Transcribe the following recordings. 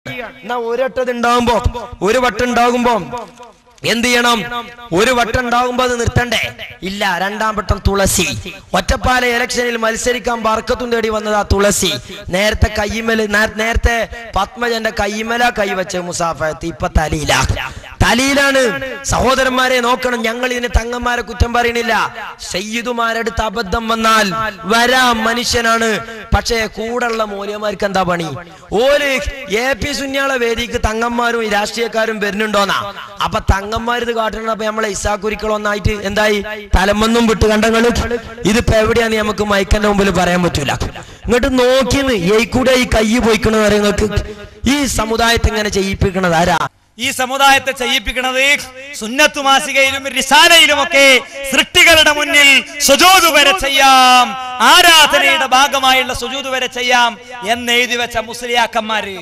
എന്നാ ഒരൊട്ടത് ഉണ്ടാകുമ്പോ ഒരു വട്ടം ഉണ്ടാകുമ്പോ എന്ത് ചെയ്യണം ഒരു വട്ടം ഉണ്ടാകുമ്പോ അത് നിർത്തണ്ടേ ഇല്ല രണ്ടാം വട്ടം തുളസി ഒറ്റപ്പാല ഇലക്ഷനിൽ മത്സരിക്കാൻ ബർക്കത്തും തേടി വന്നത് ആ തുളസി നേരത്തെ കയ്യമല് നേരത്തെ പത്മജന്റെ കയ്യമല കൈവച്ച മുസാഫത്ത് ഇപ്പൊ തലയില തലയിലാണ് സഹോദരന്മാരെ നോക്കണം ഞങ്ങൾ ഇതിന് തങ്ങന്മാരെ കുറ്റം പറയണില്ല സയ്യിദുമാരടുത്ത് അബദ്ധം വന്നാൽ വരാം മനുഷ്യനാണ് പക്ഷേ കൂടുള്ള മൂല്യമാർക്ക് എന്താ പണി ഓല് എ പി സുന്യാളെ വേദിക്ക് തങ്ങന്മാരും ഈ രാഷ്ട്രീയക്കാരും വരുന്നുണ്ടോന്നാ അപ്പൊ തങ്ങന്മാർ ഇത് കാട്ടണം അപ്പൊ നമ്മളെ ഇസാക്കുരിക്കളൊന്നായിട്ട് എന്തായി തലമൊന്നും വിട്ട് കണ്ടങ്ങള് ഇതിപ്പോ എവിടെയാന്ന് നമുക്ക് മൈക്കന്റെ മുമ്പിൽ പറയാൻ പറ്റൂല ഇങ്ങോട്ട് നോക്കിന്ന് ഈ കൂടെ ഈ കൈ പോയിക്കണെന്ന് നിങ്ങൾക്ക് ഈ സമുദായത്തെ ഇങ്ങനെ ചെയ്യിപ്പിക്കണത് ആരാ ഈ സമുദായത്തെ ചെയ്യിപ്പിക്കുന്നത് സുന്നത്തു മാസികയിലും റിസാലയിലുമൊക്കെ സൃഷ്ടികളുടെ മുന്നിൽ സുജൂത് വരെ ചെയ്യാം ആരാധനയുടെ ഭാഗമായുള്ള സുജൂത് വരെ ചെയ്യാം എന്ന് എഴുതി വെച്ച മുസ്ലിയാക്കന്മാര്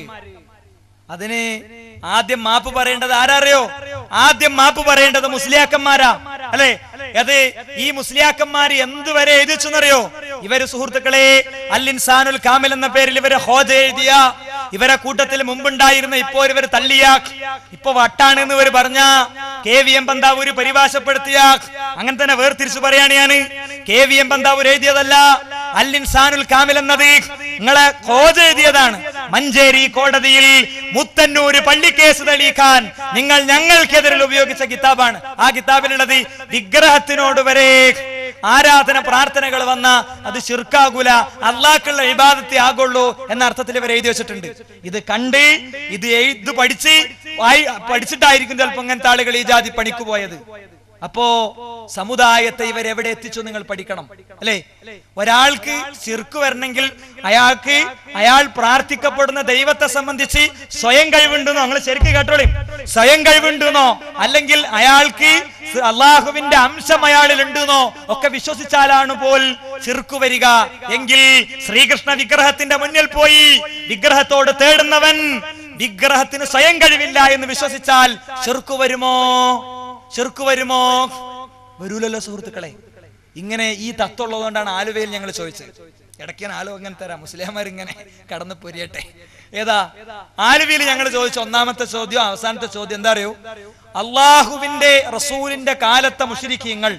അതിന് ആദ്യം മാപ്പ് പറയേണ്ടത് ആരറിയോ ആദ്യം മാപ്പ് പറയേണ്ടത് മുസ്ലിയാക്കന്മാരാ അല്ലെ അത് ഈ മുസ്ലിയാക്കന്മാര് എന്തുവരെ എഴുതിച്ചെന്നറിയോ ഇവര് സുഹൃത്തുക്കളെ അല്ലിൻസാനുൽ കാമിൽ എന്ന പേരിൽ ഇവര് ഹോജ എഴുതിയ ഇവരെ കൂട്ടത്തിൽ മുമ്പുണ്ടായിരുന്ന ഇപ്പോ ഇവർ തള്ളിയ ഇപ്പൊ വട്ടാണ് എന്ന് ഇവർ പറഞ്ഞ കെ വി എം പന്താവൂര് പരിഭാഷപ്പെടുത്തിയ അങ്ങനെ തന്നെ വേർതിരിച്ചു പറയാണ് ഞാൻ കെ വി എം പന്താവൂർ എഴുതിയതല്ല അല്ലിൻസാനുൽ കാമിൽ എന്നത് നിങ്ങളെ ഹോജ എഴുതിയതാണ് മഞ്ചേരി കോടതിയിൽ മുത്തന്നൂര് പള്ളിക്കേസ് തെളിയിക്കാൻ നിങ്ങൾ ഞങ്ങൾക്കെതിരിൽ ഉപയോഗിച്ച കിതാബാണ് ആ കിതാബിലുള്ളത് വിഗ്രഹത്തിനോട് വരെ ആരാധന പ്രാർത്ഥനകൾ വന്ന അത് ശിർക്കാകൂല അള്ളാഹ്ക്കുള്ള ഇബാദത്തെ ആകുള്ളൂ എന്ന അർത്ഥത്തിൽ ഇവർ എഴുതി വെച്ചിട്ടുണ്ട് ഇത് കണ്ട് ഇത് എഴു- ഇത് പഠിച്ച് വായി- പഠിച്ചിട്ടായിരിക്കും ചിലപ്പോ ഇങ്ങനത്തെ ആളുകൾ ഈ ജാതി പണിക്ക് പോയത് അപ്പോ സമുദായത്തെ ഇവർ എവിടെ എത്തിച്ചു നിങ്ങൾ പഠിക്കണം അല്ലേ ഒരാൾക്ക് ശിർക്ക് വരണമെങ്കിൽ അയാൾക്ക് അയാൾ പ്രാർത്ഥിക്കപ്പെടുന്ന ദൈവത്തെ സംബന്ധിച്ച് സ്വയം കഴിവുണ്ടെന്നോ നിങ്ങൾ ശരിക്കും കേട്ടോളി സ്വയം കഴിവുണ്ടെന്നോ അല്ലെങ്കിൽ അയാൾക്ക് സ് അള്ളാഹുവിന്റെ അംശം അയാളിൽ ഉണ്ടെന്നോ ഒക്കെ വിശ്വസിച്ചാലാണ് പോൽ ചിർക്കു വരിക എങ്കിൽ ശ്രീകൃഷ്ണ വിഗ്രഹത്തിന്റെ മുന്നിൽ പോയി വിഗ്രഹത്തോട് തേടുന്നവൻ വിഗ്രഹത്തിന് സ്വയം കഴിവില്ല എന്ന് വിശ്വസിച്ചാൽ ചെറുക്കു വരുമോ ചെറുക്കു വരുമോ വരൂലല്ലോ സുഹൃത്തുക്കളെ ഇങ്ങനെ ഈ തത്വമുള്ളതുകൊണ്ടാണ് ആലുവയിൽ ഞങ്ങൾ ചോദിച്ചത് ഇടയ്ക്ക് ഞാൻ ആലുവ ഇങ്ങനെ തരാം മുസ്ലിംമാർ ഇങ്ങനെ കടന്നു പൊരിയട്ടെ ഏതാ ആലുവയിൽ ഞങ്ങൾ ചോദിച്ച ഒന്നാമത്തെ ചോദ്യം അവസാനത്തെ ചോദ്യം എന്താ അറിയോ അള്ളാഹുവിന്റെ റസൂലിന്റെ കാലത്തെ മുഷരിക്കീങ്ങൾ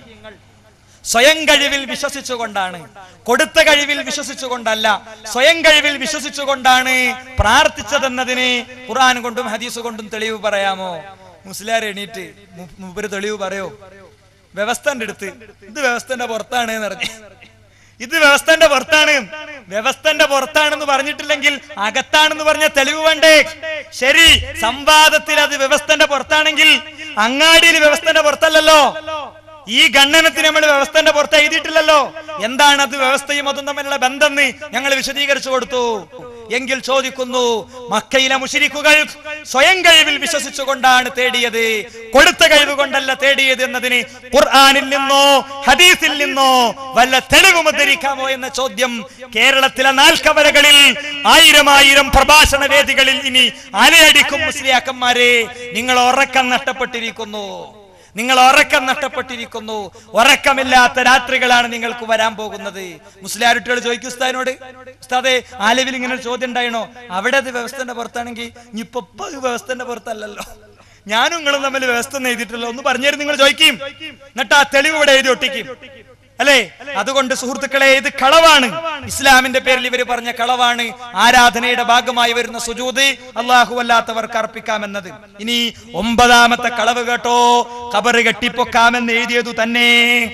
സ്വയം കഴിവിൽ വിശ്വസിച്ചുകൊണ്ടാണ് കൊടുത്ത കഴിവിൽ വിശ്വസിച്ചുകൊണ്ടല്ല സ്വയം കഴിവിൽ വിശ്വസിച്ചുകൊണ്ടാണ് പ്രാർത്ഥിച്ചതെന്നതിന് ഖുർആൻ കൊണ്ടും ഹദീസ് കൊണ്ടും തെളിവ് പറയാമോ മുസ്ലിയാർ എണീറ്റ് മു- മൂപ്പര് തെളിവ് പറയോ വ്യവസ്ഥന്റെ അടുത്ത് ഇത് വ്യവസ്ഥന്റെ പുറത്താണ് എന്ന് പറഞ്ഞു ഇത് വ്യവസ്ഥന്റെ പുറത്താണ് വ്യവസ്ഥന്റെ പുറത്താണെന്ന് പറഞ്ഞിട്ടില്ലെങ്കിൽ അകത്താണെന്ന് പറഞ്ഞ തെളിവ് വേണ്ടേ ശരി സംവാദത്തിൽ അത് വ്യവസ്ഥന്റെ പുറത്താണെങ്കിൽ അങ്ങാടിയിൽ വ്യവസ്ഥന്റെ പുറത്തല്ലല്ലോ ഈ ഗണ്ണനത്തിന് നമ്മൾ വ്യവസ്ഥന്റെ പുറത്ത് എഴുതിയിട്ടില്ലല്ലോ എന്താണ് അത് വ്യവസ്ഥയും അതും തമ്മിലുള്ള ബന്ധം ഞങ്ങൾ വിശദീകരിച്ചു കൊടുത്തു എങ്കിൽ ചോദിക്കുന്നു മക്കയിലെ മുഷിരിക്കുകൾ സ്വയം കഴിവിൽ വിശ്വസിച്ചുകൊണ്ടാണ് തേടിയത് കൊടുത്ത കഴിവ് കൊണ്ടല്ല തേടിയത് എന്നതിന് ഖുർആനിൽ നിന്നോ ഹദീസിൽ നിന്നോ വല്ല തെളിവ് ഉദ്ധരിക്കാമോ എന്ന ചോദ്യം കേരളത്തിലെ നാൽക്കവരകളിൽ ആയിരം ആയിരം പ്രഭാഷണ വേദികളിൽ ഇനി അലയടിക്കും മുസ്ലിയാക്കന്മാരെ നിങ്ങൾ ഉറക്കം നഷ്ടപ്പെട്ടിരിക്കുന്നു നിങ്ങൾ ഉറക്കം നഷ്ടപ്പെട്ടിരിക്കുന്നു ഉറക്കമില്ലാത്ത രാത്രികളാണ് നിങ്ങൾക്ക് വരാൻ പോകുന്നത് മുസ്ലിയാരുട്ടികൾ ചോദിക്കും ഉസ്താദിനോട് ഉസ്താദെ ആലവിൽ ഇങ്ങനെ ഒരു ചോദ്യം ഉണ്ടായിണോ അവിടെ അത് വ്യവസ്ഥന്റെ പുറത്താണെങ്കിൽ ഇപ്പൊ ഇപ്പൊ ഇത് വ്യവസ്ഥന്റെ പുറത്തല്ലല്ലോ ഞാനും നിങ്ങളും തമ്മിൽ വ്യവസ്ഥ ഒന്നും എഴുതിയിട്ടില്ല ഒന്ന് പറഞ്ഞാലും നിങ്ങൾ ചോദിക്കും എന്നിട്ട് ആ തെളിവ് ഇവിടെ എഴുതി ഒട്ടിക്കും അല്ലേ അതുകൊണ്ട് സുഹൃത്തുക്കളെ ഇത് കളവാണ് ഇസ്ലാമിന്റെ പേരിൽ ഇവർ പറഞ്ഞ കളവാണ് ആരാധനയുടെ ഭാഗമായി വരുന്ന സുജൂത് അള്ളാഹു അല്ലാത്തവർക്ക് അർപ്പിക്കാമെന്നത് ഇനി ഒമ്പതാമത്തെ കളവ് കേട്ടോ കബറ് കെട്ടിപ്പൊക്കാമെന്ന് എഴുതിയതു തന്നെ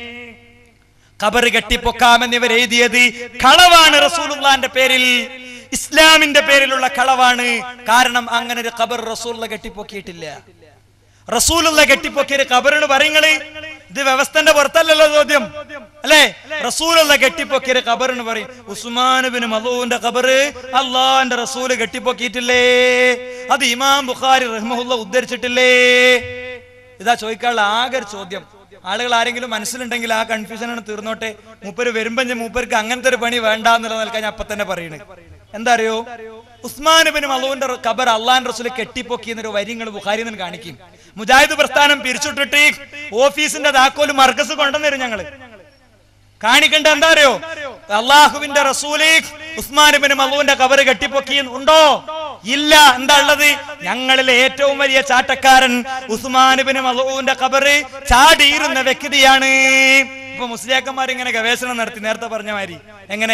കബറ് കെട്ടിപ്പൊക്കാമെന്ന് ഇവർ എഴുതിയത് കളവാണ് റസൂലുള്ളാന്റെ പേരിൽ ഇസ്ലാമിന്റെ പേരിലുള്ള കളവാണ് കാരണം അങ്ങനെ ഒരു ഖബർ റസൂലുള്ള കെട്ടിപ്പൊക്കിയിട്ടില്ല റസൂലുള്ള കെട്ടിപ്പൊക്കിയ ഖബറിന് പറയുങ്ങള് ഇത് വ്യവസ്ഥന്റെ പുറത്തല്ലല്ലോ ചോദ്യം അല്ലേ റസൂലുള്ള കെട്ടിപ്പൊക്കിയ ഖബറിന് പറയും ഉസ്മാൻ ബിൻ മലൂന്റെ ഖബറ് അള്ളാന്റെ റസൂല് കെട്ടിപ്പൊക്കിയിട്ടില്ലേ അത് ഇമാം ബുഖാരി റഹ്മുല്ല ഉദ്ധരിച്ചിട്ടില്ലേ ഇതാ ചോദിക്കാനുള്ള ആകെ ഒരു ചോദ്യം ആളുകൾ ആരെങ്കിലും മനസ്സിലുണ്ടെങ്കിൽ ആ കൺഫ്യൂഷനാണ് തീർന്നോട്ടെ മൂപ്പര് വരുമ്പോ ഞാൻ മൂപ്പർക്ക് അങ്ങനത്തെ ഒരു പണി വേണ്ട എന്നുള്ള നിൽക്കാൻ ഞാൻ അപ്പൊ തന്നെ പറയണേ എന്താ അറിയോ ഉസ്മാൻ ബിൻ മലൂന്റെ ഖബർ അള്ളാൻ റസൂൽ കെട്ടിപ്പൊക്കി എന്നൊരു വരി നിങ്ങൾ ബുഖാരി നിന്ന് കാണിക്കും മുജാഹിദ് പ്രസ്ഥാനം പിരിച്ചുവിട്ടിട്ട് ഓഫീസിന്റെ താക്കോല് മർക്കസ് കൊണ്ടുവന്നിരും ഞങ്ങള് കാണിക്കേണ്ട എന്താ അറിയോ അള്ളാഹുവിന്റെ റസൂല് ഉസ്മാൻ ബിൻ മലൂന്റെ ഖബർ കെട്ടിപ്പൊക്കി ഉണ്ടോ ഇല്ല എന്താ ഉള്ളത് ഞങ്ങളിലെ ഏറ്റവും വലിയ ചാട്ടക്കാരൻ ഉസ്മാനുബിന് മലൂന്റെ കബറ് ചാടിയിരുന്ന വ്യക്തിയാണ് ഇപ്പൊ മുസ്ലിയാക്കന്മാർ ഇങ്ങനെ ഗവേഷണം നടത്തി നേരത്തെ പറഞ്ഞ മാതിരി എങ്ങനെ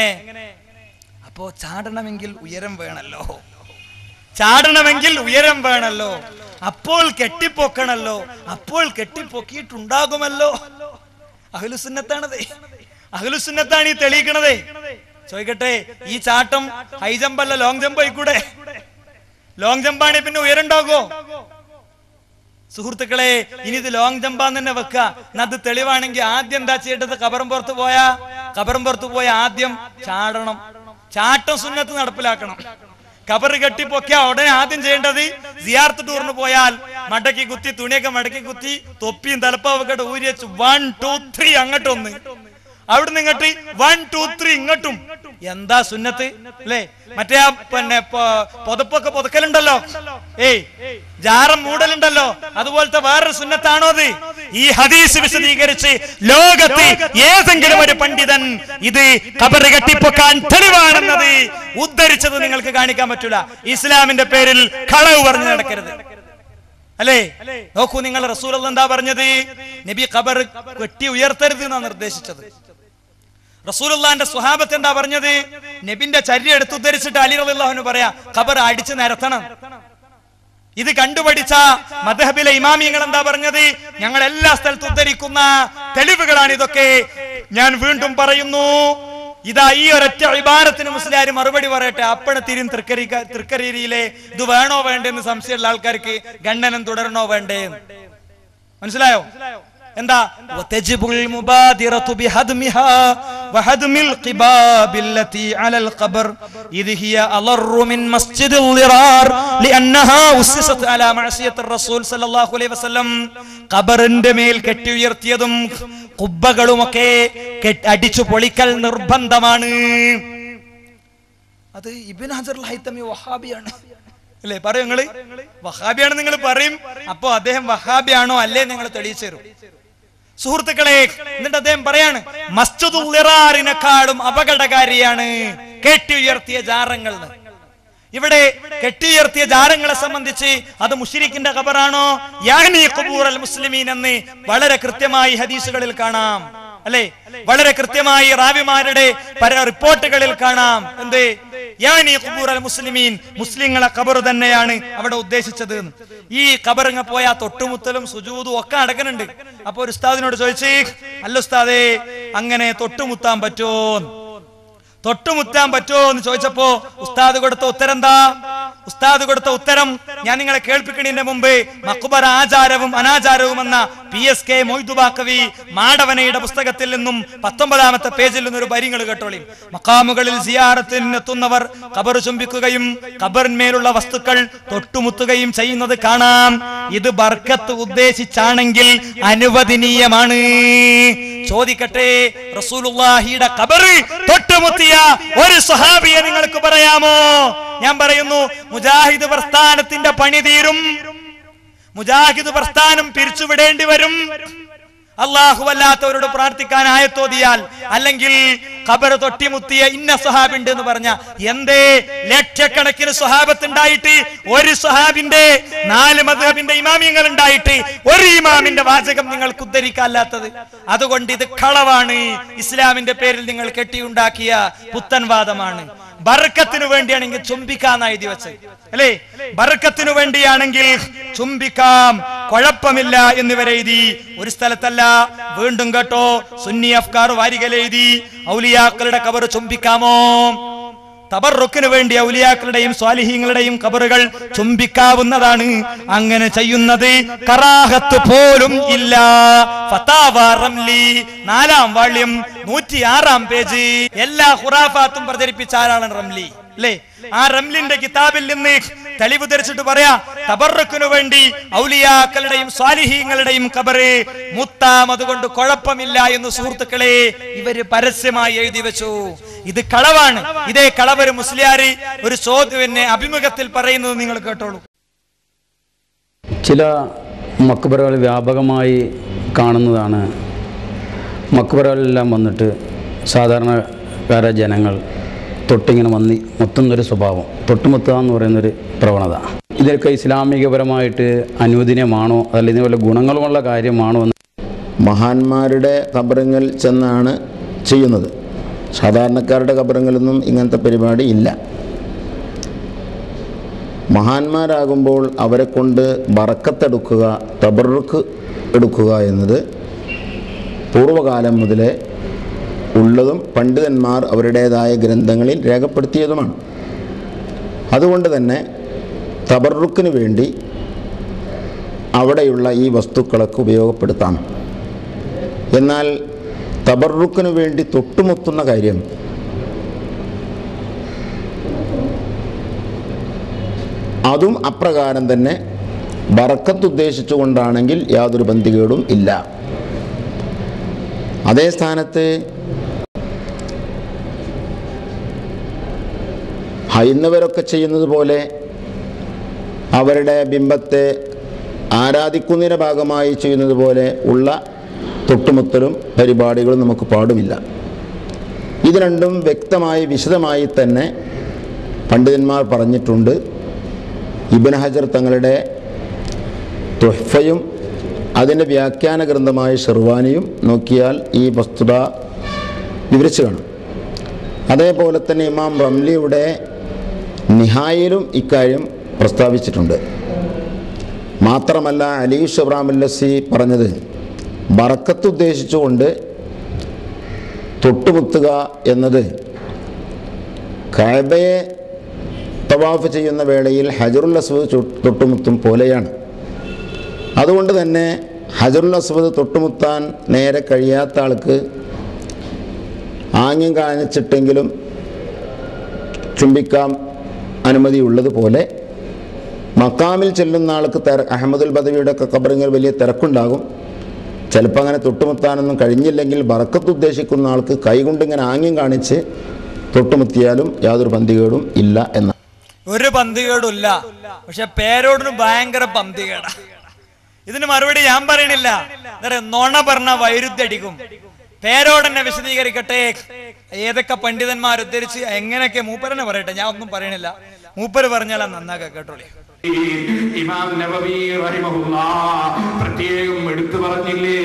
അപ്പോ ചാടണമെങ്കിൽ ഉയരം വേണല്ലോ ചാടണമെങ്കിൽ ഉയരം വേണല്ലോ അപ്പോൾ കെട്ടിപ്പൊക്കണല്ലോ അപ്പോൾ കെട്ടിപ്പൊക്കിയിട്ടുണ്ടാകുമല്ലോ അഹ്ലുസുന്നത്താണതേ അഹ്ലുസുന്നത്താണ് ഈ തെളിയിക്കണതേ ചോദിക്കട്ടെ ഈ ചാട്ടം ഹൈ ജമ്പ് അല്ല ലോങ് ജമ്പ് ആയിക്കൂടെ ലോങ് ജമ്പാണ് പിന്നെ ഉയരണ്ടാകോ സുഹൃത്തുക്കളെ ഇനി ഇത് ലോങ് ജമ്പാന്ന് തന്നെ വെക്ക എന്നാ അത് തെളിവാണെങ്കിൽ ആദ്യം എന്താ ചെയ്യേണ്ടത് കബറും പുറത്ത് പോയാ കബറും പുറത്ത് പോയ ആദ്യം ചാടണം ചാട്ടം സുന്നത്ത് നടപ്പിലാക്കണം കബറ് കെട്ടി പൊക്കിയ ഉടനെ ആദ്യം ചെയ്യേണ്ടത് സിയാർത്ത് ടൂറിന് പോയാൽ മടക്കി കുത്തി തുണിയൊക്കെ മടക്കി കുത്തി തൊപ്പിയും തലപ്പാവൊക്കെ ഊരി വെച്ച് വൺ ടു ത്രീ അങ്ങോട്ടൊന്ന് അവിടുന്ന് ഇങ്ങോട്ട് വൺ ടു ത്രീ ഇങ്ങോട്ടും എന്താ സുന്നത്ത് അല്ലേ മറ്റേ ആ പിന്നെ പൊ- പുതപ്പൊക്കെ പുതക്കലുണ്ടല്ലോ ഏയ് ജാറം മൂടലുണ്ടല്ലോ അതുപോലത്തെ വേറൊരു സുന്നത്താണോ അത് ഈ ഹദീസ് വിശദീകരിച്ച് ലോകത്ത് ഏതെങ്കിലും ഒരു പണ്ഡിതൻ ഇത് കബറ് കെട്ടിപ്പൊക്കാൻ തെളിവാണെന്നത് ഉദ്ധരിച്ചത് നിങ്ങൾക്ക് കാണിക്കാൻ പറ്റൂല ഇസ്ലാമിന്റെ പേരിൽ കളവ് പറഞ്ഞു നടക്കരുത് അല്ലേ നോക്കൂ നിങ്ങൾ റസൂൽ എന്താ പറഞ്ഞത് നബി ഖബർ കെട്ടി ഉയർത്തരുത് എന്നാണ് നിർദ്ദേശിച്ചത് റസൂലുള്ളാന്റെ സ്വഹാബത്ത് എന്താ പറഞ്ഞത് നബിന്റെ ചര്യ എടുത്ത് ഉദ്ധരിച്ചിട്ട് അലി റളിയല്ലാഹുവിന് പറയാ ഖബർ അടിച്ചു നിരത്തണം ഇത് കണ്ടുപഠിച്ച മദ്ഹബിലെ ഇമാമിയങ്ങൾ എന്താ പറഞ്ഞത് ഞങ്ങൾ എല്ലാ സ്ഥലത്തും ഉദ്ധരിക്കുന്ന തെളിവുകളാണ് ഇതൊക്കെ ഞാൻ വീണ്ടും പറയുന്നു ഇതാ ഈ ഒരൊറ്റ ഇബാരത്തിന് മുസ്ലിയാർ മറുപടി പറയട്ടെ അപ്പണത്തിരും തൃക്കരി തൃക്കരിയിലെ ഇത് വേണോ വേണ്ടെന്ന് സംശയമുള്ള ആൾക്കാർക്ക് ഖണ്ഡനം തുടരണോ വേണ്ടേ മനസ്സിലായോ എന്താ وتجب المبادرة بهدمها وهدم القباب التي على القبر إذ هي أضر من مسجد الضرار لأنها أسست على معصية الرسول صلى الله عليه وسلم ഖബറിന്റെ മേൽ കെട്ടി ഉയർത്തിയതും കുബ്ബകളുമൊക്കെ കെട്ട് അടിച്ചു പൊളിക്കൽ നിർബന്ധമാണ് അത് ഇബിൻ ഹജർ ഹൈത്തമി വഹാബിയാണ് അല്ലേ പറയൂ നിങ്ങള് വഹാബിയാണ് നിങ്ങൾ പറയും അപ്പോ അദ്ദേഹം വഹാബിയാണോ അല്ലേ നിങ്ങൾ തെളിയിച്ചു തരും സുഹൃത്തുക്കളെ എന്നിട്ട് അദ്ദേഹം പറയാണ് മസ്ജിദുള്ളിറാറിനെക്കാളും അപകടകാരിയാണ് കെട്ടി ഉയർത്തിയ ജാറങ്ങൾ എന്ന്. ഇവിടെ കെട്ടിയുയർത്തിയ ജാരങ്ങളെ സംബന്ധിച്ച് അത് മുഷിരിക്കിന്റെ ഖബറാണോ യാനി ഖുബൂർ അൽ മുസ്ലിമീൻ എന്ന് വളരെ കൃത്യമായി ഹദീസുകളിൽ കാണാം അല്ലെ വളരെ കൃത്യമായി റാവിമാരുടെ പല റിപ്പോർട്ടുകളിൽ കാണാം എന്ത് യാനി ഖുബൂർ അൽ മുസ്ലിമീൻ മുസ്ലിങ്ങളെ ഖബർ തന്നെയാണ് അവിടെ ഉദ്ദേശിച്ചത് എന്ന്. ഈ ഖബറിങ്ങ പോയാ തൊട്ടുമുത്തലും സുജൂതും ഒക്കെ അടക്കുന്നുണ്ട് അപ്പൊ ഒരു ഉസ്താദിനോട് ചോദിച്ചു അല്ല ഉസ്താദേ അങ്ങനെ തൊട്ടുമുത്താൻ പറ്റുമോ തൊട്ടുമുറ്റാൻ പറ്റുമോ എന്ന് ചോദിച്ചപ്പോ ഉസ്താദ് കൊടുത്ത ഉത്തരം എന്താ ഉസ്താദ് കൊടുത്ത ഉത്തരം ഞാൻ നിങ്ങളെ കേൾപ്പിക്കുന്നതിന്റെ മുമ്പ് മക്കുബർ ആചാരവും അനാചാരവും എന്ന പി എസ് കെ മൊയ്തുബാക്കവി മാടവനയുടെ പുസ്തകത്തിൽ നിന്നും പത്തൊമ്പതാമത്തെ പേജിൽ നിന്നൊരു വരിങ്ങൾ കേട്ടോളി മക്കാമുകളിൽ സിയാറത്തിനെത്തുന്നവർ കബർ ചുംബിക്കുകയും കബറിന്മേലുള്ള വസ്തുക്കൾ തൊട്ടുമുത്തുകയും ചെയ്യുന്നത് കാണാം ഇത് ബർക്കത്ത് ഉദ്ദേശിച്ചാണെങ്കിൽ അനുവദനീയമാണ് ചോദിക്കട്ടെ റസൂലുള്ളാഹിയുടെ കബറ് തൊട്ടുമുത്തിയ ഒരു സ്വഹാബിയെ നിങ്ങൾക്ക് പറയാമോ ഞാൻ പറയുന്നു മുജാഹിദ് പ്രസ്ഥാനത്തിന്റെ പണി തീരും മുജാഹിദ് പ്രസ്ഥാനം പിരിച്ചുവിടേണ്ടി വരും അള്ളാഹു അല്ലാത്തവരോട് പ്രാർത്ഥിക്കാൻ ആയത്തോതിയാൽ അല്ലെങ്കിൽ ഖബർ തൊട്ടിമുത്തിയ ഇന്ന സ്വഹാബുണ്ട് എന്ന് പറഞ്ഞ എന്തേ ലക്ഷക്കണക്കിന് സ്വഹാബത്ത് ഉണ്ടായിട്ട് ഒരു സ്വഹാബിന്റെ നാല് മധുഹബിന്റെ ഇമാമിയങ്ങൾ ഉണ്ടായിട്ട് ഒരു ഇമാമിന്റെ വാചകം നിങ്ങൾക്ക് ഉദ്ധരിക്കാല്ലാത്തത് അതുകൊണ്ട് ഇത് കളവാണ് ഇസ്ലാമിന്റെ പേരിൽ നിങ്ങൾ കെട്ടിയുണ്ടാക്കിയ പുത്തൻവാദമാണ് ബർക്കത്തിനു വേണ്ടിയാണെങ്കിൽ ചുംബിക്കാന്ന് എഴുതി വെച്ചത് അല്ലേ ബർക്കത്തിനു വേണ്ടിയാണെങ്കിൽ ചുംബിക്കാം കുഴപ്പമില്ല എന്നിവരെ എഴുതി ഒരു സ്ഥലത്തല്ല വീണ്ടും കേട്ടോ സുന്നി അഫ്കാർ വാരികൽ എഴുതി ഔലിയാക്കളുടെ കബർ ചുംബിക്കാമോ തബറുക്കിന് വേണ്ടി ഔലിയാക്കളുടെയും സ്വാലിഹീങ്ങളുടെയും കബറുകൾ ചുംബിക്കാവുന്നതാണ് അങ്ങനെ ചെയ്യുന്നത് കറാഹത്ത് പോലും ഇല്ല ഫതാവ റംലി നാലാം വാള്യം നൂറ്റി ആറാം പേജ് എല്ലാ ഖുറാഫാത്തും പ്രചരിപ്പിച്ച ആരാണ് റംലി അല്ലേ ആ റംലിന്റെ കിതാബിൽ നിന്ന് തെളിവ് ധരിച്ചിട്ട് പറയാ തബറുക്കിനു വേണ്ടി ഔലിയാക്കളുടെയും സ്വാലിഹീങ്ങളുടെയും കബറ് മുത്താം അതുകൊണ്ട് കുഴപ്പമില്ല എന്ന് സുഹൃത്തുക്കളെ ഇവര് പരസ്യമായി എഴുതി വെച്ചു ഇത് കളവാണ് ഇതേ കളവര് മുസ്ലിയാര് ഒരു ചോദ്യവിനെ അഭിമുഖത്തിൽ പറയുന്നത് നിങ്ങൾ കേട്ടോളൂ ചില മക്ബറകൾ വ്യാപകമായി കാണുന്നതാണ് മക്ബറകളെല്ലാം വന്നിട്ട് സാധാരണക്കാര ജനങ്ങൾ തൊട്ടിങ്ങനെ വന്നി മുത്തുന്നൊരു സ്വഭാവം തൊട്ടുമുത്തുക എന്ന് പറയുന്നൊരു പ്രവണത ഇതൊക്കെ ഇസ്ലാമികപരമായിട്ട് അനുവദനീയമാണോ അതല്ല ഇതിന് വല്ല ഗുണങ്ങളുമുള്ള കാര്യമാണോ എന്ന് മഹാന്മാരുടെ കബറിങ്ങൾ ചെന്നാണ് ചെയ്യുന്നത് സാധാരണക്കാരുടെ കബറിങ്ങളൊന്നും ഇങ്ങനത്തെ പരിപാടി ഇല്ല മഹാന്മാരാകുമ്പോൾ അവരെ കൊണ്ട് ബറക്കത്തെടുക്കുക തബറുക്ക് എടുക്കുക എന്നത് പൂർവ്വകാലം മുതലേ ഉള്ളതും പണ്ഡിതന്മാർ അവരുടേതായ ഗ്രന്ഥങ്ങളിൽ രേഖപ്പെടുത്തിയതുമാണ് അതുകൊണ്ട് തന്നെ തബറുക്കിന് വേണ്ടി അവിടെയുള്ള ഈ വസ്തുക്കളൊക്കെ ഉപയോഗപ്പെടുത്താം എന്നാൽ തബറുക്കിന് വേണ്ടി തൊട്ടുമുത്തുന്ന കാര്യം അതും അപ്രകാരം തന്നെ ബറക്കത്ത് ഉദ്ദേശിച്ചുകൊണ്ടാണെങ്കിൽ യാതൊരു ബന്ധികേടും ഇല്ല അതേ സ്ഥാനത്ത് ഹൈന്ദവരൊക്കെ ചെയ്യുന്നത് പോലെ അവരുടെ ബിംബത്തെ ആരാധിക്കുന്നതിൻ്റെ ഭാഗമായി ചെയ്യുന്നത് പോലെ ഉള്ള തൊട്ടുമുത്തലും പരിപാടികളും നമുക്ക് പാടുമില്ല ഇത് രണ്ടും വ്യക്തമായി വിശദമായി തന്നെ പണ്ഡിതന്മാർ പറഞ്ഞിട്ടുണ്ട് ഇബൻ ഹജർ തങ്ങളുടെ തുഹ്ഫയും അതിൻ്റെ വ്യാഖ്യാന ഗ്രന്ഥമായ ഷെർവാനിയും നോക്കിയാൽ ഈ വസ്തുത വിവരിച്ചു കാണും അതേപോലെ തന്നെ ഇമാം റംലിയുടെ നിഹായിലും ഇക്കാര്യം പ്രസ്താവിച്ചിട്ടുണ്ട് മാത്രമല്ല അലീഷ് ഇബ്രാമില്ലസി പറഞ്ഞത് ബറക്കത്ത് ഉദ്ദേശിച്ചുകൊണ്ട് തൊട്ടുമുത്തുക എന്നത് കഅബയെ തവാഫ് ചെയ്യുന്ന വേളയിൽ ഹജറുൽ അസ്വദ് ചു- തൊട്ടുമുത്തും പോലെയാണ് അതുകൊണ്ട് തന്നെ ഹജറുൽ അസ്വദ് തൊട്ടുമുത്താൻ നേരെ കഴിയാത്ത ആൾക്ക് ആംഗ്യം കാണിച്ചിട്ടെങ്കിലും ചുംബിക്കാം അനുമതിയുള്ളതുപോലെ മക്കാമിൽ ചെല്ലുന്ന ആൾക്ക് തിര അഹമ്മദുൽ ബദവിയുടെ ഒക്കെ കബറിങ്ങൾ വലിയ തിരക്കുണ്ടാകും ചിലപ്പോൾ അങ്ങനെ തൊട്ടുമുത്താനൊന്നും കഴിഞ്ഞില്ലെങ്കിൽ ബറക്കത്ത് ഉദ്ദേശിക്കുന്ന ആൾക്ക് കൈകൊണ്ട് ഇങ്ങനെ ആംഗ്യം കാണിച്ച് തൊട്ടുമുത്തിയാലും യാതൊരു പന്തികേടും ഇല്ല എന്ന ഒരു പന്തികേടുമില്ല പക്ഷെ പേരോടിന് ഭയങ്കര പന്തികേടാ ഇതിന് മറുപടി ഞാൻ പറയണില്ല എന്താ പറയാ, നുണ പറഞ്ഞ വൈരുദ്ധ്യടിക്കും പേരോടെന്നെ വിശദീകരിക്കട്ടെ ഏതൊക്കെ പണ്ഡിതന്മാർ ഉദ്ധരിച്ച് എങ്ങനെയൊക്കെ മൂപ്പരനെ പറയട്ടെ ഞാൻ ഒന്നും പറയണില്ല മൂപ്പര് പറഞ്ഞാൽ നന്നാക്കാം കേട്ടോളി ഇമാം നബവി റഹിമഹുല്ലാ പ്രത്യേകം എടുത്തു പറഞ്ഞില്ലേ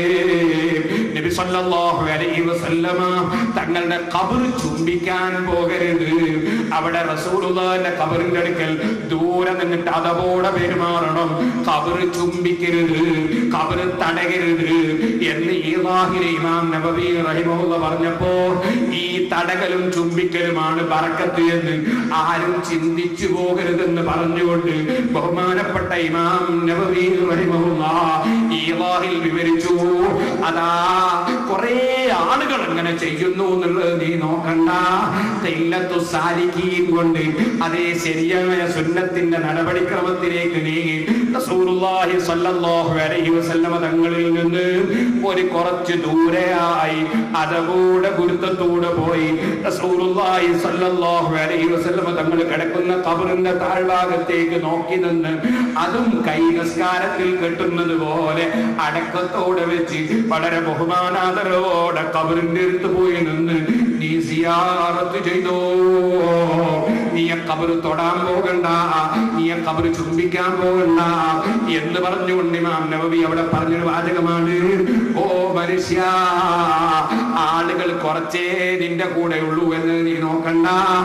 നബി സല്ലല്ലാഹു അലൈഹി വസല്ലമ തങ്ങളുടെ ഖബർ ചുംബിക്കാൻ പോകരുത് അവിടെ റസൂലുള്ളാഹിന്റെ ഖബറിന്റെ അടുക്കൽ ദൂരെ നിന്നിട്ട് അതപോടെ പെരുമാറണം ഖബർ ചുംബിക്കരുത് ഖബർ തടയരുത് എന്ന് ഈ ലാഹിലെ ഇമാം നബവി റഹിമഹുല്ല പറഞ്ഞപ്പോ ഈ തടകലും ചുംബിക്കലുമാണ് ബറക്കത്ത് എന്ന് ആരും ചിന്തിച്ചു പോകരുതെന്ന് പറഞ്ഞുകൊണ്ട് ബഹുമാനപ്പെട്ട ഇമാം നബവി റഹിമഹുല്ല ഈ ലാഹിൽ വിവരിച്ചു അതാ കുറെ ആളുകൾ അങ്ങനെ ചെയ്യുന്നു എന്നുള്ളത് നീ നോക്കണ്ട തെല്ലത്തു സാലിക്കീൻ കൊണ്ട് അതേ ശരിയായ സുന്നത്തിന്റെ നടപടിക്രമത്തിലേക്ക് നീ റസൂലുള്ളാഹി സ്വല്ലല്ലാഹു അലൈഹി വസല്ലമ തങ്ങളിൽ നിന്ന് ഒരു കുറച്ച് ദൂരെയായി അതകൂടെ ഗുരുത്തത്തൂടെ പോയി റസൂലുള്ളാഹി സ്വല്ലല്ലാഹു അലൈഹി വസല്ലമ തങ്ങൾ കിടക്കുന്ന കബറിന്റെ താഴ്ഭാഗത്തേക്ക് നോക്കി നിന്ന് അതും കൈ നിസ്കാരത്തിൽ കെട്ടുന്നത് പോലെ അടക്കത്തോടെ വെച്ച് വളരെ ബഹുമാനാദരോടെ കബറിന്റെ അടുത്ത് പോയി നിന്ന് നീ സിയാറത്ത് ചെയ്തോ നീ ആ കബറ് തൊടാൻ പോകണ്ട നീ ആ കബറ് ചുംബിക്കാൻ പോകണ്ട എന്ന് പറഞ്ഞുകൊണ്ട് ഇമാം നബവി അവിടെ പറഞ്ഞൊരു വാചകമാണ് ഓ മനുഷ്യ ആളുകൾ കുറച്ചേ നിന്റെ കൂടെ ഉള്ളൂ എന്ന് നീ നോക്കണ്ട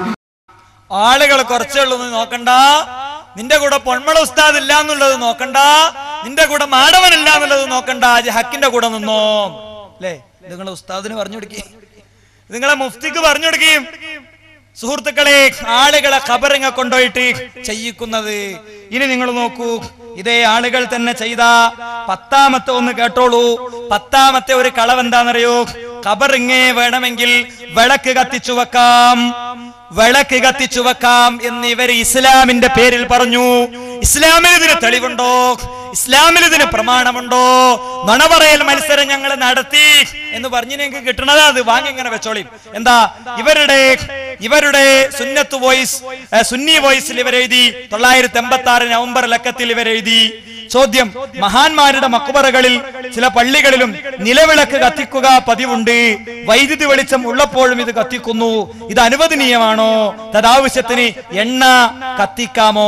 ആളുകൾ കുറച്ചേ ഉള്ളൂ എന്ന് നോക്കണ്ട നിന്റെ കൂടെ പൊന്മള ഉസ്താദ് ഇല്ല എന്നുള്ളത് നോക്കണ്ട നിന്റെ കൂടെ മാടവൻ ഇല്ല എന്നുള്ളത് നോക്കണ്ട അത് ഹക്കിന്റെ കൂടെ നിന്നോ അല്ലേ നിങ്ങളെ ഉസ്താദിന് പറഞ്ഞു കൊടുക്കുകയും നിങ്ങളെ മുഫ്തിക്ക് പറഞ്ഞു കൊടുക്കുകയും സുഹൃത്തുക്കളെ ആളുകളെ ഖബറിങ്ങ കൊണ്ടുപോയിട്ട് ചെയ്യിക്കുന്നത് ഇനി നിങ്ങൾ നോക്കൂ ഇതേ ആളുകൾ തന്നെ ചെയ്ത പത്താമത്തെ ഒന്ന് കേട്ടോളൂ പത്താമത്തെ ഒരു കളവ് എന്താണെന്നറിയോ ഖബറിങ്ങേ വേണമെങ്കിൽ വിളക്ക് കത്തിച്ചു വെക്കാം വിളക്ക് കത്തിച്ചു വെക്കാം എന്ന് ഇവർ ഇസ്ലാമിന്റെ പേരിൽ പറഞ്ഞു ഇസ്ലാമിൽ ഇതിന് തെളിവുണ്ടോ ഇസ്ലാമിൽ ഇതിന് പ്രമാണമുണ്ടോ നുണ പറയൽ മത്സരം ഞങ്ങൾ നടത്തി എന്ന് പറഞ്ഞു നിങ്ങൾക്ക് കിട്ടണതാ അത് വാങ്ങി ഇങ്ങനെ വെച്ചോളിയും എന്താ ഇവരുടെ ഇവരുടെ സുന്നത്ത് വോയിസ് ഏ, സുന്നി വോയിസിൽ ഇവരെഴുതി തൊള്ളായിരത്തി എൺപത്തി ആറ് നവംബർ ലക്കത്തിൽ ഇവരെഴുതി ചോദ്യം മഹാന്മാരുടെ മക്ബറകളിൽ ചില പള്ളികളിലും നിലവിളക്ക് കത്തിക്കുക പതിവുണ്ട് വൈദ്യുതി വെളിച്ചം ഉള്ളപ്പോഴും ഇത് കത്തിക്കുന്നു ഇത് അനുവദനീയമാണോ തദാവശ്യത്തിന് എണ്ണ കത്തിക്കാമോ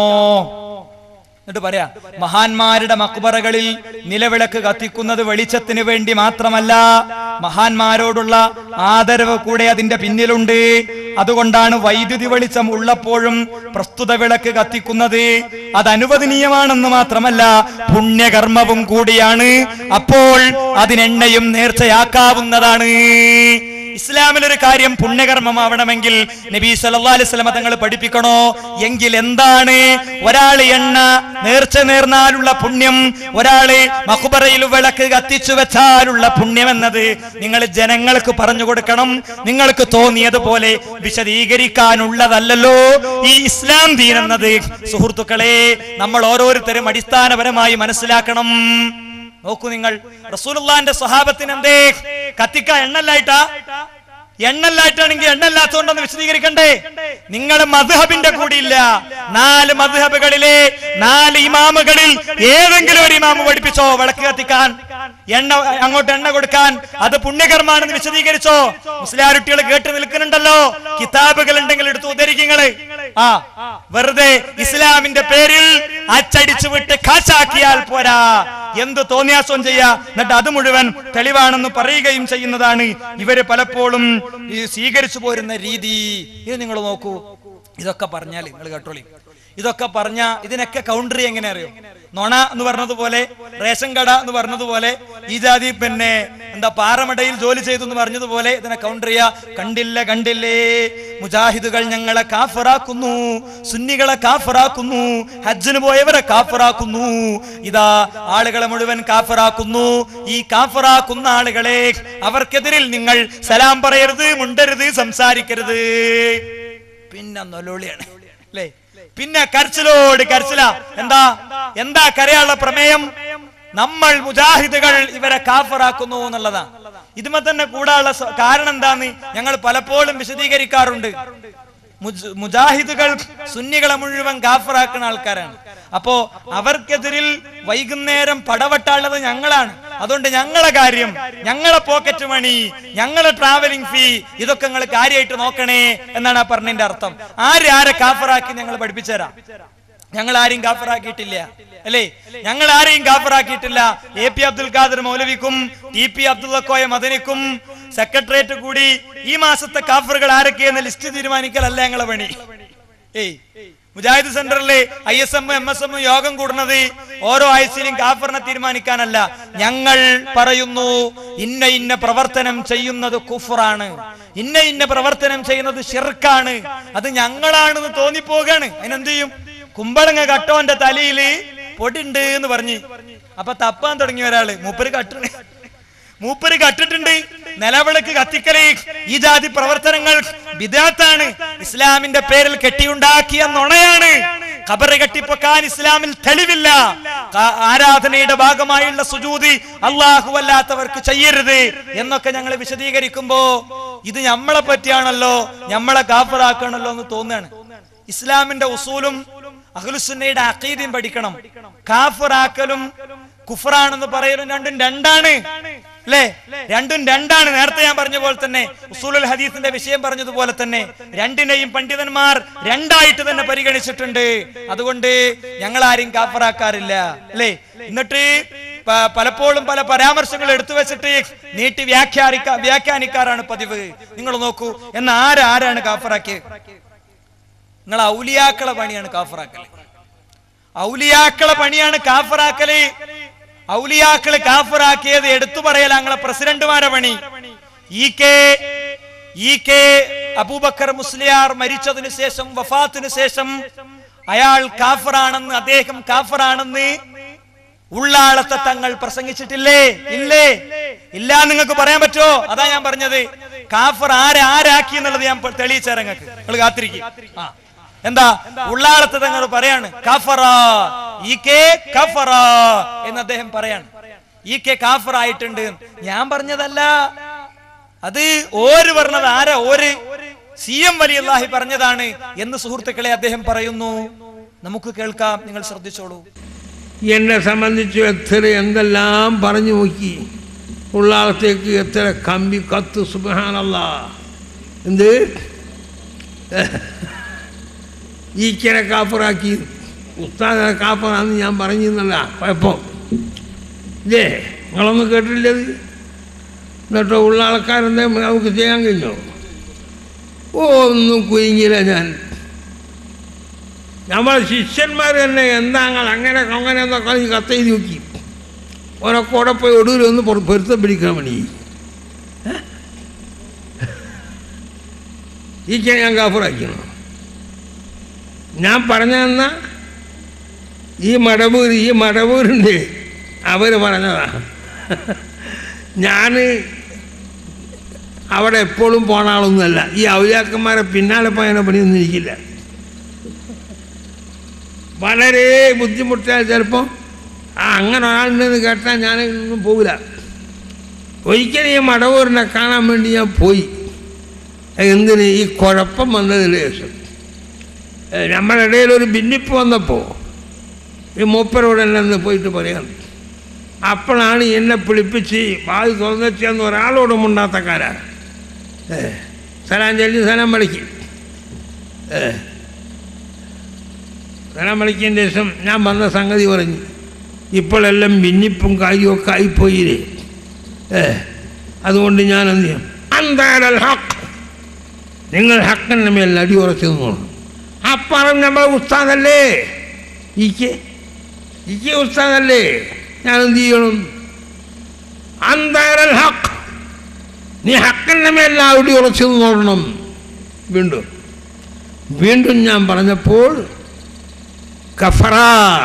എന്നിട്ട് പറയാ മഹാന്മാരുടെ മക്ബറകളിൽ നിലവിളക്ക് കത്തിക്കുന്നത് വെളിച്ചത്തിന് വേണ്ടി മാത്രമല്ല മഹാന്മാരോടുള്ള ആദരവ് കൂടെ അതിന്റെ പിന്നിലുണ്ട് അതുകൊണ്ടാണ് വൈദ്യുതി വെളിച്ചം ഉള്ളപ്പോഴും പ്രസ്തുത വിളക്ക് കത്തിക്കുന്നത് അത് അനുവദനീയമാണെന്ന് മാത്രമല്ല പുണ്യകർമ്മവും കൂടിയാണ് അപ്പോൾ അതിനെണ്ണയും നേർച്ചയാക്കാവുന്നതാണ് ഇസ്ലാമിൽ ഒരു കാര്യം പുണ്യകർമ്മമാവണമെങ്കിൽ നബി സല്ലല്ലാഹു അലൈഹി വസല്ലമ തങ്ങൾ പഠിപ്പിക്കണോ എങ്കിൽ എന്താണ് ഒരാൾ എണ്ണ നേർച്ച നേർന്നാലുള്ള പുണ്യം ഒരാള് മഖബറയിൽ വിളക്ക് കത്തിച്ചു വെച്ചാലുള്ള പുണ്യം എന്നത് നിങ്ങൾ ജനങ്ങൾക്ക് പറഞ്ഞു കൊടുക്കണം നിങ്ങൾക്ക് തോന്നിയതുപോലെ വിശദീകരിക്കാനുള്ളതല്ലല്ലോ ഈ ഇസ്ലാം ദീൻ എന്നത് സുഹൃത്തുക്കളെ നമ്മൾ ഓരോരുത്തരും അടിസ്ഥാനപരമായി മനസ്സിലാക്കണം നോക്കൂ നിങ്ങൾ റസൂലുള്ളാന്റെ സ്വഹാബത്തിന് എന്തേ കത്തിക്ക എണ്ണല്ലായിട്ടാ എണ്ണല്ലായിട്ടാണെങ്കിൽ എണ്ണല്ലാത്തതുകൊണ്ടൊന്ന് വിശദീകരിക്കണ്ടേ നിങ്ങൾ മധുഹബിന്റെ കൂടിയില്ല നാല് മധുഹബുകളിലെ നാല് ഇമാമുകളിൽ ഏതെങ്കിലും ഒരു ഇമാമ് പഠിപ്പിച്ചോ വിളക്ക് കത്തിക്കാൻ എണ്ണ അങ്ങോട്ട് എണ്ണ കൊടുക്കാൻ അത് പുണ്യകർമാണെന്ന് വിശദീകരിച്ചോ മുസ്ലിയാരുട്ടികൾ കേട്ട് നിൽക്കുന്നുണ്ടല്ലോ കിതാബുകൾ ഉണ്ടെങ്കിൽ എടുത്ത് ഉദ്ധരിക്കങ്ങള് ആ വെറുതെ ഇസ്ലാമിന്റെ പേരിൽ അച്ചടിച്ചു വിട്ട് കാശാക്കിയാൽ പോരാ എന്ത് തോന്നിയാസം ചെയ്യാ എന്നിട്ട് അത് മുഴുവൻ തെളിവാണെന്ന് പറയുകയും ചെയ്യുന്നതാണ് ഇവര് പലപ്പോഴും ഈ സ്വീകരിച്ചു പോരുന്ന രീതി ഇത് നിങ്ങൾ നോക്കൂ ഇതൊക്കെ പറഞ്ഞാൽ നിങ്ങൾ കേട്ടോളി ഇതൊക്കെ പറഞ്ഞ ഇതിനൊക്കെ കൗണ്ടറി എങ്ങനെ അറിയോ നൊണ എന്ന് പറഞ്ഞതുപോലെ റേഷൻ കട എന്ന് പറഞ്ഞതുപോലെ ഈ ജാതി പിന്നെ എന്താ പാറമടയിൽ ജോലി ചെയ്തു എന്ന് പറഞ്ഞതുപോലെ ഇതിനെ കൗണ്ടർ ചെയ്യാ കണ്ടില്ല കണ്ടില്ലേ മുജാഹിദുകൾ ഞങ്ങളെ കാഫറാക്കുന്നു സുന്നികളെ കാഫറാക്കുന്നു ഹജ്ജിന് പോയവരെ കാഫറാക്കുന്നു ഇതാ ആളുകളെ മുഴുവൻ കാഫറാക്കുന്നു ഈ കാഫറാക്കുന്ന ആളുകളെ അവർക്കെതിരിൽ നിങ്ങൾ സലാം പറയരുത് മുണ്ടരുത് സംസാരിക്കരുത് പിന്നെ നൊലോളിയാണ് അല്ലേ പിന്നെ കരച്ചിലോട് കരച്ചില എന്താ എന്താ കരയാനുള്ള പ്രമേയം നമ്മൾ മുജാഹിദുകൾ ഇവരെ കാഫറാക്കുന്നു എന്നുള്ളതാണ് ഇതുമ തന്നെ കൂടാനുള്ള സ- കാരണം എന്താന്ന് ഞങ്ങൾ പലപ്പോഴും വിശദീകരിക്കാറുണ്ട് മുജ്- മുജാഹിദുകൾ സുന്നികളെ മുഴുവൻ കാഫറാക്കുന്ന ആൾക്കാരാണ് അപ്പോ അവർക്കെതിരിൽ വൈകുന്നേരം പടവട്ടാളുള്ളത് ഞങ്ങളാണ് അതുകൊണ്ട് ഞങ്ങളെ കാര്യം ഞങ്ങളെ പോക്കറ്റ് മണി ഞങ്ങളെ ട്രാവലിംഗ് ഫീ ഇതൊക്കെ നിങ്ങൾ കാര്യമായിട്ട് നോക്കണേ എന്നാണ് ആ പറഞ്ഞതിന്റെ അർത്ഥം ആര് ആരെ കാഫറാക്കി ഞങ്ങൾ പഠിപ്പിച്ചുതരാം ഞങ്ങൾ ആരെയും കാഫറാക്കിയിട്ടില്ല അല്ലേ ഞങ്ങൾ ആരെയും കാഫറാക്കിയിട്ടില്ല എ പി അബ്ദുൽ ഖാദർ മൗലവിക്കും ടി പി അബ്ദുൽ കോയ മദനിക്കും സെക്രട്ടേറിയറ്റ് കൂടി ഈ മാസത്തെ കാഫറുകൾ ആരൊക്കെയെന്ന് ലിസ്റ്റ് തീരുമാനിക്കലല്ല ഞങ്ങളെ പണി ഏയ് മുജാഹിദ് സെന്ററിലെ I S M M S M യോഗം കൂടുന്നത് ഓരോ ആഴ്ചയിലും കാഫറിനെ തീരുമാനിക്കാനല്ല ഞങ്ങൾ പറയുന്നു ഇന്ന ഇന്ന പ്രവർത്തനം ചെയ്യുന്നത് കുഫറാണ് ഇന്ന ഇന്ന പ്രവർത്തനം ചെയ്യുന്നത് ഷിർക്കാണ് അത് ഞങ്ങളാണെന്ന് തോന്നിപ്പോകാണ് അതിനെന്ത് ചെയ്യും കുമ്പളങ്ങ കട്ടോന്റെ തലയില് പൊടിണ്ട് എന്ന് പറഞ്ഞ് അപ്പൊ തപ്പാൻ തുടങ്ങിയ ഒരാള് മൂപ്പര് കട്ട മൂപ്പര് കട്ടിട്ടുണ്ട് നിലവിളക്ക് കത്തിക്കല് ഈ ജാതി പ്രവർത്തനങ്ങൾ വിദാത്താണ് ഇസ്ലാമിന്റെ പേരിൽ കെട്ടിയുണ്ടാക്കിയ നുണയാണ് ഖബറ് കെട്ടിപ്പൊക്കാൻ ഇസ്ലാമിൽ തെളിവില്ല ക- ആരാധനയുടെ ഭാഗമായുള്ള സുജൂതി അള്ളാഹു അല്ലാത്തവർക്ക് ചെയ്യരുത് എന്നൊക്കെ ഞങ്ങൾ വിശദീകരിക്കുമ്പോ ഇത് നമ്മളെ പറ്റിയാണല്ലോ നമ്മളെ കാഫറാക്കണല്ലോ എന്ന് തോന്നുകയാണ് ഇസ്ലാമിന്റെ ഉസൂലും അഖിലുസുന്നയുടെ അഖീദയും പഠിക്കണം കാഫറാക്കലും കുഫറാണെന്ന് പറയലും രണ്ടും രണ്ടാണ് അല്ലേ രണ്ടും രണ്ടാണ് നേരത്തെ ഞാൻ പറഞ്ഞ പോലെ തന്നെ ഉസൂലുൽ ഹദീസിന്റെ വിഷയം പറഞ്ഞതുപോലെ തന്നെ രണ്ടിനെയും പണ്ഡിതന്മാർ രണ്ടായിട്ട് തന്നെ പരിഗണിച്ചിട്ടുണ്ട് അതുകൊണ്ട് ഞങ്ങൾ ആരെയും കാഫറാക്കാറില്ല അല്ലേ എന്നിട്ട് പ- പലപ്പോഴും പല പരാമർശങ്ങൾ എടുത്തു വെച്ചിട്ട് നീട്ടി വ്യാഖ്യാനിക്ക വ്യാഖ്യാനിക്കാറാണ് പതിവ് നിങ്ങൾ നോക്കൂ എന്ന് ആരാരാണ് കാഫറാക്കിയത് നിങ്ങൾ ഔലിയാക്കളെ പണിയാണ് കാഫറാക്കല് ഔലിയാക്കളെ പണിയാണ് കാഫറാക്കല് ഔലിയാക്കള് കാഫറാക്കിയത് എടുത്തു പറയല ഞങ്ങളെ പ്രസിഡന്റുമാരെ പണി ഈ കെ ഈ കെ അബൂബക്കർ മുസ്ലിയാർ മരിച്ചതിനു ശേഷം വഫാത്തിനു ശേഷം അയാൾ കാഫറാണെന്ന് അദ്ദേഹം കാഫറാണെന്ന് ഉള്ളാളത്തെ തങ്ങൾ പ്രസംഗിച്ചിട്ടില്ലേ ഇല്ലേ ഇല്ല നിങ്ങൾക്ക് പറയാൻ പറ്റുമോ അതാ ഞാൻ പറഞ്ഞത് കാഫർ ആരെ ആരാക്കി എന്നുള്ളത് ഞാൻ തെളിയിച്ചേരാം നിങ്ങൾക്ക് നിങ്ങൾ കാത്തിരിക്കും ആ എന്താ ഉള്ളാളത്തെ തങ്ങൾ പറയാണ് കാഫറ ഈ കെ കഫറ എന്ന് അദ്ദേഹം പറയാണ് ഈ കെ കാഫർ ആയിട്ടുണ്ട് ഞാൻ പറഞ്ഞതല്ല അത് ഓര് പറഞ്ഞത് ആരാ ഓര് സി എം വലി അള്ളാഹി പറഞ്ഞതാണ് എന്ന് സുഹൃത്തുക്കളെ അദ്ദേഹം പറയുന്നു നമുക്ക് കേൾക്കാം നിങ്ങൾ ശ്രദ്ധിച്ചോളൂ എന്നെ സംബന്ധിച്ച് എത്ര എന്തെല്ലാം പറഞ്ഞു നോക്കി ഉള്ളാളത്തേക്ക് എത്ര കമ്പി കത്ത് സുബഹാനല്ല എന്ത് ഈ കിര കാപ്പറാക്കി ഉസ്താദ കാപ്പറാന്ന് ഞാൻ പറഞ്ഞിരുന്നല്ല കുഴപ്പം ഇല്ലേ നിങ്ങളൊന്നും കേട്ടില്ലത് എന്നിട്ടോ ഉള്ള ആൾക്കാരെന്താ നമുക്ക് ചെയ്യാൻ കഴിഞ്ഞോ ഓ ഒന്നും കുരുങ്ങിയില്ല ഞാൻ നമ്മളെ ശിഷ്യന്മാർ തന്നെ എന്താ നിങ്ങൾ അങ്ങനെ അങ്ങനെ എന്നൊക്കെ പറഞ്ഞ് കത്തെഴുതി നോക്കി ഓരൊക്കെ അവിടെ പോയി ഒടുവിലൊന്ന് പൊറ- പൊരുത്തം പിടിക്കാൻ വേണ്ടി ഈ കെ ഞാൻ കാഫറാക്കണം ഞാൻ പറഞ്ഞതെന്ന ഈ മടവൂർ ഈ മടവൂരുണ്ട് അവർ പറഞ്ഞതാ ഞാൻ അവിടെ എപ്പോഴും പോണ ആളൊന്നുമല്ല ഈ ഔലിയാക്കന്മാരെ പിന്നാലെ പോയതിനെ പണിയൊന്നും ഇരിക്കില്ല വളരെ ബുദ്ധിമുട്ടിയാൽ ചിലപ്പോൾ ആ അങ്ങനെ ഒരാളുണ്ടെന്ന് കേട്ടാൽ ഞാൻ ഒന്നും പോകില്ല ഒരിക്കലും ഈ മടവൂരിനെ കാണാൻ വേണ്ടി ഞാൻ പോയി എന്തിന് ഈ കുഴപ്പം വന്നതിന് ശേഷം ഏ, നമ്മുടെ ഇടയിൽ ഒരു ഭിന്നിപ്പ് വന്നപ്പോൾ ഈ മൂപ്പരോട് എന്നെ ഒന്ന് പോയിട്ട് പറയാം അപ്പോഴാണ് എന്നെ പിടിപ്പിച്ച് വാത് തുറന്നെന്ന് ഒരാളോടും ഉണ്ടാത്തക്കാരാ ഏ സലാം ചൊല്ലി സലാം വിളിക്ക് ഏ സലാം വിളിക്കതിന് ശേഷം ഞാൻ വന്ന സംഗതി പറഞ്ഞു ഇപ്പോഴെല്ലാം ഭിന്നിപ്പും കാര്യമൊക്കെ ആയിപ്പോയില്ലേ ഏ അതുകൊണ്ട് ഞാൻ എന്ത് ചെയ്യും അന്താരൽ ഹക്ക് നിങ്ങൾ ഹക്കിൻ്റെ മേൽ അടി ഉറച്ചു നിന്നോളൂ അപ്പറം നമ്മളെ ഉസ്താദല്ലേ ഇക്ക് ഇക്ക് ഉസ്താദല്ലേ ഞാൻ എന്ത് ചെയ്യണം അന്താരൽ ഹക്ക് നീ ഹക്കിൻ്റെ മേൽ അടി ഉറച്ചു നിന്നോളണം വീണ്ടും വീണ്ടും ഞാൻ പറഞ്ഞപ്പോൾ കഫറ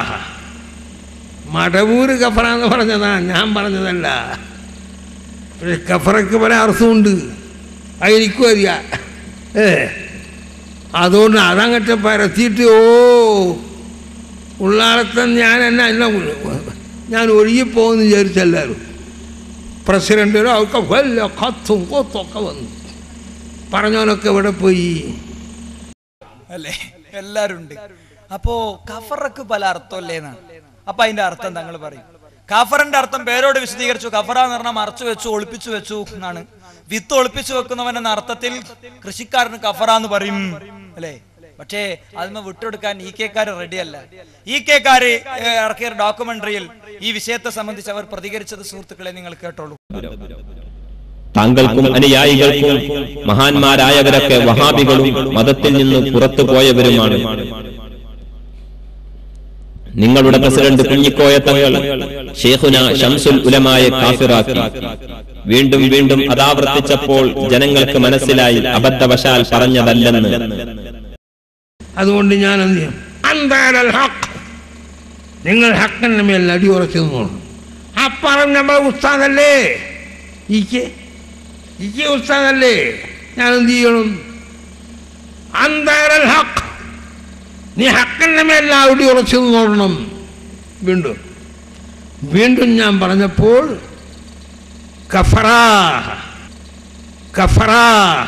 മടവൂര് കഫറ എന്ന് പറഞ്ഞതാ ഞാൻ പറഞ്ഞതല്ല പക്ഷെ കഫറയ്ക്ക് പല അർത്ഥമുണ്ട് അതെനിക്കും അറിയാം ഏ അതുകൊണ്ട് അതങ്ങട്ട് പരത്തിയിട്ട് ഓ ഉള്ളാളത്തെ ഞാൻ എന്നാ എന്നാ ഞാൻ ഒഴുകിപ്പോകുമെന്ന് വിചാരിച്ചെല്ലാവരും പ്രസിഡന്റിനോ ഒക്കെ വല്ല കത്തും കൊത്തൊക്കെ വന്നു പറഞ്ഞവനൊക്കെ ഇവിടെ പോയി അല്ലേ എല്ലാരും ഉണ്ട് അപ്പോ കഫറക്ക് പല അർത്ഥമല്ലേന്നാണ് അപ്പൊ അതിന്റെ അർത്ഥം തങ്ങൾ പറയും കഫറിന്റെ അർത്ഥം പേരോട് വിശദീകരിച്ചു കഫറ എന്ന് പറഞ്ഞാൽ മറച്ചു വെച്ചു ഒളിപ്പിച്ചു വെച്ചു എന്നാണ് വിത്ത് ഒളിപ്പിച്ചു വെക്കുന്നവൻ എന്ന അർത്ഥത്തിൽ കൃഷിക്കാരന് കഫറ എന്ന് പറയും അല്ലേ പക്ഷേ അതിന് വിട്ടെടുക്കാൻ ഇ കെക്കാര് റെഡിയല്ല ഇ കെക്കാര് ഇറക്കിയ ഡോക്യുമെന്ററിയിൽ ഈ വിഷയത്തെ സംബന്ധിച്ച് അവർ പ്രതികരിച്ചത് സുഹൃത്തുക്കളെ നിങ്ങൾ കേട്ടോളൂ താങ്കൾക്കും അനുയായികൾക്കും മഹാന്മാരായവരൊക്കെ വഹാബികളും മതത്തിൽ നിന്ന് പുറത്തു പോയവരുമാണ് നിങ്ങളുടെ പ്രസിഡന്റ് കുഞ്ഞിക്കോയ തങ്ങൾ ഷേഖുന ഷംസുൽ ഉലമായ കാഫിറാക്കി വീണ്ടും വീണ്ടും അതാവർത്തിച്ചപ്പോൾ ജനങ്ങൾക്ക് മനസ്സിലായി അബദ്ധവശാൽ പറഞ്ഞതല്ലെന്ന് അതുകൊണ്ട് ഞാൻ എന്ത് ചെയ്യും അന്താരൽ ഹക്ക് നിങ്ങൾ ഹക്കിൻ്റെ മേൽ അടി ഉറച്ചു നിന്നോളൂ അപ്പറം നമ്മളെ ഉസ്താദല്ലേ ഇക്ക് ഇക്ക് ഉസ്താദല്ലേ ഞാൻ എന്ത് ചെയ്യണം അന്താരൽ ഹക്ക് നീ ഹക്കിൻ്റെ മേൽ അടി ഉറച്ചു നിന്നോളണം വീണ്ടും വീണ്ടും ഞാൻ പറഞ്ഞപ്പോൾ കഫറാ കഫറാ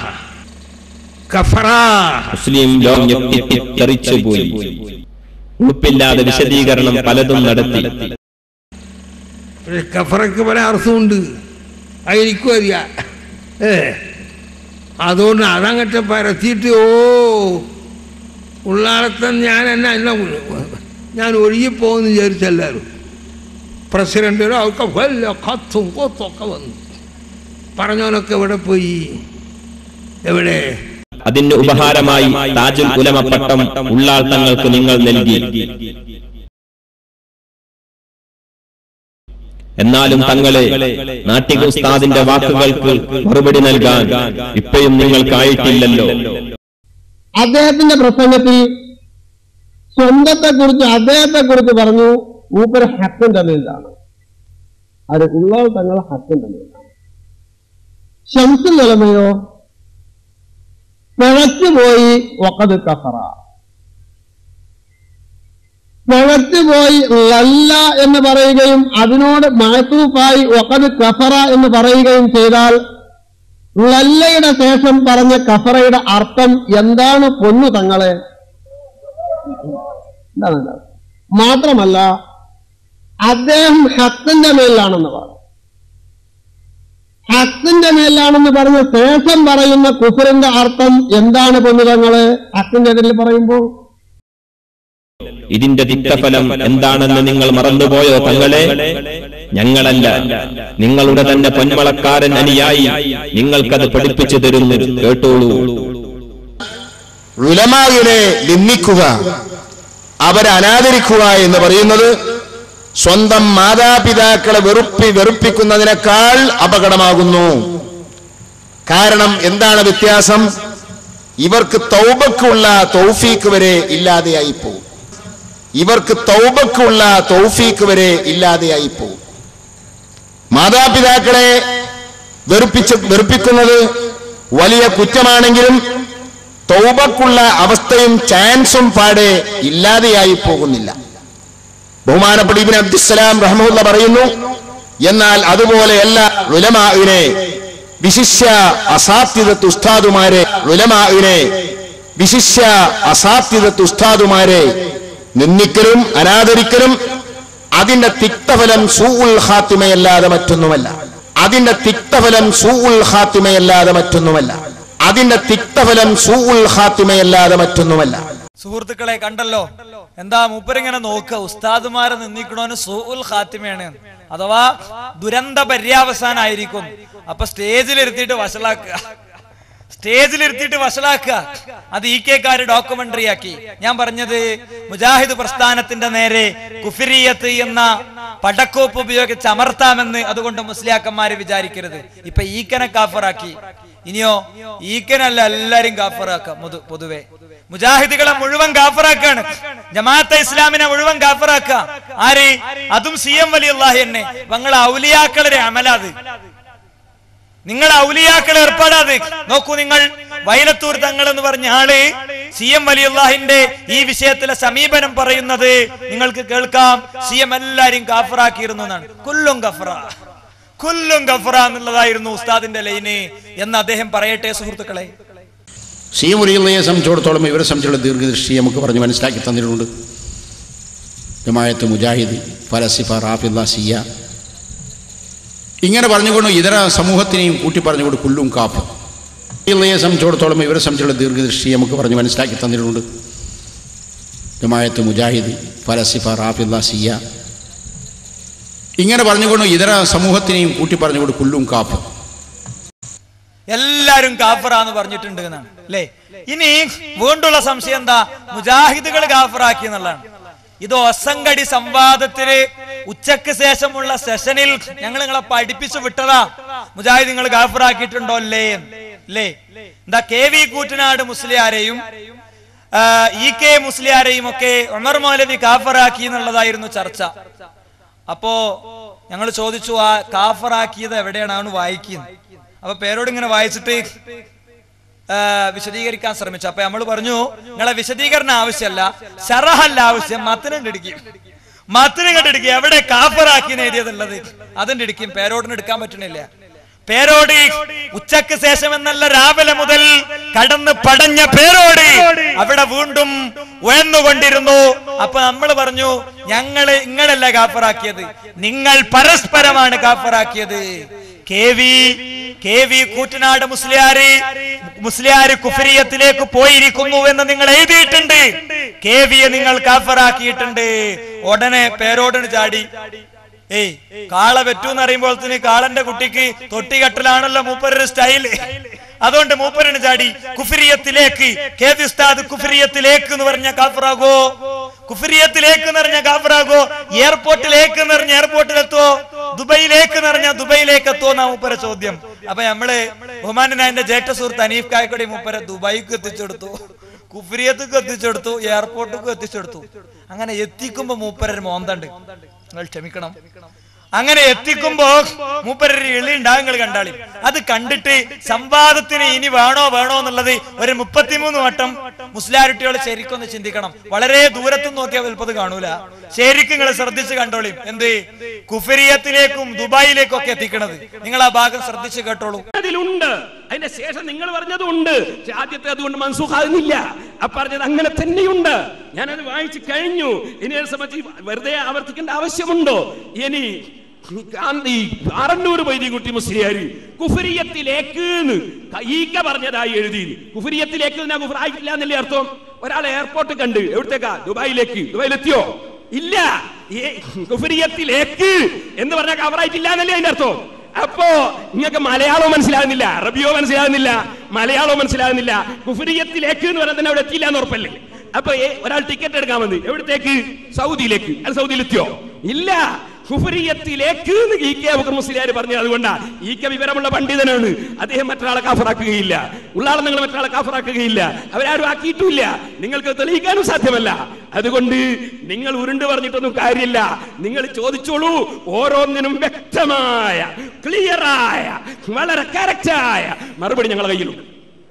കഫറാ മുസ്ലിം ലോകം ഞെട്ടിത്തെറിച്ചുപോയി ഉളുപ്പില്ലാതെ വിശദീകരണം പലതും നടത്തി പക്ഷെ കഫറയ്ക്ക് പല അർത്ഥമുണ്ട് അതെനിക്കും അറിയാം ഏ അതുകൊണ്ട് അതങ്ങട്ട് പരത്തിയിട്ട് ഓ ഉള്ളാളത്തെ ഞാൻ എന്നാ എന്നാ ഞാൻ ഒഴുകിപ്പോകുമെന്ന് വിചാരിച്ചെല്ലാവരും പ്രസിഡന്റിനോ ഒക്കെ വല്ല കത്തും കൊത്തൊക്കെ വന്നു പറഞ്ഞവനൊക്കെ എവിടെ പോയി എവിടെ അതിന് ഉപഹാരമായി താജുൽ ഉലമ പട്ടം ഉള്ളാൾ തങ്ങൾക്ക് നിങ്ങൾ നൽകി എന്നാലും തങ്ങളെ നാട്ടിക ഉസ്താദിന്റെ വാക്കുകൾക്ക് മറുപടി നൽകാൻ ഇപ്പോഴും നിങ്ങൾക്കായിട്ടില്ലല്ലോ അദ്ദേഹത്തിന്റെ പ്രസംഗത്തിൽ സ്വന്തത്തെ കുറിച്ച് അദ്ദേഹത്തെ കുറിച്ച് പറഞ്ഞു മൂപ്പര് ഹക്കിന്റെ മേലാണ് അത് ഉള്ളവർ തങ്ങൾ ഹക്കിന്റെ മേലാണ് ഷംസുൽ നിലമയോ പിഴച്ചുപോയി ഒക്കത് കഫറ പിഴച്ചുപോയി ലല്ല എന്ന് പറയുകയും അതിനോട് മാസൂഫായി ഒക്കത് കഫറ എന്ന് പറയുകയും ചെയ്താൽ ലല്ലയുടെ ശേഷം പറഞ്ഞ കഫറയുടെ അർത്ഥം എന്താണ് പൊന്നു തങ്ങളെ എന്താണ് ഇതിന്റെ അർത്ഥം? മാത്രമല്ല അദ്ദേഹം ഹത്തിന്റെ മേലിലാണെന്ന് പറഞ്ഞു ഹത്തിന്റെ മേലിലാണെന്ന് പറഞ്ഞ ശേഷം പറയുന്ന കുഫറിന്റെ അർത്ഥം എന്താണ് പൊന്നുതങ്ങള് ഹത്തിന്റെ ഇതിൽ പറയുമ്പോൾ ഇതിന്റെ തിക്തഫലം എന്താണെന്ന് നിങ്ങൾ മറന്നുപോയോ തങ്ങളെ ഞങ്ങളല്ല നിങ്ങളുടെ തന്നെ പൊന്മളക്കാരൻ അനുയായി നിങ്ങൾക്കത് പഠിപ്പിച്ചു തരുന്നു കേട്ടോളൂ ഉലമാവിനെ നിന്ദിക്കുക അവരെ അനാദരിക്കുക എന്ന് പറയുന്നത് സ്വന്തം മാതാപിതാക്കളെ വെറുപ്പി വെറുപ്പിക്കുന്നതിനേക്കാൾ അപകടമാകുന്നു കാരണം എന്താണ് വ്യത്യാസം ഇവർക്ക് തൗബക്കുള്ള തൗഫീക്ക് വരെ ഇല്ലാതെയായി പോകും ഇവർക്ക് തൗബക്കുള്ള തൗഫീക്ക് വരെ ഇല്ലാതെയായി പോകും മാതാപിതാക്കളെ വെറുപ്പിച്ച് വെറുപ്പിക്കുന്നത് വലിയ കുറ്റമാണെങ്കിലും തൗബക്കുള്ള അവസ്ഥയും ചാൻസും പാടെ ഇല്ലാതെയായി പോകുന്നില്ല ബഹുമാനപ്പെട്ട ഇബിൻ അബ്ദുസലാം റഹ്മുല്ല പറയുന്നു എന്നാൽ അതുപോലെയല്ല ഉലമാവിനെ വിശിഷ്യ അസാധ്യതത്ത് ഉസ്താദുമാരെ ഉലമാവിനെ വിശിഷ്യ അസാധ്യതത്ത് ഉസ്താദുമാരെ നിന്ദിക്കലും അനാദരിക്കലും അതിന്റെ തിക്തഫലം സൂഉൽ ഖാത്തിമയല്ലാതെ മറ്റൊന്നുമല്ല അതിന്റെ തിക്തഫലം സൂഉൽ ഖാത്തിമയല്ലാതെ മറ്റൊന്നുമല്ല അതിന്റെ തിക്തഫലം സൂഉൽ ഖാത്തിമയല്ലാതെ മറ്റൊന്നുമല്ല സുഹൃത്തുക്കളെ കണ്ടല്ലോ എന്താ മൂപ്പരിങ്ങനെ നോക്കുക ഉസ്താദുമാരെ നിന്ദിക്കണോന് സൂഉൽ ഖാത്തിമയാണ് അഥവാ ദുരന്ത പര്യാവസാനായിരിക്കും അപ്പൊ സ്റ്റേജിലിരുത്തിയിട്ട് വഷളാക്കുക സ്റ്റേജിലിരുത്തിയിട്ട് വഷളാക്കുക അത് ഇ കെക്കാര് ഡോക്യുമെന്ററി ആക്കി ഞാൻ പറഞ്ഞത് മുജാഹിദ് പ്രസ്ഥാനത്തിന്റെ നേരെ കുഫിരിയത്ത് എന്ന പടക്കോപ്പ് ഉപയോഗിച്ച് അമർത്താമെന്ന് അതുകൊണ്ട് മുസ്ലിയാക്കന്മാര് വിചാരിക്കരുത് ഇപ്പൊ ഈക്കനെ കാഫറാക്കി ഇനിയോ ഈക്കനല്ല എല്ലാരും കാഫറാക്കാം മുതു- പൊതുവെ മുജാഹിദുകളെ മുഴുവൻ കാഫറാക്കാണ് ജമാഅത്തെ ഇസ്ലാമിനെ മുഴുവൻ കാഫറാക്ക ആര് അതും സി എം വലി അള്ളാഹി തന്നെ നിങ്ങൾ ഔലിയാക്കളുടെ അമലാത് നിങ്ങൾ ഔലിയാക്കൾ ഏർപ്പാടാത് നോക്കൂ നിങ്ങൾ വൈലത്തൂർ തങ്ങൾ എന്ന് പറഞ്ഞ ആള് സി എം വലിയുള്ളാഹിന്റെ ഈ വിഷയത്തിലെ സമീപനം പറയുന്നത് നിങ്ങൾക്ക് കേൾക്കാം സി എം എല്ലാരും കാഫറാക്കിയിരുന്നു എന്നാണ് കുല്ലും കഫറ കുല്ലും കഫറ എന്നുള്ളതായിരുന്നു ഉസ്താദിന്റെ ലൈന് എന്ന് അദ്ദേഹം പറയട്ടെ സുഹൃത്തുക്കളെ സി മുറിയുള്ളയെ സംബന്ധിച്ചിടത്തോളം ഇവരെ സംബന്ധിച്ചുള്ള ദീർഘദൃഷ്ടി നമുക്ക് പറഞ്ഞ് മനസ്സിലാക്കി തന്നിട്ടുണ്ട് ജമായത്ത് മുജാഹിദ് ഫലസിഫ റാഫില്ല സിയ ഇങ്ങനെ പറഞ്ഞുകൊണ്ട് ഇതര സമൂഹത്തിനെയും കൂട്ടി പറഞ്ഞുകൊണ്ട് കുല്ലും കാഫ് മുറിയുള്ളയെ സംബന്ധിച്ചിടത്തോളം ഇവരെ സംബന്ധിച്ചുള്ള ദീർഘദൃഷ്ടി നമുക്ക് പറഞ്ഞ് മനസ്സിലാക്കി തന്നിട്ടുണ്ട് ജമായത്ത് മുജാഹിദ് ഫലസിഫ റാഫില്ല സിയ ഇങ്ങനെ പറഞ്ഞുകൊണ്ട് ഇതര സമൂഹത്തിനെയും കൂട്ടി പറഞ്ഞുകൊണ്ട് കുല്ലും കാഫ് എല്ലാരും കാഫറാന്ന് പറഞ്ഞിട്ടുണ്ട് എന്നാണ് അല്ലേ ഇനി വീണ്ടുള്ള സംശയം എന്താ മുജാഹിദുകൾ കാഫറാക്കി എന്നുള്ളതാണ് ഇത് ഒസങ്കടി സംവാദത്തില് ഉച്ചക്ക് ശേഷമുള്ള സെഷനിൽ ഞങ്ങൾ നിങ്ങളെ പഠിപ്പിച്ചു വിട്ടതാ മുജാഹിദ് നിങ്ങൾ കാഫറാക്കിയിട്ടുണ്ടോ അല്ലേ അല്ലേ എന്താ കെ വി കൂറ്റനാട് മുസ്ലിയാരെയും ആ, ഇ കെ മുസ്ലിയാരെയും ഒക്കെ ഉമർ മൗലവി കാഫറാക്കി എന്നുള്ളതായിരുന്നു ചർച്ച അപ്പോ ഞങ്ങൾ ചോദിച്ചു ആ കാഫറാക്കിയത് എവിടെയാണ് വായിക്കുന്നത് അപ്പൊ പേരോട് ഇങ്ങനെ വായിച്ചിട്ട് ആ, വിശദീകരിക്കാൻ ശ്രമിച്ചു അപ്പൊ നമ്മൾ പറഞ്ഞു നിങ്ങളെ വിശദീകരണം ആവശ്യമല്ല ഷറഹല്ല ആവശ്യം മത്തിനും ഇടിക്കും മത്തിനും കണ്ടിടിക്കും എവിടെ കാഫറാക്കി എഴുതിയതുള്ളത് അതിന്റെ ഇടിക്കും പേരോടിന് എടുക്കാൻ പറ്റണില്ല പേരോട് ഉച്ചക്ക് ശേഷം എന്നല്ല രാവിലെ മുതൽ കടന്ന് പടഞ്ഞ പേരോട് അവിടെ വീണ്ടും ഉയർന്നുകൊണ്ടിരുന്നു അപ്പൊ നമ്മൾ പറഞ്ഞു ഞങ്ങള് നിങ്ങളല്ല കാഫറാക്കിയത് നിങ്ങൾ പരസ്പരമാണ് കാഫറാക്കിയത് K V K V Koottanad Musliyar Musliyar കുഫരിയത്തിലേക്ക് പോയിരിക്കുന്നു എന്ന് നിങ്ങൾ എഴുതിയിട്ടുണ്ട് കെ വിയെ നിങ്ങൾ കാഫറാക്കിയിട്ടുണ്ട് ഉടനെ പേരോടിന് ചാടി ഏയ് കാള പറ്റൂന്ന് അറിയുമ്പോൾ തന്നെ കാളന്റെ കുട്ടിക്ക് തൊട്ടികെട്ടലാണല്ലോ മൂപ്പരുടെ സ്റ്റൈല് അതുകൊണ്ട് മൂപ്പരന് ചാടി കുഫിരിയത്തിലേക്ക് കേതി ഉസ്താദ് കുഫിരിയത്തിലേക്ക് എന്ന് പറഞ്ഞ കാഫറാകോ കുഫിരിയത്തിലേക്ക് എന്ന് പറഞ്ഞ കാഫറാകോ എയർപോർട്ടിലേക്ക് എന്ന് പറഞ്ഞ എയർപോർട്ടിലെത്തോ ദുബൈയിലേക്ക് എന്ന് പറഞ്ഞ ദുബൈയിലേക്ക് എത്തോ എന്നാ മൂപ്പര ചോദ്യം അപ്പൊ നമ്മള് ബഹുമാനായ എന്റെ ജേഷ്ഠ സുഹൃത്ത് അനീഫ് കായക്കൊടി മൂപ്പര ദുബായിക്ക് എത്തിച്ചെടുത്തു കുഫിരിയത്തേക്ക് എത്തിച്ചെടുത്തു എയർപോർട്ടിലേക്ക് എത്തിച്ചെടുത്തു അങ്ങനെ എത്തിക്കുമ്പോ മൂപ്പരൊരു മോന്തണ്ട് നിങ്ങൾ ക്ഷമിക്കണം അങ്ങനെ എത്തിക്കുമ്പോ മൂപ്പരൊരു ഇളി ഉണ്ടാകുങ്ങൾ കണ്ടാളി അത് കണ്ടിട്ട് സംവാദത്തിന് ഇനി വേണോ വേണോ എന്നുള്ളത് ഒരു മുപ്പത്തിമൂന്ന് വട്ടം മുസ്ലാരിട്ടികൾ ശരിക്കൊന്ന് ചിന്തിക്കണം വളരെ ദൂരത്തും നോക്കിയാൽ വലുപ്പത് കാണൂല ശരിക്കും നിങ്ങൾ ശ്രദ്ധിച്ച് കണ്ടോളി എന്ത് കുഫരിയത്തിലേക്കും ദുബായിലേക്കും ഒക്കെ എത്തിക്കണത് നിങ്ങൾ ആ ഭാഗം ശ്രദ്ധിച്ച് കേട്ടോളൂ അതിലുണ്ട് അതിന്റെ ശേഷം നിങ്ങൾ പറഞ്ഞതും ഉണ്ട് പക്ഷെ ആദ്യത്തെ അതുകൊണ്ട് മൻസൂഖാകുന്നില്ല ആ പറഞ്ഞത് അങ്ങനെ തന്നെയുണ്ട് ഞാനത് വായിച്ചു കഴിഞ്ഞു ഇനി അതിനെ സംബന്ധിച്ച് വെറുതെ ആവർത്തിക്കേണ്ട ആവശ്യമുണ്ടോ ഇനി ഗാന്ധി ആറന്നൂർ വൈദ്യകുട്ടി മുസ്ലിയാര് കുഫരിയത്തിലേക്ക് ഈക്ക പറഞ്ഞതായി എഴുതി കുഫരിയത്തിലേക്ക് എന്നാ കുഫർ ആയിട്ടില്ല എന്നല്ലേ അർത്ഥം ഒരാൾ എയർപോർട്ട് കണ്ട് എവിടത്തേക്കാ ദുബായിലേക്ക് ദുബായിലെത്തിയോ ഇല്ല ഈ കുഫരിയത്തിലേക്ക് എന്ന് പറഞ്ഞാൽ കവറായിട്ടില്ല എന്നല്ലേ അതിന്റെ അർത്ഥം അപ്പോ നിങ്ങൾക്ക് മലയാളവും മനസ്സിലാകുന്നില്ല അറബിയോ മനസ്സിലാകുന്നില്ല മലയാളവും മനസ്സിലാകുന്നില്ല കുഫരിയത്തിലേക്ക് എന്ന് പറഞ്ഞാൽ തന്നെ അവിടെ എത്തിയില്ല എന്ന് ഉറപ്പല്ലേ അപ്പൊ ഏ- ഒരാൾ ടിക്കറ്റ് എടുക്കാൻ വന്നു എവിടത്തേക്ക് സൗദിയിലേക്ക് അത് സൗദിയിലെത്തിയോ ഇല്ല കുഫരിയത്തിലേക്ക് എന്ന് ഇ കെ അബൂബക്കർ മുസ്ലിയാർ പറഞ്ഞത് അതുകൊണ്ടാ ഈ കെ വിവരമുള്ള പണ്ഡിതനാണ് അദ്ദേഹം മറ്റൊരാളെ കാഫറാക്കുകയില്ല ഉള്ളാളെ നിങ്ങൾ മറ്റൊരാളെ കാഫറാക്കുകയില്ല അവരാരും ആക്കിയിട്ടുമില്ല നിങ്ങൾക്ക് തെളിയിക്കാനും സാധ്യമല്ല അതുകൊണ്ട് നിങ്ങൾ ഉരുണ്ട് പറഞ്ഞിട്ടൊന്നും കാര്യമില്ല നിങ്ങൾ ചോദിച്ചോളൂ ഓരോന്നിനും വ്യക്തമായ ക്ലിയറായ വളരെ കറക്റ്റായ മറുപടി ഞങ്ങളുടെ കയ്യിലുണ്ട്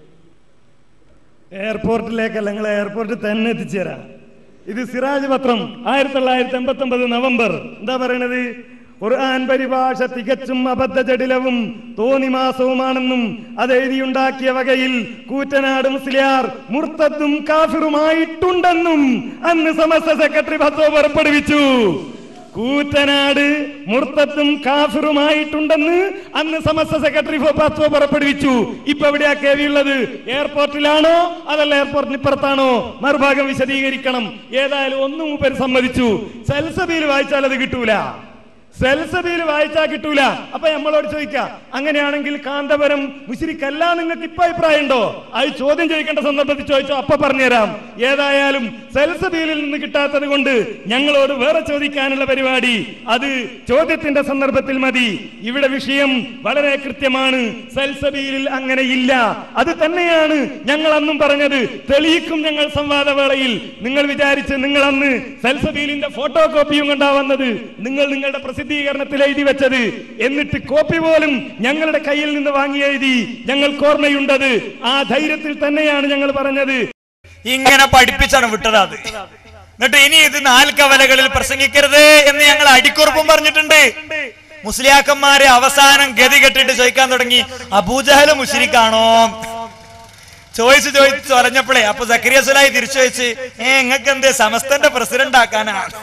എയർപോർട്ടിലേക്കല്ല നിങ്ങൾ എയർപോർട്ടിൽ തന്നെ എത്തിച്ചേരാം ഇത് സിറാജ് പത്രം ആയിരത്തി തൊള്ളായിരത്തി എൺപത്തി ഒമ്പത് നവംബർ എന്താ പറയണത് ഖുർആൻ പരിഭാഷ തികച്ചും അബദ്ധജടിലവും തോന്നിമാസവുമാണെന്നും അത് എഴുതിയുണ്ടാക്കിയ വകയിൽ കൂറ്റനാട് മുസ്ലിയാർ മുർത്തത്തും കാഫിറുമായിട്ടുണ്ടെന്നും അന്ന് സമസ്ത സെക്രട്ടറി ഫത്വ പുറപ്പെടുവിച്ചു കൂറ്റനാട് മുർത്തത്തും കാഫിറുമായിട്ടുണ്ടെന്ന് അന്ന് സമസ്ത സെക്രട്ടറി ഫത്വ പുറപ്പെടുവിച്ചു ഇപ്പൊ എവിടെയാ കേവി ഉള്ളത് എയർപോർട്ടിലാണോ അതല്ല എയർപോർട്ടിന് ഇപ്പുറത്താണോ മറുഭാഗം വിശദീകരിക്കണം ഏതായാലും ഒന്നും മൂപ്പര് സമ്മതിച്ചു സെൽസബിയിൽ വായിച്ചാൽ അത് കിട്ടൂല സെൽസബിയിൽ വായിച്ചാൽ കിട്ടൂല അപ്പൊ നമ്മളോട് ചോദിക്കാം അങ്ങനെയാണെങ്കിൽ കാന്തപുരം മുശിരിക്കല്ല നിങ്ങൾക്ക് ഇപ്പൊ അഭിപ്രായം ഉണ്ടോ അത് ചോദ്യം ചോദിക്കേണ്ട സന്ദർഭത്തിൽ ചോദിച്ചോ അപ്പൊ പറഞ്ഞുതരാം ഏതായാലും സെൽസബിയിൽ നിന്ന് കിട്ടാത്തത് കൊണ്ട് ഞങ്ങളോട് വേറെ ചോദിക്കാനുള്ള പരിപാടി അത് ചോദ്യത്തിന്റെ സന്ദർഭത്തിൽ മതി ഇവിടെ വിഷയം വളരെ കൃത്യമാണ് സെൽസബിയിൽ അങ്ങനെ ഇല്ല അത് തന്നെയാണ് ഞങ്ങൾ അന്നും പറഞ്ഞത് തെളിയിക്കും ഞങ്ങൾ സംവാദവേളയിൽ നിങ്ങൾ വിചാരിച്ച് നിങ്ങൾ അന്ന് സെൽസബീലിന്റെ ഫോട്ടോ കോപ്പിയും കൊണ്ടാ വന്നത് നിങ്ങൾ നിങ്ങളുടെ പ്രസിദ്ധീകരണത്തിൽ എഴുതി വെച്ചത് എന്നിട്ട് കോപ്പി പോലും ഞങ്ങളുടെ കയ്യിൽ നിന്ന് വാങ്ങി എഴുതി ഞങ്ങൾക്ക് ഓർമ്മയുണ്ടത് ആ ധൈര്യത്തിൽ തന്നെയാണ് ഞങ്ങൾ പറഞ്ഞത് ഇങ്ങനെ പഠിപ്പിച്ചാണ് വിട്ടത് അത് എന്നിട്ട് ഇനി ഇത് നാൽക്കവലകളിൽ പ്രസംഗിക്കരുത് എന്ന് ഞങ്ങൾ അടിക്കുറപ്പും പറഞ്ഞിട്ടുണ്ട് മുസ്ലിയാക്കന്മാരെ അവസാനം ഗതി കെട്ടിട്ട് ചോദിക്കാൻ തുടങ്ങി അബൂജഹല് മുഷിരിക്കാണോ ചോദിച്ചു ചോദിച്ചു പറഞ്ഞപ്പോഴേ അപ്പൊ സക്രിയ സുലായി തിരിച്ചു ചോദിച്ച് ഏ നിങ്ങൾക്ക് എന്തേ സമസ്തന്റെ പ്രസിഡന്റ് ആക്കാനാണ്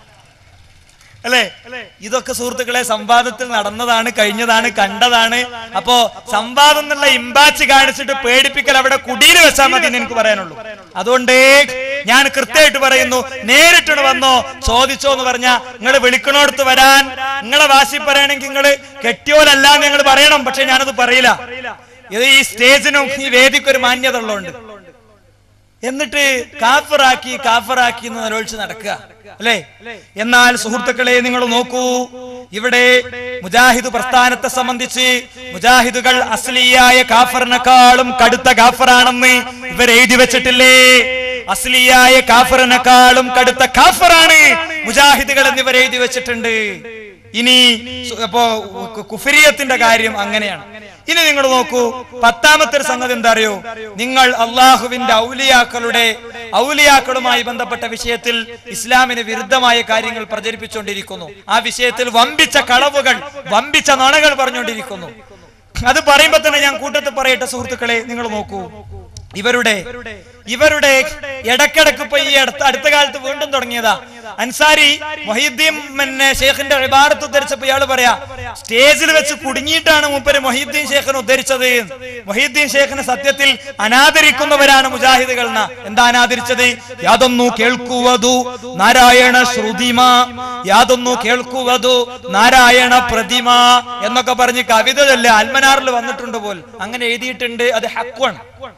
അല്ലേ ഇതൊക്കെ സുഹൃത്തുക്കളെ സംവാദത്തിൽ നടന്നതാണ് കഴിഞ്ഞതാണ് കണ്ടതാണ് അപ്പോ സംവാദം എന്നുള്ള ഇമ്പാച്ച് കാണിച്ചിട്ട് പേടിപ്പിക്കൽ അവിടെ കുടിയിൽ വെച്ചാൽ മതി എന്ന് എനിക്ക് പറയാനുള്ളൂ അതുകൊണ്ട് ഞാൻ കൃത്യമായിട്ട് പറയുന്നു നേരിട്ട് വന്നോ ചോദിച്ചോ എന്ന് പറഞ്ഞ നിങ്ങൾ വിളിക്കണോടത്ത് വരാൻ നിങ്ങളെ വാശി പറയണമെങ്കിൽ നിങ്ങൾ കെട്ടിയോലല്ല എന്ന് നിങ്ങൾ പറയണം പക്ഷെ ഞാനത് പറയില്ല ഇത് ഈ സ്റ്റേജിനും ഈ വേദിക്കും ഒരു മാന്യത ഉള്ളതുകൊണ്ട് എന്നിട്ട് കാഫറാക്കി കാഫറാക്കി എന്ന് നിലവിളിച്ച് നടക്കുക അല്ലേ എന്നാൽ സുഹൃത്തുക്കളെ നിങ്ങൾ നോക്കൂ ഇവിടെ മുജാഹിദ് പ്രസ്ഥാനത്തെ സംബന്ധിച്ച് മുജാഹിദുകൾ അസ്ലിയായ കാഫറിനെക്കാളും കടുത്ത കാഫറാണെന്ന് ഇവർ എഴുതി വെച്ചിട്ടില്ലേ അസ്ലിയായ കാഫറിനെക്കാളും കടുത്ത കാഫറാണ് മുജാഹിദുകൾ എന്നിവർ എഴുതി വെച്ചിട്ടുണ്ട് ഇനി സു- അപ്പോ കു- കുഫരിയത്തിന്റെ കാര്യം അങ്ങനെയാണ് ഇനി നിങ്ങൾ നോക്കൂ പത്താമത്തെ ഒരു സംഗതി എന്താ അറിയോ നിങ്ങൾ അള്ളാഹുവിന്റെ ഔലിയാക്കളുടെ ഔലിയാക്കളുമായി ബന്ധപ്പെട്ട വിഷയത്തിൽ ഇസ്ലാമിന് വിരുദ്ധമായ കാര്യങ്ങൾ പ്രചരിപ്പിച്ചുകൊണ്ടിരിക്കുന്നു ആ വിഷയത്തിൽ വമ്പിച്ച കളവുകൾ വമ്പിച്ച നുണകൾ പറഞ്ഞുകൊണ്ടിരിക്കുന്നു അത് പറയുമ്പോ തന്നെ ഞാൻ കൂട്ടത്തിൽ പറയട്ടെ സുഹൃത്തുക്കളെ നിങ്ങൾ നോക്കൂ ഇവരുടെ ഇവരുടെ ഇടക്കിടക്ക് ഇപ്പൊ ഈ അടുത്ത അടുത്ത കാലത്ത് വീണ്ടും തുടങ്ങിയതാ അൻസാരി മൊഹീദ്ദീൻ പിന്നെ ഷേഖിന്റെ ഇബാറത്ത് ഉദ്ധരിച്ചപ്പോ ഇയാള് പറയാ സ്റ്റേജിൽ വെച്ച് കുടുങ്ങിയിട്ടാണ് മൂപ്പര് മൊഹീദ്ദീൻ ഷേഖിനെ ഉദ്ധരിച്ചത് മൊഹീദ്ദീൻ ഷേഖിനെ സത്യത്തിൽ അനാദരിക്കുന്നവരാണ് മുജാഹിദുകൾ എന്ന എന്താ അനാദരിച്ചത് യാതൊന്നു കേൾക്കുവതു നാരായണ ശ്രുതിമ യാതൊന്നു കേൾക്കുവതു നാരായണ പ്രതിമ എന്നൊക്കെ പറഞ്ഞ് കവിത ചൊല്ലുക അൽമനാറിൽ വന്നിട്ടുണ്ട് പോൽ അങ്ങനെ എഴുതിയിട്ടുണ്ട് അത് ഹക്വാണ്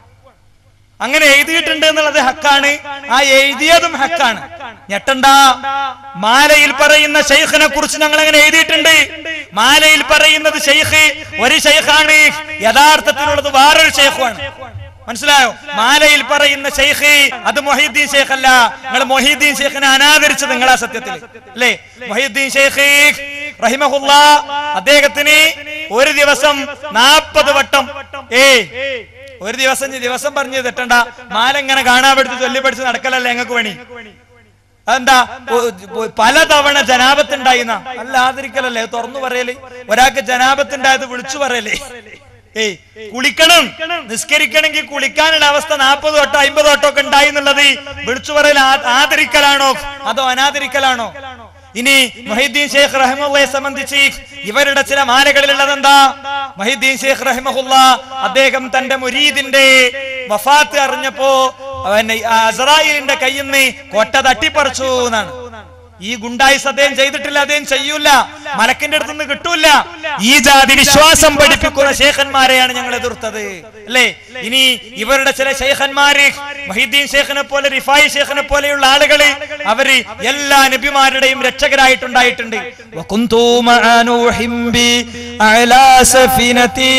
അങ്ങനെ എഴുതിയിട്ടുണ്ട് എന്നുള്ളത് ഹക്കാണ് ആ എഴുതിയതും ഹക്കാണ് ഞെട്ടണ്ട മാലയിൽ പറയുന്ന ഷെയ്ഖിനെ കുറിച്ച് ഞങ്ങൾ അങ്ങനെ എഴുതിയിട്ടുണ്ട് മാലയിൽ പറയുന്നത് ഷെയ്ഖ് ഒരു ഷെയ്ഖാണ് യഥാർത്ഥത്തിലുള്ളത് വേറൊരു ഷെയ്ഖുമാണ് മനസ്സിലായോ മാലയിൽ പറയുന്ന ഷെയ്ഖ് അത് മൊഹീദ്ദീൻ ഷെയ്ഖ് അല്ല നിങ്ങൾ മൊഹീദ്ദീൻ ഷെയ്ഖിനെ അനാദരിച്ചത് നിങ്ങളാ സത്യത്തിൽ അല്ലേ മൊഹീദ്ദീൻ ഷെയ്ഖ് റഹിമഹുല്ല അദ്ദേഹത്തിന് ഒരു ദിവസം നാൽപ്പത് വട്ടം ഏ ഒരു ദിവസം ഇനി ദിവസം പറഞ്ഞ് തെറ്റണ്ട മാല ഇങ്ങനെ കാണാൻ പഠിച്ച് ചൊല്ലി പഠിച്ച് നടക്കലല്ലേ ഞങ്ങൾക്ക് പണി അതെന്താ ഒ- ഒ- പലതവണ ജനാപത്തുണ്ടായിന്ന അല്ല ആദരിക്കലല്ലേ തുറന്നു പറയല് ഒരാൾക്ക് ജനാപത്തുണ്ടായത് വിളിച്ചു പറയലേ ഏയ് കുളിക്കണം നിസ്കരിക്കണമെങ്കിൽ കുളിക്കാനുള്ള അവസ്ഥ നാൽപ്പത് തൊട്ടോ അമ്പത് തൊട്ടോ ഒക്കെ ഉണ്ടായി എന്നുള്ളത് വിളിച്ചു പറയൽ ആ- ആദരിക്കലാണോ അതോ അനാദരിക്കലാണോ ഇനി മൊഹീദ്ദീൻ ഷെയ്ഖ് റഹിമുള്ളയെ സംബന്ധിച്ച് ഇവരുടെ ചില മാലകളിലുള്ളത് എന്താ മൊഹീദ്ദീൻ ഷെയ്ഖ് റഹിമഹുല്ല അദ്ദേഹം തന്റെ മുരീദിന്റെ വഫാത്ത് അറിഞ്ഞപ്പോ അവൻ അസറായിലിന്റെ കയ്യിൽ നിന്ന് കൊട്ട തട്ടിപ്പറിച്ചു എന്നാണ് ഈ ഗുണ്ടായിസ് അദ്ദേഹം ചെയ്തിട്ടില്ല അദ്ദേഹം ചെയ്യൂല മലക്കിന്റെ അടുത്ത് നിന്ന് കിട്ടൂല ഈ ജാതി വിശ്വാസം പഠിപ്പിക്കുന്ന ശേഖന്മാരെയാണ് ഞങ്ങൾ എതിർത്തത് അല്ലേ ഇനി ഇവരുടെ ചില ശേഖന്മാര് മഹീദ്ദീൻ ശേഖനെ പോലെ റിഫായി ശേഖനെ പോലെയുള്ള ആളുകള് അവര് എല്ലാ നബിമാരുടെയും രക്ഷകരായിട്ടുണ്ടായിട്ടുണ്ട് وكنت مع نوح بأعلى سفينتي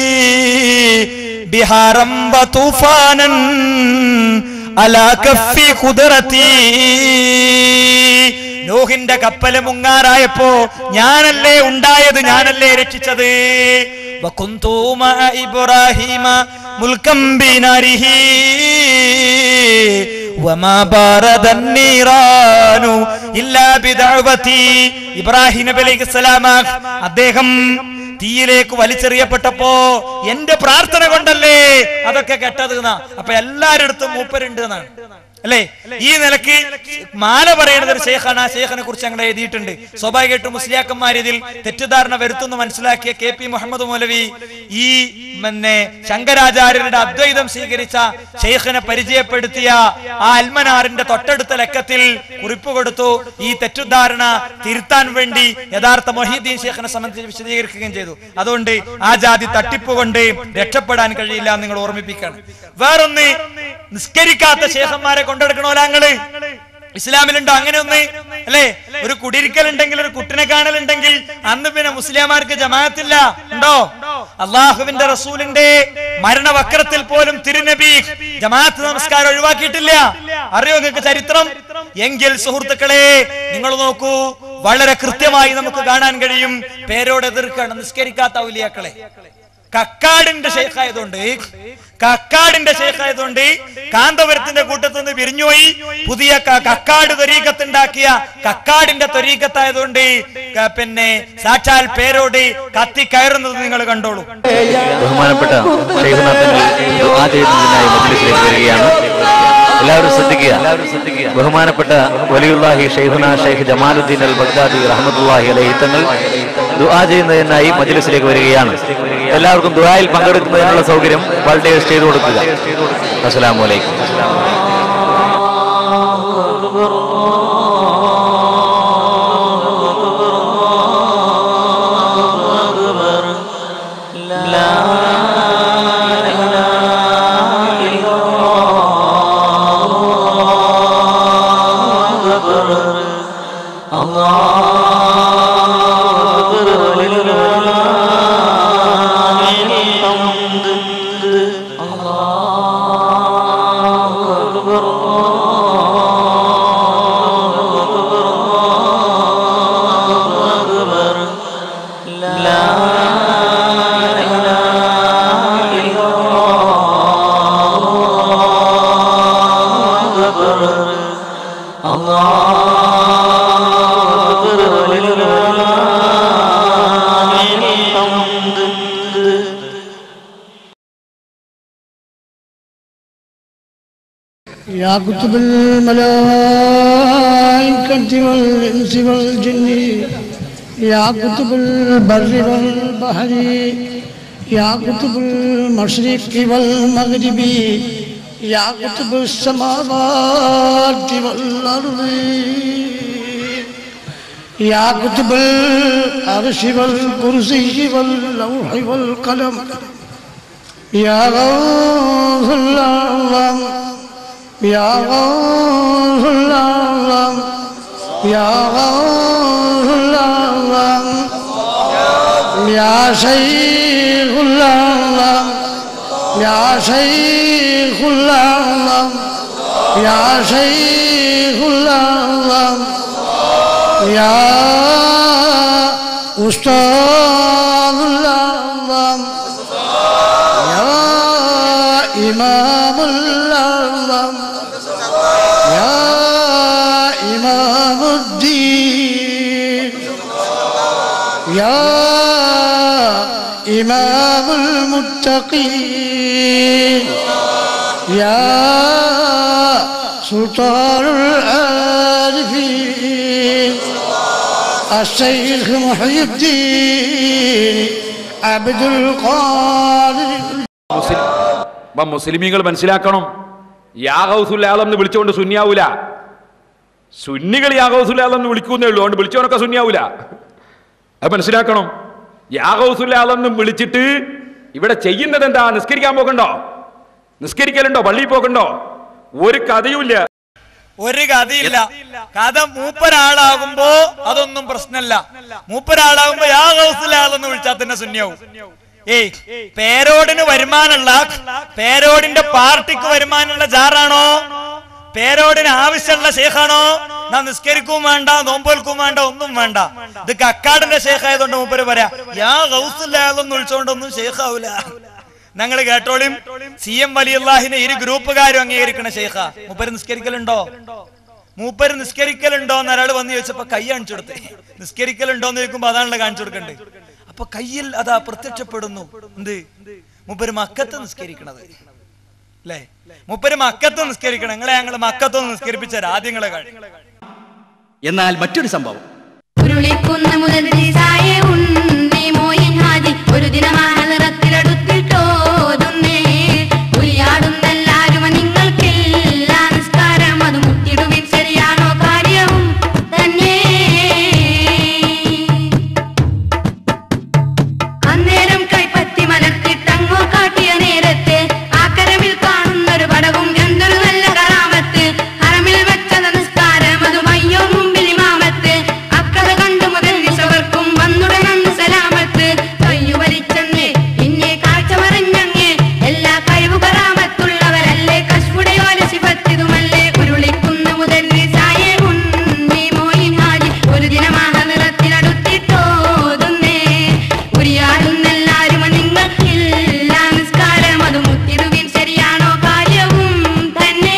بحارا وطوفانا على كف قدرتي നോഹിന്റെ കപ്പല് മുങ്ങാറായപ്പോ ഞാനല്ലേ ഉണ്ടായത് ഞാനല്ലേ രക്ഷിച്ചത് وكنت مع إبراهيم ملكا بناره وما بارد النيران إلا بدعوتي ഇബ്രാഹിം നബി അലൈഹി സ്വലാം അദ്ദേഹം തീയിലേക്ക് വലിച്ചെറിയപ്പെട്ടപ്പോ എന്റെ പ്രാർത്ഥന കൊണ്ടല്ലേ അതൊക്കെ കെട്ടത് എന്നാ അപ്പൊ എല്ലാരുടെ അടുത്തും മൂപ്പരുണ്ട് എന്നാണ് അല്ലേ ഈ നിലക്ക് മാല പറയുന്നത് ഒരു ശേഖാണ് ആ ശേഖനെ കുറിച്ച് ഞങ്ങൾ എഴുതിയിട്ടുണ്ട് സ്വാഭാവികമായിട്ടും മുസ്ലിയാക്കന്മാർ ഇതിൽ തെറ്റിദ്ധാരണ വരുത്തുന്നു മനസ്സിലാക്കിയ കെ പി മുഹമ്മദ് മൗലവി ഈ പിന്നെ ശങ്കരാചാര്യരുടെ അദ്വൈതം സ്വീകരിച്ച ഷെയ്ഖിനെ പരിചയപ്പെടുത്തിയ ആ അൽമനാറിന്റെ തൊട്ടടുത്ത ലക്കത്തിൽ കുറിപ്പ് കൊടുത്തു ഈ തെറ്റിദ്ധാരണ തിരുത്താൻ വേണ്ടി യഥാർത്ഥ മൊഹീദ്ദീൻ ഷെയ്ഖിനെ സംബന്ധിച്ച് വിശദീകരിക്കുകയും ചെയ്തു അതുകൊണ്ട് ആ ജാതി തട്ടിപ്പ് കൊണ്ട് രക്ഷപ്പെടാൻ കഴിയില്ല എന്ന് നിങ്ങൾ ഓർമ്മിപ്പിക്കണം വേറൊന്ന് നിസ്കരിക്കാത്ത ശേഖന്മാരെ കൊണ്ടെടുക്കണോല ഞങ്ങള് ഇസ്ലാമിലുണ്ടോ അങ്ങനെ ഒന്ന് അല്ലേ ഒരു കുടിരിക്കൽ ഉണ്ടെങ്കിൽ ഒരു കുട്ടിനെ കാണലുണ്ടെങ്കിൽ അന്ന് പിന്നെ മുസ്ലിംമാർക്ക് ജമാഅത്തില്ല ഉണ്ടോ അള്ളാഹുവിന്റെ റസൂലിന്റെ മരണവക്രത്തിൽ പോലും തിരുനബി ജമാഅത്ത് നമസ്കാരം ഒഴിവാക്കിയിട്ടില്ല അറിയോ നിങ്ങൾക്ക് ചരിത്രം എങ്കിൽ സുഹൃത്തുക്കളെ നിങ്ങൾ നോക്കൂ വളരെ കൃത്യമായി നമുക്ക് കാണാൻ കഴിയും പേരോട് എതിർക്കാണ് നിസ്കരിക്കാത്ത ഔലിയാക്കളെ കക്കാടിന്റെ ഷെയ്ഖായതുകൊണ്ട് കക്കാടിന്റെ ഷെയ്ഖായതുകൊണ്ട് കാന്തപുരത്തിന്റെ കൂട്ടത്തിൽ നിന്ന് പിരിഞ്ഞുപോയി പുതിയ ക- കക്കാട് ത്വരീക്കത്തുണ്ടാക്കിയ കക്കാടിന്റെ ത്വരീക്കത്തായതുകൊണ്ട് ക- പിന്നെ സാക്ഷാൽ പേരോട് കത്തി കയറുന്നത് നിങ്ങൾ കണ്ടോളൂ ബഹുമാനപ്പെട്ട ഷെയ്ഖുനാഥൻ ദുആ ചെയ്യുന്നതിനായി മജ്ലിസിലേക്ക് വരികയാണ് എല്ലാവരും ശ്രദ്ധിക്കുക ബഹുമാനപ്പെട്ട വലിയുല്ലാഹി ഷെയ്ഖുന ഷെയ്ഖ് ജമാലുദ്ദീൻ അൽ ബഗ്ദാദി റഹ്മത്തുള്ളാഹി അലൈഹി തങ്ങൾ ദുആ ചെയ്യുന്നതിനായി മജ്ലിസിലേക്ക് വരികയാണ് എല്ലാവർക്കും ദുആയിൽ പങ്കെടുക്കുന്നതിനുള്ള സൗകര്യം വളണ്ടിയേഴ്സ് ചെയ്തു കൊടുക്കുക അസ്സലാമു അലൈക്കും يا كتب الملائكة والإنس والجن يا كتب البر والبحر يا كتب المشرق والمغرب يا كتب السماوات والأرض يا كتب العرش والكرسي واللوح والقلم يا غوث الأعظم يا غوث الأعظم يا غوث الأعظم يا شيخ الأعظم يا شيخ الأعظم يا شيخ الأعظم يا أستاذ الأعظم يا إمام الأعظم يا إمام الدين يا إمام المتقين يا سلطان العارفين الشيخ محي الدين عبد القادر മുസ്ലിം അപ്പൊ മുസ്ലിമീങ്ങൾ മനസ്സിലാക്കണം യാഹൗസുൽ ആലം എന്ന് വിളിച്ചുകൊണ്ട് സുന്നിയാവൂല സുന്നികൾ യാഹൗസുൽ ആലം എന്ന് വിളിക്കുന്നേ ഉള്ളൂ അതുകൊണ്ട് വിളിച്ചവനൊക്കെ സുന്നിയാവൂല അത് മനസ്സിലാക്കണം യാഹൗസുൽ ആലം എന്ന് വിളിച്ചിട്ട് ഇവിടെ ചെയ്യുന്നത് എന്താ നിസ്കരിക്കാൻ പോകണ്ടോ നിസ്കരിക്കലുണ്ടോ പള്ളിയിൽ പോകണ്ടോ ഒരു കഥയുമില്ല ഒരു കഥയില്ല കഥ മൂപ്പരാളാകുമ്പോ അതൊന്നും പ്രശ്നമല്ല മൂപ്പരാളാകുമ്പോ യാ ഹൗസിലാളെന്ന് വിളിച്ചാൽ തന്നെ ശൂന്യാവും ഏയ് പേരോടിന് വരുമാനമുള്ള പേരോടിന്റെ പാർട്ടിക്ക് വരുമാനമുള്ള ജാറാണോ പേരോടിന് ആവശ്യമുള്ള ഷേഖാണോ നാ നിസ്കരിക്കും വേണ്ട നോമ്പോൽക്കും വേണ്ട ഒന്നും വേണ്ട ഇത് കക്കാടിന്റെ ഷേഖ് ആയതുകൊണ്ട് മൂപ്പര് പറയാ യാ ഹൗസിലാളെന്ന് വിളിച്ചോണ്ടൊന്നും ഷേഖാവൂല ഞങ്ങൾ കേട്ടോളിയും സി എം വലിയല്ലാഹിനെ ഇരു ഗ്രൂപ്പുകാരും അംഗീകരിക്കണ ഷെയ്ഖ മൂപ്പര് നിസ്കരിക്കലുണ്ടോ മൂപ്പര് നിസ്കരിക്കലുണ്ടോ എന്ന് ഒരാൾ വന്ന് ചോദിച്ചപ്പോ കൈ കാണിച്ചു കൊടുത്തേ നിസ്കരിക്കലുണ്ടോ എന്ന് ചോദിക്കുമ്പോ അതാണല്ലോ കാണിച്ചു കൊടുക്കണ്ടേ അപ്പൊ കയ്യിൽ അതാ പ്രത്യക്ഷപ്പെടുന്നു എന്ത് മൂപ്പര് മക്കത്ത് നിസ്കരിക്കണത് അല്ലേ മൂപ്പര് മക്കത്ത് നിസ്കരിക്കണം നിങ്ങളെ ഞങ്ങൾ മക്കത്തൊന്ന് നിസ്കരിപ്പിച്ച രാജ്യങ്ങളെ കാണി എന്നാൽ മറ്റൊരു സംഭവം ഉരുളിക്കുന്ന മുതലിസായ ഉണ്ണി മോയിൻ ഹാജി ഒരു ദിനമാഹലത്തിലടുത്തിട്ടോതുന്നേ ഉരിയാടുന്നെല്ലാരും നിങ്ങൾക്കെല്ലാ നിസ്കാരം അത് മുത്തിടുവിൻ ശരിയാണോ കാര്യവും തന്നെ അന്നേരം കൈപ്പത്തി മലർത്തിട്ടങ്ങോ കാട്ടിയ നേരത്ത് ആക്കരമിൽ കാണുന്നൊരു പടവും എന്തൊരു നല്ല കറാമത്ത് അറമിൽ വെച്ച നമസ്കാരം അത് മയ്യോ മുമ്പിൽ ഇമാമത്ത് അക്കഥ കണ്ടു മുതൽ വിശവർക്കും വന്നുടനന്ന് സലാമത്ത് കയ്യു വലിച്ചെന്ന് പിന്നെ കാഴ്ച മറിഞ്ഞങ്ങ് എല്ലാ കഴിവു കറാമത്തുള്ളവരല്ലേ കശ്മുടയോല ശിവത്തിതുമല്ലേ ഉരുളിക്കുന്ന മുതൽ സായ ഉണ്ണി മോയിൻ ഹാജി ഒരു ദിനമാഹ നിറത്തിനടുത്തിട്ടോതുന്നേ ഉരിയാടുന്നെല്ലാരും നിങ്ങൾക്കില്ല നിസ്കാരം അത് മുത്തിടുവിൻ ശരിയാണോ കാര്യവും തന്നെ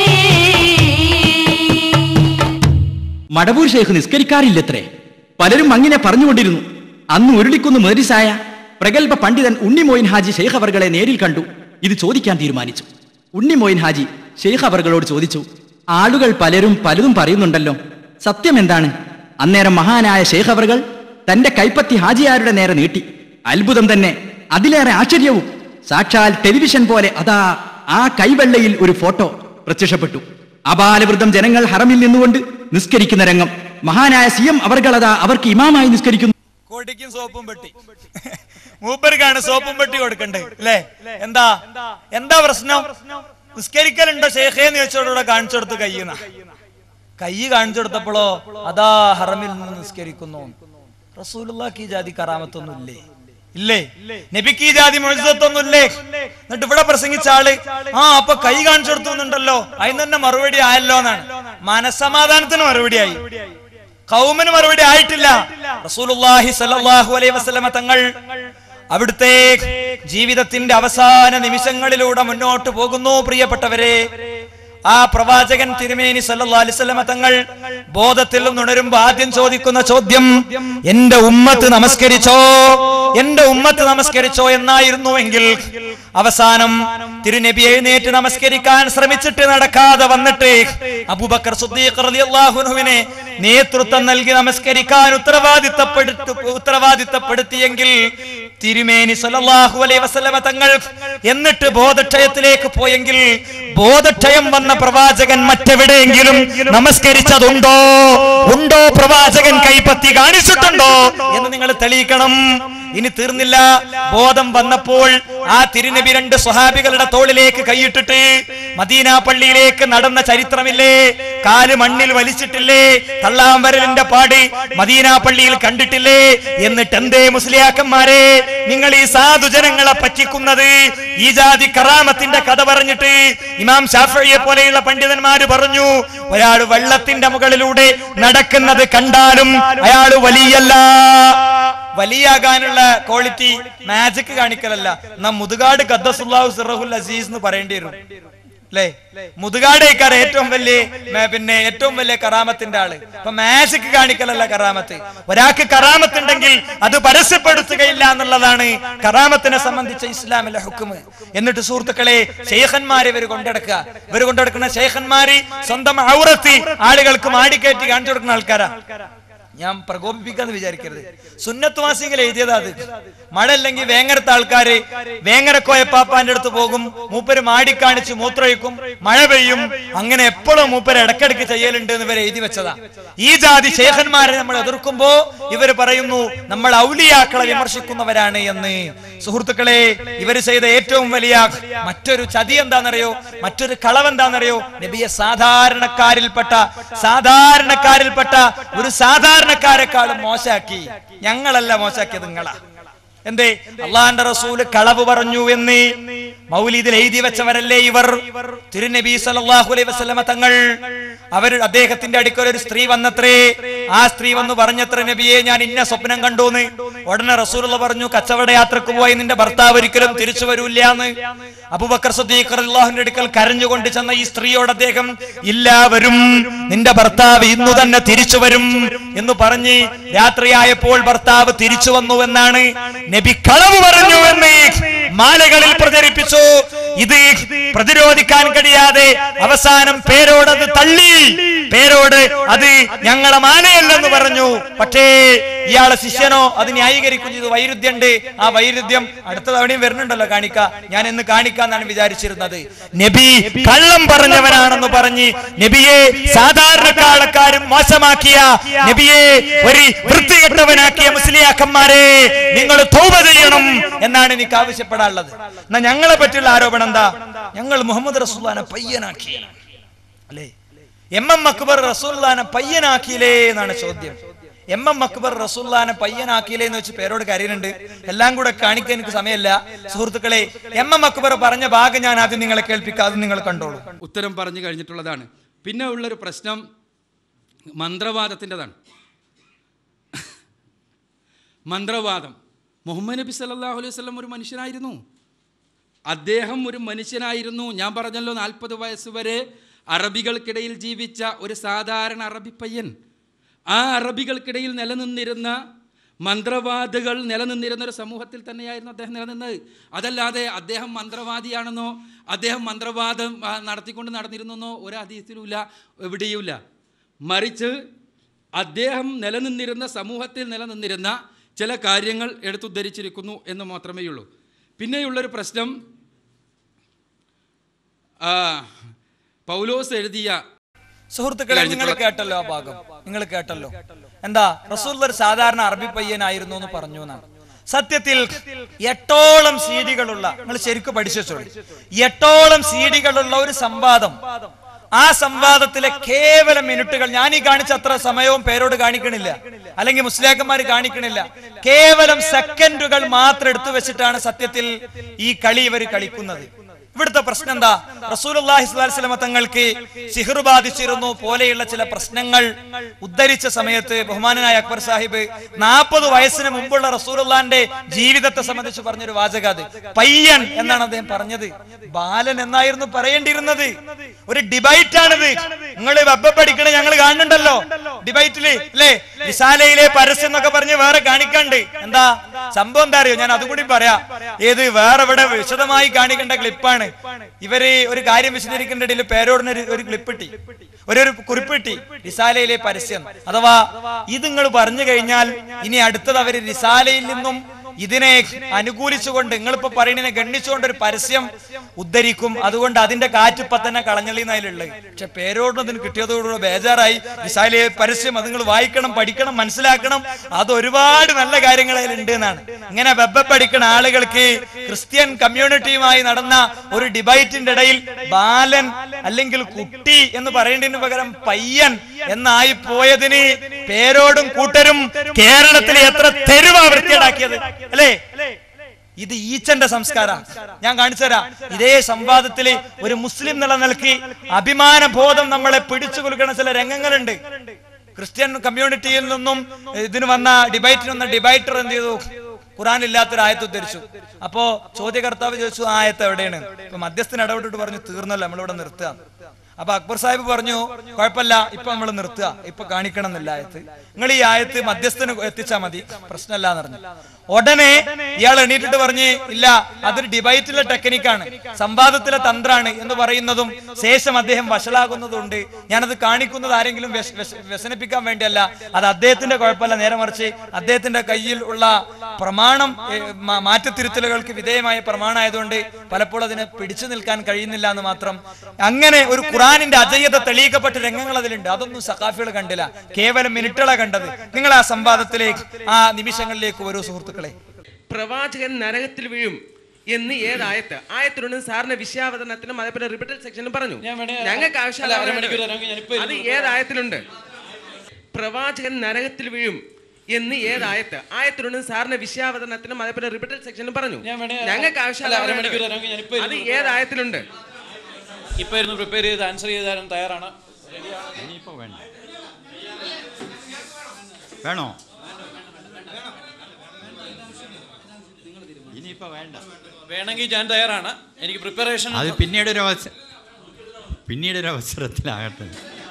മടവൂർ ഷേഖ് നിസ്കരിക്കാറില്ലത്രേ പലരും അങ്ങനെ പറഞ്ഞുകൊണ്ടിരുന്നു അന്ന് ഉരുളിക്കുന്ന് മേരിസായ പ്രഗത്ഭ പണ്ഡിതൻ ഉണ്ണിമോയിൻ ഹാജി ഷെയ്ഖ് അവർകളെ നേരിൽ കണ്ടു ഇത് ചോദിക്കാൻ തീരുമാനിച്ചു ഉണ്ണിമോയിൻ ഹാജി ഷെയ്ഖ് അവർകളോട് ചോദിച്ചു ആളുകൾ പലരും പലതും പറയുന്നുണ്ടല്ലോ സത്യം എന്താണ് അന്നേരം മഹാനായ ഷെയ്ഖ് അവർകൾ തന്റെ കൈപ്പത്തി ഹാജിയാരുടെ നേരെ നീട്ടി അത്ഭുതം തന്നെ അതിലേറെ ആശ്ചര്യവും സാക്ഷാൽ ടെലിവിഷൻ പോലെ അതാ ആ കൈവെള്ളയിൽ ഒരു ഫോട്ടോ പ്രത്യക്ഷപ്പെട്ടു അപാലവൃദ്ധം ജനങ്ങൾ ഹറമിൽ നിന്നുകൊണ്ട് നിസ്കരിക്കുന്ന രംഗം മഹാനായ സി എം അവർകളതാ അവർക്ക് ഇമാമായി നിസ്കരിക്കുന്നു കോട്ടിക്കും സോപ്പും പെട്ടി മൂപ്പർക്കാണ് സോപ്പും പെട്ടി കൊടുക്കണ്ടേ അല്ലേ എന്താ എന്താ പ്രശ്നം നിസ്കരിക്കലുണ്ടോ ഷേഖേന്ന് ചോദിച്ചോടെ കാണിച്ചു കൊടുത്ത് കയ്യുന്ന കൈ കാണിച്ചു കൊടുത്തപ്പോഴോ അതാ ഹറമിൽ നിന്ന് നിസ്കരിക്കുന്നു റസൂലുള്ളാക്ക് ഈ ജാതി കറാമത്തൊന്നും ഇല്ലേ ഇല്ലേ നബിക്ക് ഈ ജാതി മുഴുത്തൊന്നും ഇല്ലേ എന്നിട്ട് ഇവിടെ പ്രസംഗിച്ച ആള് ആ അപ്പൊ കൈ കാണിച്ചു കൊടുത്തുന്നുണ്ടല്ലോ അതിന് തന്നെ മറുപടി ആയല്ലോ എന്നാണ് മനസ്സമാധാനത്തിന് മറുപടിയായി കൗമിന് മറുപടി ആയിട്ടില്ല റസൂലുള്ളാഹി സ്വല്ലല്ലാഹു അലൈഹി വസല്ലമ തങ്ങൾ അവിടുത്തെ ജീവിതത്തിന്റെ അവസാന നിമിഷങ്ങളിലൂടെ മുന്നോട്ട് പോകുന്നു പ്രിയപ്പെട്ടവരെ ആ പ്രവാചകൻ തിരുമേനി സല്ലല്ലാഹു അലൈഹി വസല്ലമ തങ്ങൾ ബോധത്തിൽ നിന്നുണരുമ്പോ ആദ്യം ചോദിക്കുന്ന ചോദ്യം എന്റെ ഉമ്മത്ത് നമസ്കരിച്ചോ എന്റെ ഉമ്മത്ത് നമസ്കരിച്ചോ എന്നായിരുന്നുവെങ്കിൽ അവസാനം തിരുനബി എഴുന്നേറ്റ് നമസ്കരിക്കാൻ ശ്രമിച്ചിട്ട് നടക്കാതെ വന്നിട്ട് അബൂബക്കർ സുദ്ദീഖ് റളിയല്ലാഹു അൻഹുവിനെ നേതൃത്വം നൽകി നമസ്കരിക്കാൻ ഉത്തരവാദിത്തപ്പെടുത്തു ഉത്തരവാദിത്തപ്പെടുത്തിയെങ്കിൽ തിരുമേനി സല്ലല്ലാഹു അലൈഹി വസല്ലമ തങ്ങൾ എന്നിട്ട് ബോധക്ഷയത്തിലേക്ക് പോയെങ്കിൽ ബോധക്ഷയം വന്ന പ്രവാചകൻ മറ്റെവിടെയെങ്കിലും നമസ്കരിച്ചതുണ്ടോ ഉണ്ടോ പ്രവാചകൻ കൈപ്പത്തി കാണിച്ചിട്ടുണ്ടോ എന്ന് നിങ്ങൾ തെളിയിക്കണം ഇനി തീർന്നില്ല ബോധം വന്നപ്പോൾ ആ തിരുനബി രണ്ട് സ്വഹാബികളുടെ തോളിലേക്ക് കൈയിട്ടിട്ട് മദീന പള്ളിയിലേക്ക് നടന്ന ചരിത്രമില്ലേ കാല് മണ്ണിൽ വലിച്ചിട്ടില്ലേ തള്ളാമ്പരലിന്റെ പാട് മദീന പള്ളിയിൽ കണ്ടിട്ടില്ലേ എന്നിട്ട് എന്തേ മുസ്ലിയാക്കന്മാരെ നിങ്ങൾ ഈ സാധുജനങ്ങളെ പറ്റിക്കുന്നത് ഈ ജാതി കറാമത്തിന്റെ കഥ പറഞ്ഞിട്ട് ഇമാം ഷാഫിയെ പോലെയുള്ള പണ്ഡിതന്മാര് പറഞ്ഞു ഒരാൾ വെള്ളത്തിന്റെ മുകളിലൂടെ നടക്കുന്നത് കണ്ടാലും അയാൾ വലിയല്ല വലിയാകാനുള്ള ക്വാളിറ്റി മാജിക് കാണിക്കലല്ല നാം മുതുകാട് ഖദ്ദസുല്ലാഹു സിറഹുൽ അസീസ് എന്ന് പറയേണ്ടി വരും അല്ലേ മുതുകാടേക്കാർ ഏറ്റവും വലിയ മേ- പിന്നെ ഏറ്റവും വലിയ കറാമത്തിന്റെ ആള് ഇപ്പൊ മാജിക് കാണിക്കലല്ല കറാമത്ത് ഒരാൾക്ക് കറാമത്ത് ഉണ്ടെങ്കിൽ അത് പരസ്യപ്പെടുത്തുകയില്ല എന്നുള്ളതാണ് കറാമത്തിനെ സംബന്ധിച്ച ഇസ്ലാമിലെ ഹുക്കുമ് എന്നിട്ട് സുഹൃത്തുക്കളെ ശേഖന്മാരെ ഇവർ കൊണ്ടെടുക്കുക ഇവർ കൊണ്ടെടുക്കുന്ന ശേഖന്മാര് സ്വന്തം ഔറത്തി ആളുകൾക്ക് മാടിക്കയറ്റി കാണിച്ചു കൊടുക്കുന്ന ആൾക്കാരാ ഞാൻ പ്രകോപിപ്പിക്കാന്ന് വിചാരിക്കരുത് സുന്നത്തുവാസികൾ എഴുതിയതാ അത് മഴ അല്ലെങ്കിൽ വേങ്ങരത്തെ ആൾക്കാര് വേങ്ങരക്കോയ പാപ്പാന്റെ അടുത്ത് പോകും മൂപ്പര് മാടിക്കാണിച്ച് മൂത്രയിക്കും മഴ പെയ്യും അങ്ങനെ എപ്പോഴും മൂപ്പര് ഇടക്കിടക്ക് ചെയ്യലുണ്ട് എന്ന് ഇവരെ എഴുതി വെച്ചതാ ഈ ജാതി ശേഖന്മാരെ നമ്മൾ എതിർക്കുമ്പോ ഇവര് പറയുന്നു നമ്മൾ ഔലിയാക്കളെ വിമർശിക്കുന്നവരാണ് എന്ന് സുഹൃത്തുക്കളെ ഇവര് ചെയ്ത ഏറ്റവും വലിയ മറ്റൊരു ചതി എന്താണെന്നറിയോ മറ്റൊരു കളവെന്താണെന്നറിയോ നബിയെ സാധാരണക്കാരിൽപ്പെട്ട സാധാരണക്കാരിൽപ്പെട്ട ഒരു സാധാരണക്കാരെക്കാളും മോശാക്കി ഞങ്ങളല്ല മോശാക്കിയത് നിങ്ങളാ എന്തേ അള്ളാന്റെ റസൂല് കളവ് പറഞ്ഞു എന്ന് മൗലീദിൽ എഴുതി വെച്ചവരല്ലേ ഇവർ തിരുനബി സല്ലല്ലാഹു അലൈഹി വസല്ലമ തങ്ങൾ അവർ അദ്ദേഹത്തിന്റെ അടുക്കൽ ഒരു സ്ത്രീ വന്നത്രേ ആ സ്ത്രീ വന്ന് പറഞ്ഞത്ര നബിയെ ഞാൻ ഇന്ന സ്വപ്നം കണ്ടൂന്ന് ഉടനെ റസൂലുള്ള പറഞ്ഞു കച്ചവട യാത്രക്ക് പോയി നിന്റെ ഭർത്താവ് ഒരിക്കലും തിരിച്ചു വരൂല്ലാന്ന് അബൂബക്കർ സദ്ദീഖ് റളിയല്ലാഹുവിന്റെ അടുക്കൽ കരഞ്ഞുകൊണ്ട് ചെന്ന ഈ സ്ത്രീയോട് അദ്ദേഹം ഇല്ല വരും നിന്റെ ഭർത്താവ് ഇന്നു തന്നെ തിരിച്ചു വരും എന്ന് പറഞ്ഞ് രാത്രിയായപ്പോൾ ഭർത്താവ് തിരിച്ചു വന്നു എന്നാണ് നബി കളവ് പറഞ്ഞു എന്ന് മാലകളിൽ പ്രചരിപ്പിച്ചു ഇത് പ്രതിരോധിക്കാൻ കഴിയാതെ അവസാനം പേരോടത് തള്ളി പേരോട് അത് ഞങ്ങളെ മാനയല്ലെന്ന് പറഞ്ഞു പക്ഷേ ഇയാളെ ശിഷ്യനോ അത് ന്യായീകരിക്കും ചെയ്തു വൈരുദ്ധ്യമുണ്ട് ആ വൈരുദ്ധ്യം അടുത്ത തവണയും വരുന്നുണ്ടല്ലോ കാണിക്ക ഞാൻ എന്ന് കാണിക്കാന്നാണ് വിചാരിച്ചിരുന്നത് നബി കള്ളം പറഞ്ഞവനാണെന്ന് പറഞ്ഞ് നബിയെ സാധാരണക്കാളക്കാരും മോശമാക്കിയ നബിയെ ഒരു വൃത്തികെട്ടവനാക്കിയ മുസ്ലിയാക്കന്മാരെ നിങ്ങൾ തൗബ ചെയ്യണം എന്നാണ് എനിക്ക് ആവശ്യപ്പെടാനുള്ളത് എന്നാ ഞങ്ങളെ പറ്റിയുള്ള ആരോപണം എന്താ ഞങ്ങൾ മുഹമ്മദ് റസൂല്ലാനെ പയ്യനാക്കി അല്ലേ എം എം അക്ബർ റസൂല്ലാനെ പയ്യനാക്കിയില്ലേ എന്നാണ് ചോദ്യം എം എം അക്ബർ റസൂല്ലാനെ പയ്യനാക്കിയില്ലേ എന്ന് വെച്ച് പേരോട് കരയുന്നുണ്ട് എല്ലാം കൂടെ കാണിക്കാൻ എനിക്ക് സമയമല്ല സുഹൃത്തുക്കളെ എം എം അക്ബർ പറഞ്ഞ ഭാഗം ഞാൻ ആദ്യം നിങ്ങളെ കേൾപ്പിക്കാം അത് നിങ്ങൾ കണ്ടോളൂ ഉത്തരം പറഞ്ഞു കഴിഞ്ഞിട്ടുള്ളതാണ് പിന്നെ ഉള്ളൊരു പ്രശ്നം മന്ത്രവാദത്തിൻ്റെതാണ് മന്ത്രവാദം മുഹമ്മദ് നബി സല്ലല്ലാഹു അലൈഹി വസല്ലം ഒരു മനുഷ്യനായിരുന്നു അദ്ദേഹം ഒരു മനുഷ്യനായിരുന്നു ഞാൻ പറഞ്ഞല്ലോ നാൽപ്പത് വയസ്സ് വരെ അറബികൾക്കിടയിൽ ജീവിച്ച ഒരു സാധാരണ അറബി പയ്യൻ ആ അറബികൾക്കിടയിൽ നിലനിന്നിരുന്ന മന്ത്രവാദികൾ നിലനിന്നിരുന്ന ഒരു സമൂഹത്തിൽ തന്നെയായിരുന്നു അദ്ദേഹം നിലനിന്നത് അതല്ലാതെ അദ്ദേഹം മന്ത്രവാദിയാണെന്നോ അദ്ദേഹം മന്ത്രവാദം ആ, നടത്തിക്കൊണ്ട് നടന്നിരുന്നെന്നോ ഒരു അതീതിയിലുമില്ല എവിടെയുമില്ല മറിച്ച് അദ്ദേഹം നിലനിന്നിരുന്ന സമൂഹത്തിൽ നിലനിന്നിരുന്ന ചില കാര്യങ്ങൾ എടുത്തുദ്ധരിച്ചിരിക്കുന്നു എന്ന് മാത്രമേ ഉള്ളൂ പിന്നെയുള്ളൊരു പ്രശ്നം ആ, പൗലോസ് എഴുതിയ സുഹൃത്തുക്കളെ നിങ്ങൾ കേട്ടല്ലോ ആ ഭാഗം നിങ്ങൾ കേട്ടല്ലോ എന്താ റസൂൽ ഒരു സാധാരണ അറബി പയ്യനായിരുന്നു എന്ന് പറഞ്ഞു എന്നാണ് സത്യത്തിൽ എട്ടോളം സീഡികളുള്ള നിങ്ങൾ ശരിക്കും പഠിച്ചു വെച്ചോളൂ എട്ടോളം സീഡികളുള്ള ഒരു സംവാദം ആ സംവാദത്തിലെ കേവലം മിനിറ്റുകൾ ഞാൻ ഈ കാണിച്ച അത്ര സമയവും പേരോട് കാണിക്കണില്ല അല്ലെങ്കിൽ മുസ്ലിയാക്കന്മാർ കാണിക്കണില്ല കേവലം സെക്കൻഡുകൾ മാത്രം എടുത്തു വെച്ചിട്ടാണ് സത്യത്തിൽ ഈ കളി ഇവർ കളിക്കുന്നത് ഇവിടുത്തെ പ്രശ്നം എന്താ റസൂലുള്ളാഹി സ്വല്ലല്ലാഹി അലൈഹി വസല്ലമ തങ്ങൾക്ക് സിഹർ ബാധിച്ചിരുന്നു പോലെയുള്ള ചില പ്രശ്നങ്ങൾ ഉദ്ധരിച്ച സമയത്ത് ബഹുമാനനായ അക്ബർ സാഹിബ് നാൽപ്പത് വയസ്സിന് മുമ്പുള്ള റസൂലുള്ളാന്റെ ജീവിതത്തെ സംബന്ധിച്ച് പറഞ്ഞൊരു വാചക അത് പയ്യൻ എന്നാണ് അദ്ദേഹം പറഞ്ഞത് ബാലൻ എന്നായിരുന്നു പറയേണ്ടിയിരുന്നത് ഒരു ഡിബൈറ്റ് ആണിത് നിങ്ങൾ വെബ് പഠിക്കണ ഞങ്ങൾ കാണുന്നുണ്ടല്ലോ ഡിബൈറ്റില് അല്ലേ വിശാലയിലെ പരസ്യം എന്നൊക്കെ പറഞ്ഞ് വേറെ കാണിക്കണ്ട് എന്താ സംഭവം എന്താ അറിയോ ഞാൻ അതുകൂടി പറയാം ഏത് വേറെ ഇവിടെ വിശദമായി കാണിക്കേണ്ട ക്ലിപ്പാണ് ഇവര് ഒരു കാര്യം വിശദീകരിക്കേണ്ട ഇടയിൽ പേരോടിന് ഒരു- ഒരു ക്ലിപ്പ് ഇട്ടി ഒരു ഒരു കുറിപ്പ് ഇട്ടി റിസാലയിലെ പരസ്യം അഥവാ ഇത് നിങ്ങൾ പറഞ്ഞു കഴിഞ്ഞാൽ ഇനി അടുത്തത് അവര് റിസാലയിൽ നിന്നും ഇതിനെ അനുകൂലിച്ചുകൊണ്ട് നിങ്ങളിപ്പോ പറയുന്നതിനെ ഗണ്ണിച്ചുകൊണ്ട് ഒരു പരസ്യം ഉദ്ധരിക്കും അതുകൊണ്ട് അതിന്റെ കാറ്റ് ഇപ്പൊ തന്നെ കളഞ്ഞളി എന്നതിലുള്ളത് പക്ഷെ പേരോട് അതിന് കിട്ടിയതോടുകൂടെ ബേജാറായി വിശാലെ പരസ്യം അത് നിങ്ങൾ വായിക്കണം പഠിക്കണം മനസ്സിലാക്കണം അത് ഒരുപാട് നല്ല കാര്യങ്ങൾ അതിലുണ്ട് എന്നാണ് ഇങ്ങനെ വെബ് പഠിക്കുന്ന ആളുകൾക്ക് ക്രിസ്ത്യൻ കമ്മ്യൂണിറ്റിയുമായി നടന്ന ഒരു ഡിബൈറ്റിന്റെ ഇടയിൽ ബാലൻ അല്ലെങ്കിൽ കുട്ടി എന്ന് പറയേണ്ടതിന് പകരം പയ്യൻ എന്നായി പോയതിന് പേരോടും കൂട്ടരും കേരളത്തിലെ എത്ര തെരുവാ വൃത്തിയേടാക്കിയത് അല്ലേ ഇത് ഈച്ചന്റെ സംസ്കാരം ഞാൻ കാണിച്ചു തരാം ഇതേ സംവാദത്തില് ഒരു മുസ്ലിം നില നിലക്ക് അഭിമാന ബോധം നമ്മളെ പിടിച്ചു കൊടുക്കുന്ന ചില രംഗങ്ങളുണ്ട് ക്രിസ്ത്യൻ കമ്മ്യൂണിറ്റിയിൽ നിന്നും ഇതിന് വന്ന ഡിബൈറ്റിന് വന്ന ഡിബൈറ്റർ എന്ത് ചെയ്തു ഖുറാൻ ഇല്ലാത്തൊരു ആയത്ത് ഉദ്ധരിച്ചു അപ്പോ ചോദ്യകർത്താവ് ചോദിച്ചു ആ ആയത്ത് എവിടെയാണ് ഇപ്പൊ മധ്യസ്ഥന് ഇടപെട്ടിട്ട് പറഞ്ഞു തീർന്നല്ലോ നമ്മളിവിടെ നിർത്തുക അപ്പൊ അക്ബർ സാഹിബ് പറഞ്ഞു കുഴപ്പമില്ല ഇപ്പൊ നമ്മൾ നിർത്തുക ഇപ്പൊ കാണിക്കണം എന്നില്ല ആയത്ത് നിങ്ങൾ ഈ ആയത്ത് മധ്യസ്ഥന് എത്തിച്ചാ മതി പ്രശ്നമല്ല എന്ന് പറഞ്ഞു ഉടനെ ഇയാൾ എണീറ്റിട്ട് പറഞ്ഞ് ഇല്ല അതൊരു ഡിബൈറ്റിലെ ടെക്നിക്കാണ് സംവാദത്തിലെ തന്ത്രാണ് എന്ന് പറയുന്നതും ശേഷം അദ്ദേഹം വഷളാകുന്നതുണ്ട് ഞാനത് കാണിക്കുന്നത് ആരെങ്കിലും വ്യസ- വ്യസ- വ്യസനിപ്പിക്കാൻ വേണ്ടിയല്ല അത് അദ്ദേഹത്തിന്റെ കുഴപ്പമല്ല നേരെ മറിച്ച് അദ്ദേഹത്തിന്റെ കയ്യിൽ ഉള്ള പ്രമാണം ഏ, മാ- മാറ്റത്തിരുത്തലുകൾക്ക് വിധേയമായ പ്രമാണമായതുകൊണ്ട് പലപ്പോഴും അതിനെ പിടിച്ചു നിൽക്കാൻ കഴിയുന്നില്ല എന്ന് മാത്രം അങ്ങനെ ഒരു ഖുറാനിന്റെ അജയ്യത തെളിയിക്കപ്പെട്ട രംഗങ്ങൾ അതിലുണ്ട് അതൊന്നും സഖാഫികൾ കണ്ടില്ല കേവലം മിനിറ്റുകളെ കണ്ടത് നിങ്ങൾ ആ സംവാദത്തിലേക്ക് ആ നിമിഷങ്ങളിലേക്ക് വരൂ സുഹൃത്തുക്കളെ പ്രവാചകൻ നരകത്തിൽ വീഴും എന്ന് ഏതായത്ത് ആയത്തിലുണ്ട് സാറിന്റെ വിഷയാവതരണത്തിനും അതേപോലെ റിപ്പീറ്റഡ് സെക്ഷനും പറഞ്ഞു ഞങ്ങൾക്ക് അല്ല, അരമണിക്കൂർ തരാമെങ്കിൽ ഞാനിപ്പോ ആവശ്യം അത് ഇരുന്ന് ഏതായത്തിലുണ്ട് പ്രവാചകൻ നരകത്തിൽ വീഴും എന്ന് ഏതായത്ത് ആയത്തിലുണ്ട് സാറിന്റെ വിഷയാവതരണത്തിനും അതേപോലെ റിപ്പീറ്റഡ് സെക്ഷനും പറഞ്ഞു ഞങ്ങൾക്ക് അല്ല, അരമണിക്കൂർ ആവശ്യം തരാമെങ്കിൽ ഞാനിപ്പോ അത് ഇരുന്ന് ഏതായത്തിലുണ്ട് ഇപ്പൊ ഇരുന്ന് പ്രിപ്പയർ ചെയ്ത് ആൻസർ ചെയ്ത് തരാൻ തയ്യാറാണ് ഇനിയിപ്പോ വേണ്ട വേണോ ഇനിയിപ്പോ വേണ്ട വേണമെങ്കിൽ ഞാൻ തയ്യാറാണ് എനിക്ക് പ്രിപ്പറേഷൻ അത് പിന്നീട് ഒരു അവസരം പിന്നീട് ഒരു അവസരത്തിലാകട്ടെ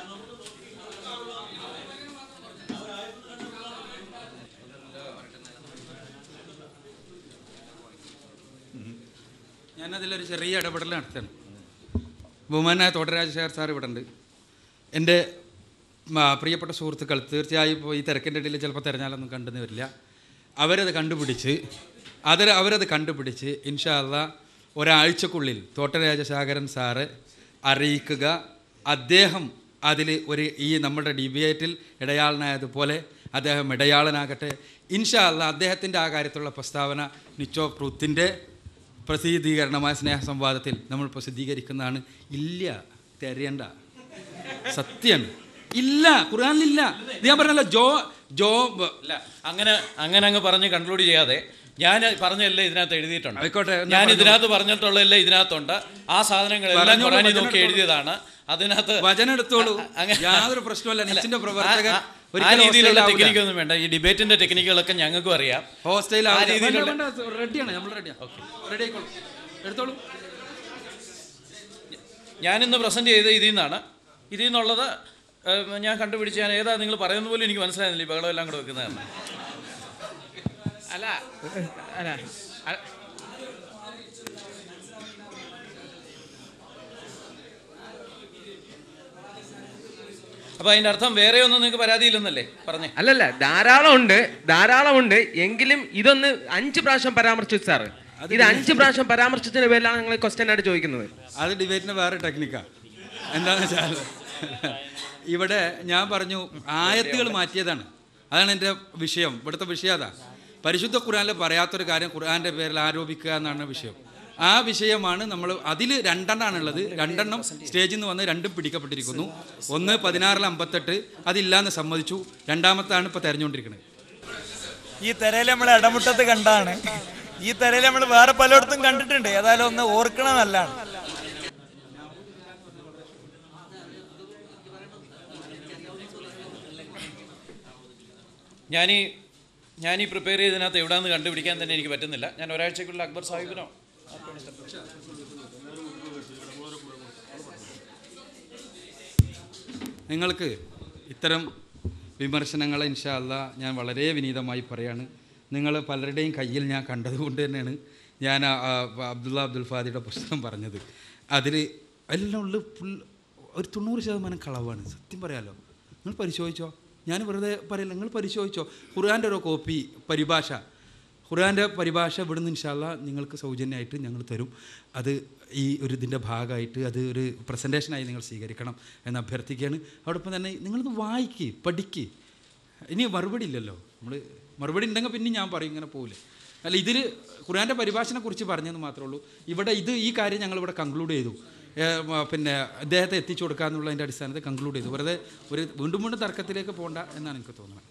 ഞാനതിലൊരു ചെറിയ ഇടപെടൽ നടത്തണം ബഹുമാനായ തോട്ടരാജശേഖർ സാർ ഇവിടെ ഉണ്ട് എൻ്റെ ആ, പ്രിയപ്പെട്ട സുഹൃത്തുക്കൾ തീർച്ചയായും ഇപ്പോൾ ഈ തിരക്കിൻ്റെ ഇടയിൽ ചിലപ്പോൾ തിരഞ്ഞാലൊന്നും കണ്ടെന്ന് വരില്ല അവരത് കണ്ടുപിടിച്ച് അത് അവരത് കണ്ടുപിടിച്ച് ഇൻഷാല്ല ഒരാഴ്ചക്കുള്ളിൽ തോട്ടരാജശേഖരൻ സാറ് അറിയിക്കുക അദ്ദേഹം അതിൽ ഒരു ഈ നമ്മുടെ ഡിബേറ്റിൽ ഇടയാളനായതുപോലെ അദ്ദേഹം ഇടയാളനാകട്ടെ ഇൻഷാല്ല അദ്ദേഹത്തിൻ്റെ ആ കാര്യത്തിലുള്ള പ്രസ്താവന നിച്ചോ ട്രൂത്തിൻ്റെ പ്രസിദ്ധീകരണമായ സ്നേഹസംവാദത്തിൽ നമ്മൾ പ്രസിദ്ധീകരിക്കുന്നതാണ് ഇല്ല തെരയണ്ട സത്യം ഇല്ല ഖുർആനിലില്ല ഇത് ഞാൻ പറഞ്ഞല്ലോ ജോ ജോ അല്ല അങ്ങനെ അങ്ങനെ അങ്ങ് പറഞ്ഞ് കൺക്ലൂഡ് ചെയ്യാതെ ഞാൻ പറഞ്ഞല്ലേ ഇതിനകത്ത് എഴുതിയിട്ടുണ്ട് ആയിക്കോട്ടെ, എന്നാ ഞാൻ പറഞ്ഞോളൂ. ഇതിനകത്ത് പറഞ്ഞിട്ടുള്ളതെല്ലാം ഇതിനകത്തുണ്ട് ആ സാധനങ്ങളെല്ലാം പറഞ്ഞോളൂ, ഖുറാനിൽ വചനം നോക്കി എടുത്തോളൂ. എഴുതിയതാണ് അതിനകത്ത് വചനം എടുത്തോളൂ അ- അങ്ങനെ- യാതൊരു പ്രശ്നമല്ല അല്ല, നിച്ചിന്റെ ആ- പ്രവർത്തകൻ ആ- ആ ഒരിക്കലും രീതിയിലുള്ള hostile ആവൂല. ടെക്നിക്ക് ഒന്നും വേണ്ട ഈ ഡിബേറ്റിന്റെ ടെക്നിക്കുകളൊക്കെ ഞങ്ങൾക്കും അറിയാം ഹോസ്റ്റൈൽ ആ രീതിയിലുള്ള റെഡിയാണ് നമ്മൾ റെഡിയാണ് റെഡി ആയിക്കോളൂ എടുത്തോളൂ ഞാനിന്ന് പ്രസന്റ് ചെയ്ത ഇതിൽ നിന്നാണ് ഇതിൽ നിന്നുള്ളത് ഏഹ്, ഞാൻ കണ്ടുപിടിച്ച് ഞാൻ ഏതാ നിങ്ങൾ പറയുന്ന പോലും എനിക്ക് മനസ്സിലായിരുന്നില്ല ഈ ബഹളം എല്ലാം കൂടെ വെക്കുന്നതാണ് അല്ല അല്ല അ- അപ്പൊ അതിന്റെ അർത്ഥം വേറെ ഒന്നും നിങ്ങൾക്ക് പരാതിയില്ലെന്നല്ലേ പറഞ്ഞേ അല്ലല്ല ധാരാളം ഉണ്ട് ധാരാളം ഉണ്ട് എങ്കിലും ഇതൊന്ന് അഞ്ച് പ്രാവശ്യം പരാമർശിച്ചു സാറ് ഇത് അഞ്ച് പ്രാവശ്യം പരാമർശിച്ചതിന്റെ പേരിലാണ് നിങ്ങൾ ക്വസ്റ്റ്യൻ ആയിട്ട് ചോദിക്കുന്നത് അത് ഡിബേറ്റിന് വേറെ ടെക്നിക്കാണ് എന്താണെന്ന് വെച്ചാൽ ഇവിടെ ഞാൻ പറഞ്ഞു ആയത്തുകൾ മാറ്റിയതാണ് അതാണ് എൻ്റെ വിഷയം ഇവിടുത്തെ വിഷയം അതാ പരിശുദ്ധ ഖുർആനിൽ പറയാത്തൊരു കാര്യം ഖുർആൻ്റെ പേരിൽ ആരോപിക്കുക എന്നാണ് വിഷയം ആ വിഷയമാണ് നമ്മൾ അതിൽ രണ്ടെണ്ണമാണുള്ളത് രണ്ടെണ്ണം സ്റ്റേജിൽ നിന്ന് വന്ന് രണ്ടും പിടിക്കപ്പെട്ടിരിക്കുന്നു ഒന്ന് പതിനാറിൽ അമ്പത്തെട്ട് അതില്ലാന്ന് സമ്മതിച്ചു രണ്ടാമത്താണ് ഇപ്പോൾ തെരഞ്ഞുകൊണ്ടിരിക്കുന്നത് ഈ തെരയിൽ നമ്മൾ ഇടമുട്ടത്ത് കണ്ടാണ് ഈ തെരയിൽ നമ്മൾ വേറെ പലയിടത്തും കണ്ടിട്ടുണ്ട് ഏതായാലും ഒന്ന് ഓർക്കണം നല്ലതാണ് ഞാനീ ഞാനീ പ്രിപ്പയർ ചെയ്തതിനകത്ത് എവിടെയാന്ന് കണ്ടുപിടിക്കാൻ തന്നെ എനിക്ക് പറ്റുന്നില്ല ഞാൻ ഒരാഴ്ചക്കുള്ളിൽ അക്ബർ സാഹിബിനോ നിങ്ങൾക്ക് ഇത്തരം വിമർശനങ്ങളെ ഇൻഷാല്ല ഞാൻ വളരെ വിനീതമായി പറയാണ് നിങ്ങൾ പലരുടെയും കയ്യിൽ ഞാൻ കണ്ടതുകൊണ്ട് തന്നെയാണ് ഞാൻ ആ, ആ, അബ്ദുള്ള അബ്ദുൽ ഫാദിയുടെ പുസ്തകം പറഞ്ഞത് അതിൽ എല്ലാം ഉള്ള ഫുൾ ഒരു തൊണ്ണൂറ് ശതമാനം കളവാണ് സത്യം പറയാലോ നിങ്ങൾ പരിശോധിച്ചോ ഞാൻ വെറുതെ പറയില്ല നിങ്ങൾ പരിശോധിച്ചോ ഖുർആൻ്റെ ഒരു കോപ്പി പരിഭാഷ ഖുർആൻ്റെ പരിഭാഷ ഇവിടുന്ന് ഇൻഷാല്ല നിങ്ങൾക്ക് സൗജന്യമായിട്ട് ഞങ്ങൾ തരും അത് ഈ ഒരു ഇതിൻ്റെ ഭാഗമായിട്ട് അത് ഒരു പ്രസൻറ്റേഷനായി നിങ്ങൾ സ്വീകരിക്കണം എന്ന് അഭ്യർത്ഥിക്കുകയാണ് അതോടൊപ്പം തന്നെ നിങ്ങളിത് വായിക്ക് പഠിക്ക് ഇനി മറുപടി ഇല്ലല്ലോ നമ്മൾ മറുപടി ഉണ്ടെങ്കിൽ പിന്നെ ഞാൻ പറയും ഇങ്ങനെ പോകില്ല അല്ല ഇതിൽ ഖുർആൻ്റെ പരിഭാഷനെ കുറിച്ച് പറഞ്ഞെന്ന് മാത്രമേ ഉള്ളൂ ഇവിടെ ഇത് ഈ കാര്യം ഞങ്ങൾ ഇവിടെ കൺക്ലൂഡ് ചെയ്തു ഏ, മ, പിന്നെ അദ്ദേഹത്തെ എത്തിച്ചു കൊടുക്കുക എന്നുള്ളതിൻ്റെ അടിസ്ഥാനത്തിൽ കൺക്ലൂഡ് ചെയ്തു വെറുതെ ഒരു വീണ്ടും വീണ്ടും തർക്കത്തിലേക്ക് പോകണ്ട എന്നാണ് എനിക്ക് തോന്നുന്നത്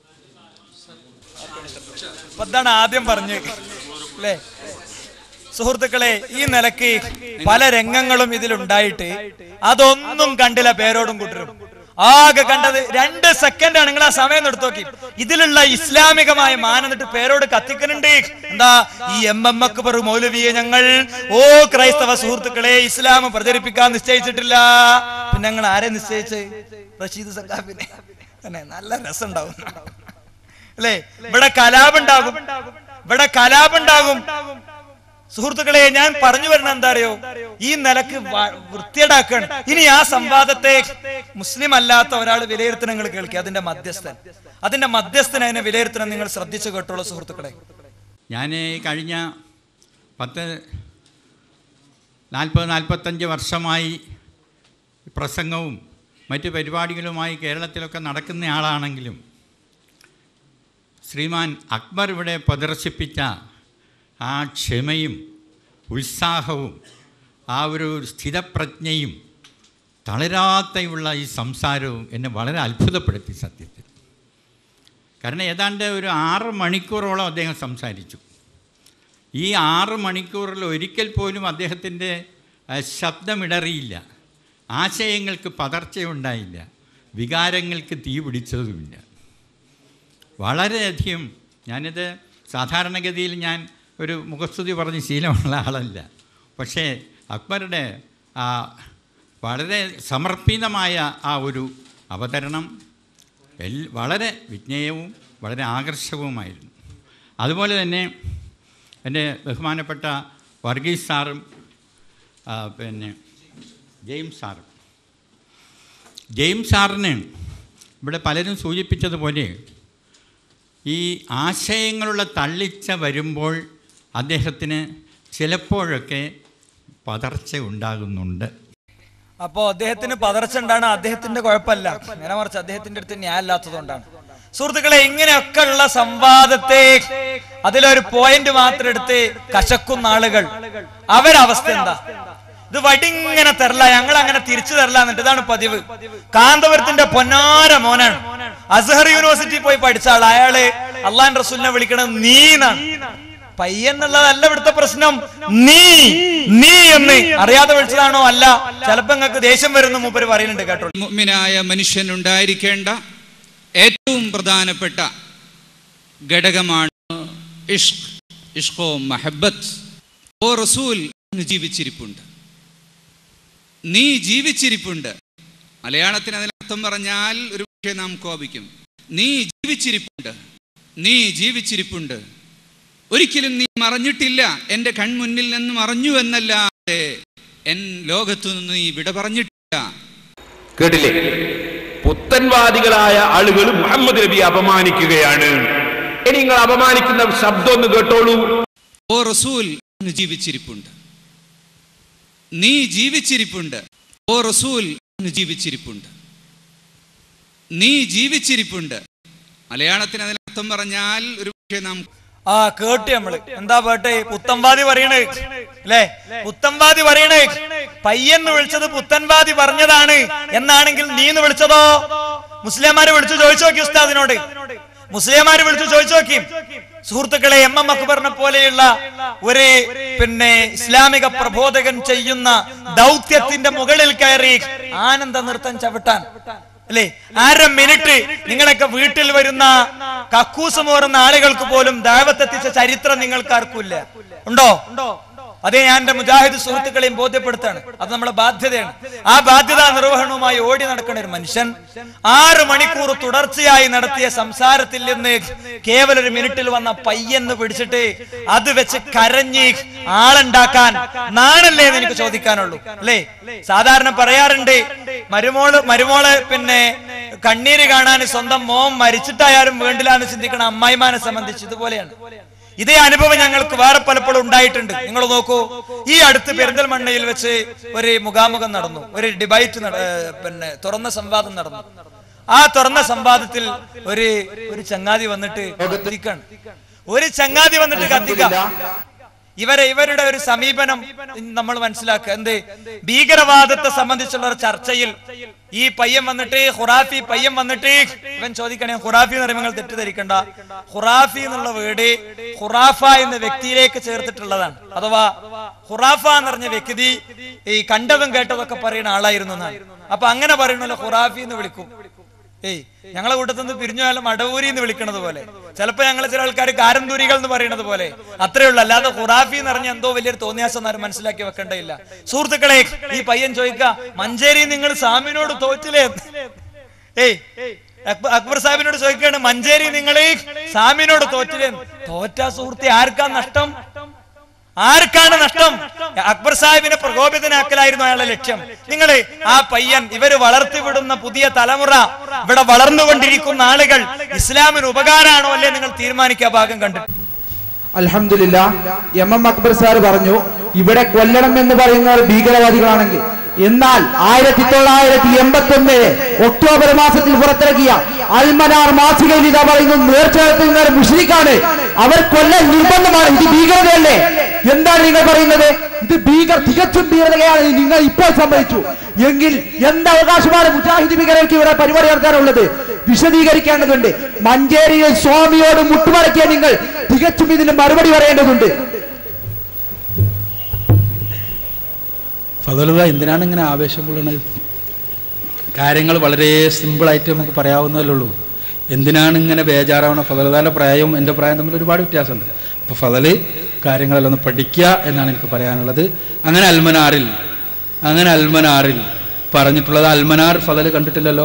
അപ്പൊ ഇതാണ് ആദ്യം പറഞ്ഞ് അല്ലേ സുഹൃത്തുക്കളെ ഈ നിലക്ക് പല രംഗങ്ങളും ഇതിലുണ്ടായിട്ട് അതൊന്നും കണ്ടില്ല പേരോടും കൂട്ടരും ആകെ കണ്ടത് രണ്ട് സെക്കൻഡാണ് നിങ്ങൾ ആ സമയം എടുത്തു നോക്കി ഇതിലുള്ള ഇസ്ലാമികമായ മാനം എന്നിട്ട് പേരോട് കത്തിക്കുന്നുണ്ട് എന്താ ഈ എം എം അക്ബർ മൗലവിയെ ഞങ്ങൾ ഓ ക്രൈസ്തവ സുഹൃത്തുക്കളെ ഇസ്ലാം പ്രചരിപ്പിക്കാൻ നിശ്ചയിച്ചിട്ടില്ല പിന്നെ ഞങ്ങൾ ആരെ നിശ്ചയിച്ച് റഷീദ് സക്കാഫിനെ തന്നെ നല്ല രസമുണ്ടാവും അല്ലേ ഇവിടെ കലാപുണ്ടാകും ഇവിടെ കലാപുണ്ടാകും സുഹൃത്തുക്കളെ ഞാൻ പറഞ്ഞു വരുന്ന എന്താ അറിയോ ഈ നിലക്ക് വ- വൃത്തിയേടാക്കാണ് ഇനി ആ സംവാദത്തെ മുസ്ലിം അല്ലാത്ത ഒരാൾ വിലയിരുത്തണം നിങ്ങൾ കേൾക്കുക അതിന്റെ മധ്യസ്ഥൻ അതിന്റെ മധ്യസ്ഥൻ അതിനെ വിലയിരുത്തണം നിങ്ങൾ ശ്രദ്ധിച്ചു കേട്ടോളൂ സുഹൃത്തുക്കളെ ഞാൻ കഴിഞ്ഞ പത്ത് നാൽപ്പത് നാൽപ്പത്തഞ്ച് വർഷമായി പ്രസംഗവും മറ്റ് പരിപാടികളുമായി കേരളത്തിലൊക്കെ നടക്കുന്ന ആളാണെങ്കിലും ശ്രീമാൻ അക്ബർ ഇവിടെ പ്രദർശിപ്പിച്ച ആ ക്ഷമയും ഉത്സാഹവും ആ ഒരു സ്ഥിതപ്രജ്ഞയും തളരാത്തയുള്ള ഈ സംസാരവും എന്നെ വളരെ അത്ഭുതപ്പെടുത്തി സത്യത്തിൽ കാരണം ഏതാണ്ട് ഒരു ആറ് മണിക്കൂറോളം അദ്ദേഹം സംസാരിച്ചു ഈ ആറ് മണിക്കൂറിൽ ഒരിക്കൽ പോലും അദ്ദേഹത്തിൻ്റെ അഹ്, ശബ്ദമിടറിയില്ല ആശയങ്ങൾക്ക് പതർച്ചയുണ്ടായില്ല വികാരങ്ങൾക്ക് തീ പിടിച്ചതുമില്ല വളരെയധികം ഞാനിത് സാധാരണഗതിയിൽ ഞാൻ ഒരു മുഖസ്തുതി പറഞ്ഞ് ശീലമുള്ള ആളല്ല പക്ഷേ അക്ബറുടെ ആ വളരെ സമർപ്പിതമായ ആ ഒരു അവതരണം എൽ വളരെ വിജ്ഞേയവും വളരെ ആകർഷകവുമായിരുന്നു അതുപോലെ തന്നെ എൻ്റെ ബഹുമാനപ്പെട്ട വർഗീസ് സാറും ആ, പിന്നെ ജെയിംസ് സാറും ജെയിംസ് സാറിന് ഇവിടെ പലരും സൂചിപ്പിച്ചതുപോലെ ഈ ആശയങ്ങളുടെ തള്ളിച്ച വരുമ്പോൾ അദ്ദേഹത്തിന് ചിലപ്പോഴൊക്കെ പതർച്ച ഉണ്ടാകുന്നുണ്ട് അപ്പോ അദ്ദേഹത്തിന് പതർച്ച ഉണ്ടാണ് അദ്ദേഹത്തിന്റെ കുഴപ്പമല്ല നേരെ മറിച്ച് അദ്ദേഹത്തിന്റെ അടുത്ത് ന്യായമില്ലാത്തതുകൊണ്ടാണ് സുഹൃത്തുക്കളെ ഇങ്ങനെയൊക്കെ ഉള്ള സംവാദത്തെ അതിലൊരു പോയിന്റ് മാത്രം എടുത്ത് കശക്കുന്ന ആളുകൾ അവരവസ്ഥ എന്താ ഇത് വടിങ്ങനെ തരല ഞങ്ങൾ അങ്ങനെ തിരിച്ചു തരല എന്നിട്ട് ഇതാണ് പതിവ് കാന്തപുരത്തിന്റെ പൊന്നാര മോനാണ് അസഹർ യൂണിവേഴ്സിറ്റി പോയി പഠിച്ച ആൾ അയാള് അള്ളാൻ റസൂലിനെ വിളിക്കണത് നീന്നാണ് പയ്യെന്നുള്ളതല്ല ഇവിടുത്തെ പ്രശ്നം നീ നീ എന്ന് അറിയാതെ വിളിച്ചതാണോ അല്ല ചിലപ്പോ നിങ്ങൾക്ക് ദേഷ്യം വരുന്ന മൂപ്പര് പറയുന്നുണ്ട് കേട്ടോ മുഅ്മിനായ മനുഷ്യനുണ്ടായിരിക്കേണ്ട ഏറ്റവും പ്രധാനപ്പെട്ട ഘടകമാണ് ഇഷ്ക് ഇഷ്കോ മഹബത്ത് ഓ റസൂൽ അങ്ങ് ജീവിച്ചിരിപ്പുണ്ട് നീ ജീവിച്ചിരിപ്പുണ്ട് മലയാളത്തിന് അതിനർത്ഥം പറഞ്ഞാൽ ഒരു പക്ഷേ നാം കോപിക്കും നീ ജീവിച്ചിരിപ്പുണ്ട് നീ ജീവിച്ചിരിപ്പുണ്ട് ഒരിക്കലും നീ മറഞ്ഞിട്ടില്ല എൻ്റെ കൺമുന്നിൽ നിന്ന് മറഞ്ഞു എന്നല്ലാതെ എൻ ലോകത്തു നിന്ന് നീ വിട പറഞ്ഞിട്ടില്ല കേട്ടില്ലേ പുത്തൻവാദികളായ ആളുകൾ മുഹമ്മദ് നബി അപമാനിക്കുകയാണ് ഇനി നിങ്ങൾ അപമാനിക്കുന്ന ശബ്ദം ഒന്ന് കേട്ടോളൂ ഓ റസൂൽ അങ്ങ് ജീവിച്ചിരിപ്പുണ്ട് നീ ജീവിച്ചിരിപ്പുണ്ട് ഓ റസൂൽ അങ്ങ് ജീവിച്ചിരിപ്പുണ്ട് നീ ജീവിച്ചിരിപ്പുണ്ട് മലയാളത്തിന് അതിനർത്ഥം പറഞ്ഞാൽ ഒരു പക്ഷേ നാം ആ കേട്ട് നമ്മള് എന്താ പേട്ടെ പുത്തൻവാദി പറയണേ അല്ലേ പുത്തൻവാദി പറയണേ പയ്യെന്ന് വിളിച്ചത് പുത്തൻവാദി പറഞ്ഞതാണ് എന്നാണെങ്കിൽ നീ എന്ന് വിളിച്ചതോ മുസ്ലിംമാരെ വിളിച്ചു ചോദിച്ചു നോക്കി ഉസ്താദിനോട് മുസ്ലിംമാര് വിളിച്ചു ചോദിച്ചു നോക്കി സുഹൃത്തുക്കളെ എം എം അക്ബറിനെ പോലെയുള്ള ഒരു പിന്നെ ഇസ്ലാമിക പ്രബോധകൻ ചെയ്യുന്ന ദൗത്യത്തിന്റെ മുകളിൽ കയറി ആനന്ദ നൃത്തം ചവിട്ടാൻ അല്ലേ അര മിനിറ്റ് നിങ്ങളൊക്കെ വീട്ടിൽ വരുന്ന കക്കൂസ് മോറുന്ന ആളുകൾക്ക് പോലും ദാവത്തെത്തിച്ച ചരിത്രം നിങ്ങൾക്ക് ആർക്കുമില്ല ഉണ്ടോ അതേ ഞാൻ എന്റെ മുജാഹിദ് സുഹൃത്തുക്കളെയും ബോധ്യപ്പെടുത്താണ് അത് നമ്മുടെ ബാധ്യതയാണ് ആ ബാധ്യതാ നിർവഹണവുമായി ഓടി നടക്കുന്ന ഒരു മനുഷ്യൻ ആറ് മണിക്കൂർ തുടർച്ചയായി നടത്തിയ സംസാരത്തിൽ നിന്ന് കേവലം ഒരു മിനിറ്റിൽ വന്ന പയ്യെന്ന് പിടിച്ചിട്ട് അത് വെച്ച് കരഞ്ഞ് ആളുണ്ടാക്കാൻ നാണല്ലേ എന്ന് എനിക്ക് ചോദിക്കാനുള്ളൂ അല്ലേ സാധാരണ പറയാറുണ്ട് മരുമോള് മരുമോള് പിന്നെ കണ്ണീര് കാണാൻ സ്വന്തം മോൻ മരിച്ചിട്ടായാലും വേണ്ടില്ല എന്ന് ചിന്തിക്കണം അമ്മായിമാനെ സംബന്ധിച്ച് ഇതുപോലെയാണ് ഇതേ അനുഭവം ഞങ്ങൾക്ക് വേറെ പലപ്പോഴും ഉണ്ടായിട്ടുണ്ട് നിങ്ങൾ നോക്കൂ ഈ അടുത്ത് പെരിന്തൽമണ്ണയിൽ വെച്ച് ഒരു മുഖാമുഖം നടന്നു ഒരു ഡിബൈറ്റ് നട- ഏ, പിന്നെ തുറന്ന സംവാദം നടന്നു ആ തുറന്ന സംവാദത്തിൽ ഒരു ഒരു ചങ്ങാതി വന്നിട്ട് കത്തിക്കാണ് ഒരു ചങ്ങാതി വന്നിട്ട് കത്തിക്ക ഇവരെ ഇവരുടെ ഒരു സമീപനം നമ്മൾ മനസ്സിലാക്കുക എന്ത് ഭീകരവാദത്തെ സംബന്ധിച്ചുള്ള ഒരു ചർച്ചയിൽ ഈ പയ്യൻ വന്നിട്ട് ഖുറാഫി പയ്യൻ വന്നിട്ട് ഇവൻ ചോദിക്കണേ ഖുറാഫി എന്ന് പറയുമ്പോൾ നിങ്ങൾ തെറ്റിദ്ധരിക്കണ്ട ഖുറാഫി എന്നുള്ള വീട് ഖുറാഫ എന്ന വ്യക്തിയിലേക്ക് ചേർത്തിട്ടുള്ളതാണ് അഥവാ ഖുറാഫ എന്ന് പറഞ്ഞ വ്യക്തി ഈ കണ്ടതും കേട്ടതൊക്കെ പറയുന്ന ആളായിരുന്നു എന്നാണ് അപ്പൊ അങ്ങനെ പറയണല്ലോ ഖുറാഫി എന്ന് വിളിക്കും ഏയ് ഞങ്ങളെ കൂട്ടത്തിൽ നിന്ന് പിരിഞ്ഞു പോയാലും അടവൂരി എന്ന് വിളിക്കണത് പോലെ ചിലപ്പോ ഞങ്ങൾ ചില ആൾക്കാർ കാരന്തൂരികൾ എന്ന് പറയുന്നത് പോലെ അത്രേ ഉള്ളൂ അല്ലാതെ ഖുറാഫി എന്ന് പറഞ്ഞ എന്തോ വലിയൊരു തോന്നിയാസം ആരും മനസ്സിലാക്കി വെക്കേണ്ടയില്ല സുഹൃത്തുക്കളെ ഈ പയ്യൻ ചോദിക്ക മഞ്ചേരി നിങ്ങൾ സാമിനോട് തോറ്റില്ലേ ഏയ് അക്ബ- അക്ബർ സാഹിബിനോട് ചോദിക്കുകയാണ് മഞ്ചേരി നിങ്ങൾ സാമിനോട് തോറ്റില്ലേ തോറ്റ സുഹൃത്തെ ആർക്കാ നഷ്ടം ആർക്കാണ് നഷ്ടം അക്ബർ സാഹിബിനെ പ്രകോപിതനാക്കലായിരുന്നു അയാളുടെ ലക്ഷ്യം നിങ്ങൾ ആ പയ്യൻ ഇവര് വളർത്തിവിടുന്ന പുതിയ തലമുറ ഇവിടെ വളർന്നുകൊണ്ടിരിക്കുന്ന ആളുകൾ ഇസ്ലാമിന് ഉപകാരമാണോ അല്ലേ നിങ്ങൾ തീരുമാനിക്കുക ഭാഗം കണ്ടിട്ട് അൽഹംദുലില്ല എം എം അക്ബർ സാർ പറഞ്ഞു ഇവിടെ കൊല്ലണം എന്ന് പറയുന്നവർ ഭീകരവാദികളാണെങ്കിൽ എന്നാൽ ആയിരത്തി തൊള്ളായിരത്തി എൺപത്തി ഒന്ന് ഒക്ടോബർ മാസത്തിൽ പുറത്തിറക്കിയ അൽമനാർ മാസികയിൽ ഇതാ പറയുന്നു നേർച്ച നടത്തുന്ന മുഷ്രിഖാണ് അവർ കൊല്ലൽ നിർബന്ധമാണ് ഇത് ഭീകരതയല്ലേ എന്താണ് നിങ്ങൾ പറയുന്നത് ഇത് ഭീകർ തികച്ചും ഭീകരതയാണ് നിങ്ങൾ ഇപ്പോൾ സമ്മതിച്ചു എങ്കിൽ എന്ത് അവകാശമാണ് മുജാഹിദ് ഭീകരർക്ക് ഇവിടെ പരിപാടി നടത്താനുള്ളത് വിശദീകരിക്കേണ്ടതുണ്ട് മഞ്ചേരിയിൽ സ്വാമിയോട് മുട്ടുമടക്കിയ നിങ്ങൾ തികച്ചും ഇതിന് മറുപടി പറയേണ്ടതുണ്ട് ഫതലുക എന്തിനാണ് ഇങ്ങനെ ആവേശം കൊള്ളുന്നത് കാര്യങ്ങൾ വളരെ സിമ്പിളായിട്ട് നമുക്ക് പറയാവുന്നതല്ലേ ഉള്ളൂ എന്തിനാണ് ഇങ്ങനെ ബേജാറാവണം ഫതലുദാൻ്റെ പ്രായവും എൻ്റെ പ്രായം തമ്മിൽ ഒരുപാട് വ്യത്യാസമുണ്ട് അപ്പോൾ ഫതല് കാര്യങ്ങളെല്ലാം ഒന്ന് പഠിക്കുക എന്നാണ് എനിക്ക് പറയാനുള്ളത് അങ്ങനെ അൽമനാറിൽ അങ്ങനെ അൽമനാറിൽ പറഞ്ഞിട്ടുള്ളത് അൽമനാർ ഫതല് കണ്ടിട്ടില്ലല്ലോ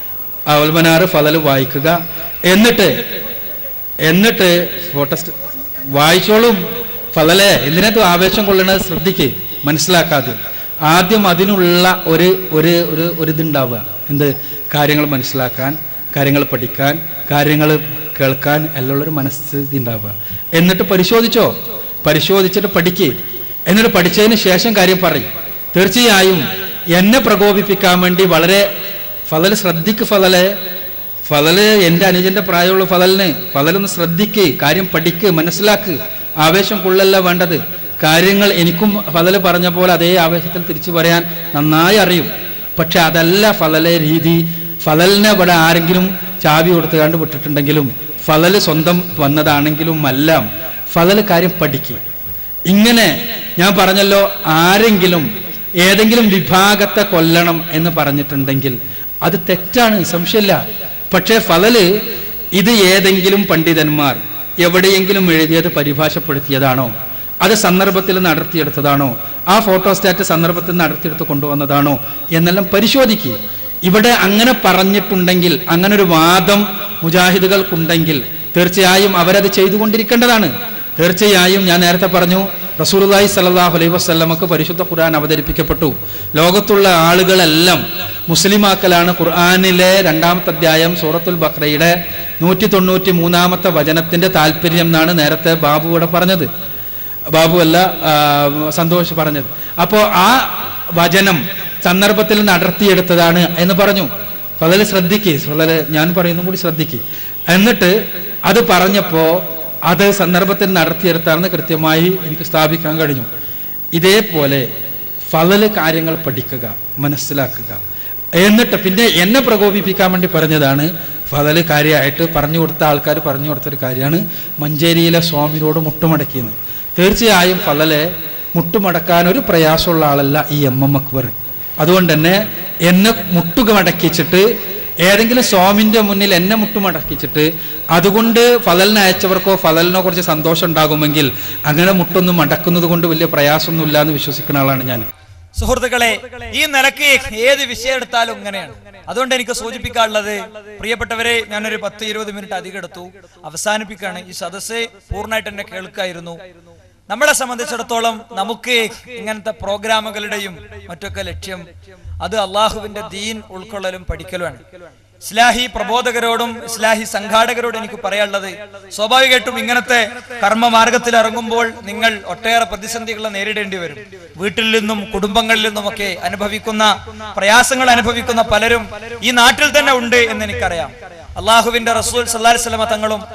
ആ അൽമനാർ ഫതല് വായിക്കുക എന്നിട്ട് എന്നിട്ട് ഫോട്ടോസ്റ്റ് വായിച്ചോളും ഫലലെ എന്തിനകത്ത് ആവേശം കൊള്ളണത് ശ്രദ്ധിക്ക് മനസ്സിലാക്കാതെ ആദ്യം അതിനുള്ള ഒരു ഒരു ഒരു ഒരു ഇതുണ്ടാവുക എന്ത് കാര്യങ്ങൾ മനസ്സിലാക്കാൻ കാര്യങ്ങൾ പഠിക്കാൻ കാര്യങ്ങൾ കേൾക്കാൻ എല്ലാം ഉള്ളൊരു മനസ്ഥിതി ഉണ്ടാവുക എന്നിട്ട് പരിശോധിച്ചോ പരിശോധിച്ചിട്ട് പഠിക്ക് എന്നിട്ട് പഠിച്ചതിന് ശേഷം കാര്യം പറയും തീർച്ചയായും എന്നെ പ്രകോപിപ്പിക്കാൻ വേണ്ടി വളരെ ഫലൽ ശ്രദ്ധിക്ക് ഫലലെ ഫലല് എൻ്റെ അനുജന്റെ പ്രായമുള്ള ഫലലിന് ഫലലൊന്ന് ശ്രദ്ധിക്ക് കാര്യം പഠിക്ക് മനസ്സിലാക്ക് ആവേശം കൊള്ളല്ല വേണ്ടത് കാര്യങ്ങൾ എനിക്കും ഫലല് പറഞ്ഞ പോലെ അതേ ആവേശത്തിൽ തിരിച്ചു പറയാൻ നന്നായി അറിയും പക്ഷെ അതല്ല ഫലലെ രീതി ഫലലിനെ ഇവിടെ ആരെങ്കിലും ചാവി കൊടുത്തുകാണ്ട് വിട്ടിട്ടുണ്ടെങ്കിലും ഫലല് സ്വന്തം വന്നതാണെങ്കിലും എല്ലാം ഫലല് കാര്യം പഠിക്കുക ഇങ്ങനെ ഞാൻ പറഞ്ഞല്ലോ ആരെങ്കിലും ഏതെങ്കിലും വിഭാഗത്തെ കൊല്ലണം എന്ന് പറഞ്ഞിട്ടുണ്ടെങ്കിൽ അത് തെറ്റാണ് സംശയമില്ല പക്ഷേ ഫലല് ഇത് ഏതെങ്കിലും പണ്ഡിതന്മാർ എവിടെയെങ്കിലും എഴുതിയത് പരിഭാഷപ്പെടുത്തിയതാണോ അത് സന്ദർഭത്തിൽ നടത്തിയെടുത്തതാണോ ആ ഫോട്ടോസ്റ്റാറ്റ് സന്ദർഭത്തിൽ നടത്തിയെടുത്ത് കൊണ്ടുവന്നതാണോ എന്നെല്ലാം പരിശോധിക്കുക ഇവിടെ അങ്ങനെ പറഞ്ഞിട്ടുണ്ടെങ്കിൽ അങ്ങനെ ഒരു വാദം മുജാഹിദുകൾക്കുണ്ടെങ്കിൽ തീർച്ചയായും അവരത് ചെയ്തുകൊണ്ടിരിക്കേണ്ടതാണ് തീർച്ചയായും ഞാൻ നേരത്തെ പറഞ്ഞു റസൂലുള്ളാഹി സ്വല്ലല്ലാഹു അലൈഹി വസല്ലമക്ക് പരിശുദ്ധ ഖുർആൻ അവതരിപ്പിക്കപ്പെട്ടു ലോകത്തുള്ള ആളുകളെല്ലാം മുസ്ലിമാക്കലാണ് ഖുർആനിലെ രണ്ടാമത്തെ അധ്യായം സൂറത്തുൽ ബഖറയുടെ നൂറ്റി തൊണ്ണൂറ്റി മൂന്നാമത്തെ വചനത്തിന്റെ താല്പര്യം എന്നാണ് നേരത്തെ ബാബു ഇവിടെ പറഞ്ഞത് ബാബു അല്ല ആ, സന്തോഷ് പറഞ്ഞത് അപ്പോൾ ആ വചനം സന്ദർഭത്തിൽ നടത്തിയെടുത്തതാണ് എന്ന് പറഞ്ഞു ഫലല് ശ്രദ്ധിക്ക് ഫലല് ഞാൻ പറയുന്നതും കൂടി ശ്രദ്ധിക്ക് എന്നിട്ട് അത് പറഞ്ഞപ്പോൾ അത് സന്ദർഭത്തിൽ നടത്തിയെടുത്താണെന്ന് കൃത്യമായി എനിക്ക് സ്ഥാപിക്കാൻ കഴിഞ്ഞു ഇതേപോലെ ഫലല് കാര്യങ്ങൾ പഠിക്കുക മനസ്സിലാക്കുക എന്നിട്ട് പിന്നെ എന്നെ പ്രകോപിപ്പിക്കാൻ വേണ്ടി പറഞ്ഞതാണ് ഫലല് കാര്യമായിട്ട് പറഞ്ഞു കൊടുത്ത ആൾക്കാർ പറഞ്ഞു കൊടുത്തൊരു കാര്യമാണ് മഞ്ചേരിയിലെ സ്വാമിനോട് മുട്ടുമടക്കിയെന്ന് തീർച്ചയായും ഫലലെ മുട്ടുമടക്കാൻ ഒരു പ്രയാസമുള്ള ആളല്ല ഈ എം എം അക്ബർ അതുകൊണ്ട് തന്നെ എന്നെ മുട്ടുക മടക്കിച്ചിട്ട് ഏതെങ്കിലും സ്വാമിന്റെ മുന്നിൽ എന്നെ മുട്ടുമടക്കിച്ചിട്ട് അതുകൊണ്ട് ഫലലിനെ അയച്ചവർക്കോ ഫലലിനോ കുറച്ച് സന്തോഷം ഉണ്ടാകുമെങ്കിൽ അങ്ങനെ മുട്ടൊന്നും മടക്കുന്നത് കൊണ്ട് വലിയ പ്രയാസമൊന്നുമില്ല എന്ന് വിശ്വസിക്കുന്ന ആളാണ് ഞാൻ സുഹൃത്തുക്കളെ ഈ നിലക്ക് ഏത് വിഷയം എടുത്താലും ഇങ്ങനെയാണ് അതുകൊണ്ട് എനിക്ക് സൂചിപ്പിക്കാനുള്ളത് പ്രിയപ്പെട്ടവരെ ഞാനൊരു പത്ത് ഇരുപത് മിനിറ്റ് അധികം എടുത്തു അവസാനിപ്പിക്കുകയാണ് ഈ സദസ്സ് പൂർണ്ണമായിട്ട് എന്നെ കേൾക്കായിരുന്നു നമ്മളെ സംബന്ധിച്ചിടത്തോളം നമുക്ക് ഇങ്ങനത്തെ പ്രോഗ്രാമുകളുടെയും മറ്റൊക്കെ ലക്ഷ്യം അത് അള്ളാഹുവിന്റെ ദീൻ ഉൾക്കൊള്ളലും പഠിക്കലുമാണ് ഇസ്ലാഹി പ്രബോധകരോടും ഇസ്ലാഹി സംഘാടകരോടും എനിക്ക് പറയാനുള്ളത് സ്വാഭാവികമായിട്ടും ഇങ്ങനത്തെ കർമ്മമാർഗത്തിൽ ഇറങ്ങുമ്പോൾ നിങ്ങൾ ഒട്ടേറെ പ്രതിസന്ധികൾ നേരിടേണ്ടി വരും വീട്ടിൽ നിന്നും കുടുംബങ്ങളിൽ നിന്നുമൊക്കെ അനുഭവിക്കുന്ന പ്രയാസങ്ങൾ അനുഭവിക്കുന്ന പലരും ഈ നാട്ടിൽ തന്നെ ഉണ്ട് എന്ന് എനിക്കറിയാം അള്ളാഹുവിന്റെ റസൂൽ സല്ലാഹി സ്വലമ തങ്ങളും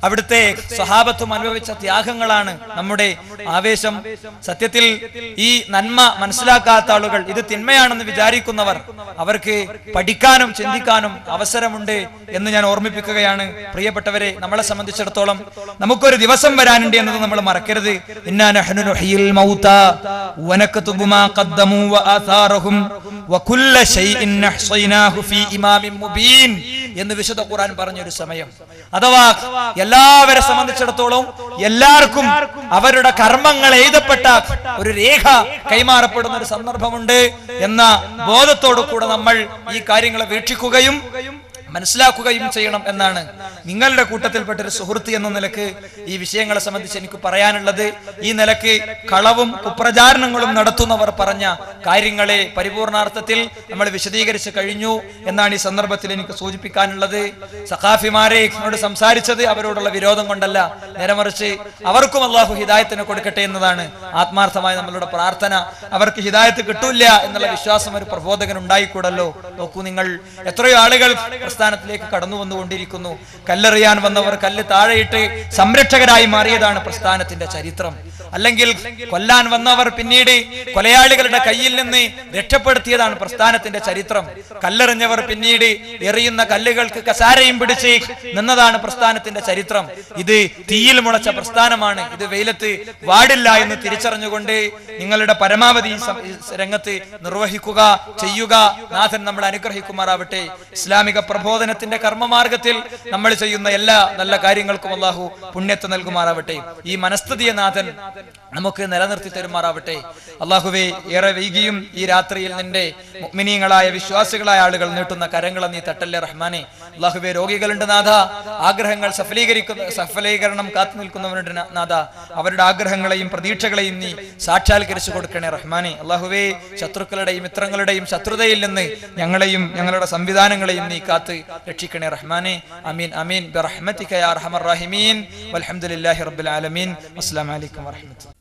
അവിടുത്തെ സ്വഹാബത്തും അനുഭവിച്ച ത്യാഗങ്ങളാണ് നമ്മുടെ ആവേശം സത്യത്തിൽ ഈ നന്മ മനസ്സിലാക്കാത്ത ആളുകൾ ഇത് തിന്മയാണെന്ന് വിചാരിക്കുന്നവർ അവർക്ക് പഠിക്കാനും ചിന്തിക്കാനും അവസരമുണ്ട് എന്ന് ഞാൻ ഓർമ്മിപ്പിക്കുകയാണ് പ്രിയപ്പെട്ടവരെ നമ്മളെ സംബന്ധിച്ചിടത്തോളം നമുക്കൊരു ദിവസം വരാനുണ്ട് എന്നത് നമ്മൾ മറക്കരുത് ഇന്നാ നഹ്നു നുഹ്യിൽ മൗതാ വനക്തുബു മാ ഖദ്ദമു വആഥാറഹും വകുല്ല ശൈഇൻ അഹ്സൈനാഹു ഫീ ഇമാമിൻ മുബീൻ എന്ന് വിശുദ്ധ ഖുർആൻ പറഞ്ഞൊരു സമയം അഥവാ എല്ലാവരെ സംബന്ധിച്ചിടത്തോളം എല്ലാവർക്കും അവരുടെ കർമ്മങ്ങൾ എഴുതപ്പെട്ട ഒരു രേഖ കൈമാറപ്പെടുന്ന ഒരു സന്ദർഭമുണ്ട് എന്ന ബോധത്തോടു കൂടെ നമ്മൾ ഈ കാര്യങ്ങളെ വീക്ഷിക്കുകയും മനസ്സിലാക്കുകയും ചെയ്യണം എന്നാണ് നിങ്ങളുടെ കൂട്ടത്തിൽപ്പെട്ട ഒരു സുഹൃത്ത് എന്ന നിലക്ക് ഈ വിഷയങ്ങളെ സംബന്ധിച്ച് എനിക്ക് പറയാനുള്ളത് ഈ നിലക്ക് കളവും കുപ്രചാരണങ്ങളും നടത്തുന്നവർ പറഞ്ഞ കാര്യങ്ങളെ പരിപൂർണാർത്ഥത്തിൽ നമ്മൾ വിശദീകരിച്ച് കഴിഞ്ഞു എന്നാണ് ഈ സന്ദർഭത്തിൽ എനിക്ക് സൂചിപ്പിക്കാനുള്ളത് സഖാഫിമാരെ എന്നോട് സംസാരിച്ചത് അവരോടുള്ള വിരോധം കൊണ്ടല്ല നേരെ മറിച്ച് അവർക്കും അള്ളാഹു ഹിദായത്തിന് കൊടുക്കട്ടെ എന്നതാണ് ആത്മാർത്ഥമായ നമ്മളുടെ പ്രാർത്ഥന അവർക്ക് ഹിദായത്ത് കിട്ടൂല എന്നുള്ള വിശ്വാസം ഒരു പ്രബോധകൻ ഉണ്ടായിക്കൂടല്ലോ നോക്കൂ നിങ്ങൾ എത്രയോ ആളുകൾ പ്രസ്ഥാനത്തിലേക്ക് കടന്നു വന്നുകൊണ്ടിരിക്കുന്നു കല്ലെറിയാൻ വന്നവർ കല്ല് താഴെയിട്ട് സംരക്ഷകരായി മാറിയതാണ് പ്രസ്ഥാനത്തിന്റെ ചരിത്രം അല്ലെങ്കിൽ കൊല്ലാൻ വന്നവർ പിന്നീട് കൊലയാളികളുടെ കയ്യിൽ നിന്ന് രക്ഷപ്പെടുത്തിയതാണ് പ്രസ്ഥാനത്തിന്റെ ചരിത്രം കല്ലെറിഞ്ഞവർ പിന്നീട് എറിയുന്ന കല്ലുകൾക്ക് കസാരയും പിടിച്ച് നിന്നതാണ് പ്രസ്ഥാനത്തിന്റെ ചരിത്രം ഇത് തീയിൽ മുളച്ച പ്രസ്ഥാനമാണ് ഇത് വെയിലത്ത് വാടില്ല എന്ന് തിരിച്ചറിഞ്ഞുകൊണ്ട് നിങ്ങളുടെ പരമാവധി ഈ സം- ഈ രംഗത്ത് നിർവഹിക്കുക ചെയ്യുക നാഥൻ നമ്മളെ അനുഗ്രഹിക്കുമാറാവട്ടെ ഇസ്ലാമിക പ്രബോധനത്തിന്റെ കർമ്മമാർഗത്തിൽ നമ്മൾ ചെയ്യുന്ന എല്ലാ നല്ല കാര്യങ്ങൾക്കും അള്ളാഹു പുണ്യത്തെ നൽകുമാറാവട്ടെ ഈ മനസ്ഥിതിയെ നാഥൻ നമുക്ക് നിലനിർത്തി തരുമാറാവട്ടെ അള്ളാഹുവെ ഏറെ വൈകിയും ഈ രാത്രിയിൽ നിന്റെ മുഅ്മിനീങ്ങളായ വിശ്വാസികളായ ആളുകൾ നീട്ടുന്ന കരങ്ങൾ നീ തട്ടല്ലേ റഹ്മാനെ അള്ളാഹുവെ രോഗികളുണ്ട് നാഥ ആഗ്രഹങ്ങൾ സഫലീകരിക്കുന്ന സഫലീകരണം കാത്തു നിൽക്കുന്നവരുണ്ട് നാ- നാഥ അവരുടെ ആഗ്രഹങ്ങളെയും പ്രതീക്ഷകളെയും നീ സാക്ഷാത്കരിച്ചു കൊടുക്കണേ റഹ്മാനെ അള്ളാഹുവെ ശത്രുക്കളുടെയും മിത്രങ്ങളുടെയും ശത്രുതയിൽ നിന്ന് ഞങ്ങളെയും ഞങ്ങളുടെ സംവിധാനങ്ങളെയും നീ കാത്ത് രക്ഷിക്കണേ റഹ്മാനെ അമീൻ അമീൻ ബിറഹ്മതിക യാ അർഹമർ റഹീമീൻ വൽഹംദുലില്ലാഹി റബ്ബിൽ ആലമീൻ അസ്സലാമു അലൈക്കും വറഹ്മത്തുള്ളാഹി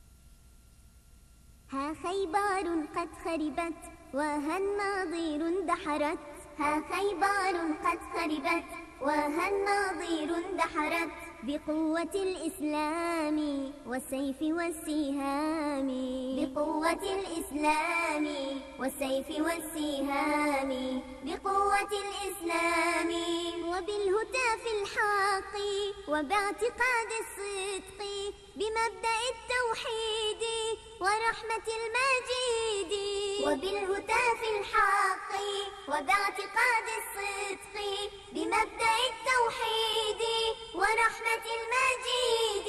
ها خيبار قد خربت وها الناظير اندحرت ها خيبار قد خربت وها الناظير اندحرت بقوة الإسلام والسيف والسهام بقوة الإسلام والسيف والسهام بقوة الإسلام وبالهتاف الحق وباعتقاد الصدق بمبدأ التوحيد ورحمة المجيد وبالهتاف الحق وباعتقاد الصدق بمبدأ التوحيد ورحمة المجيد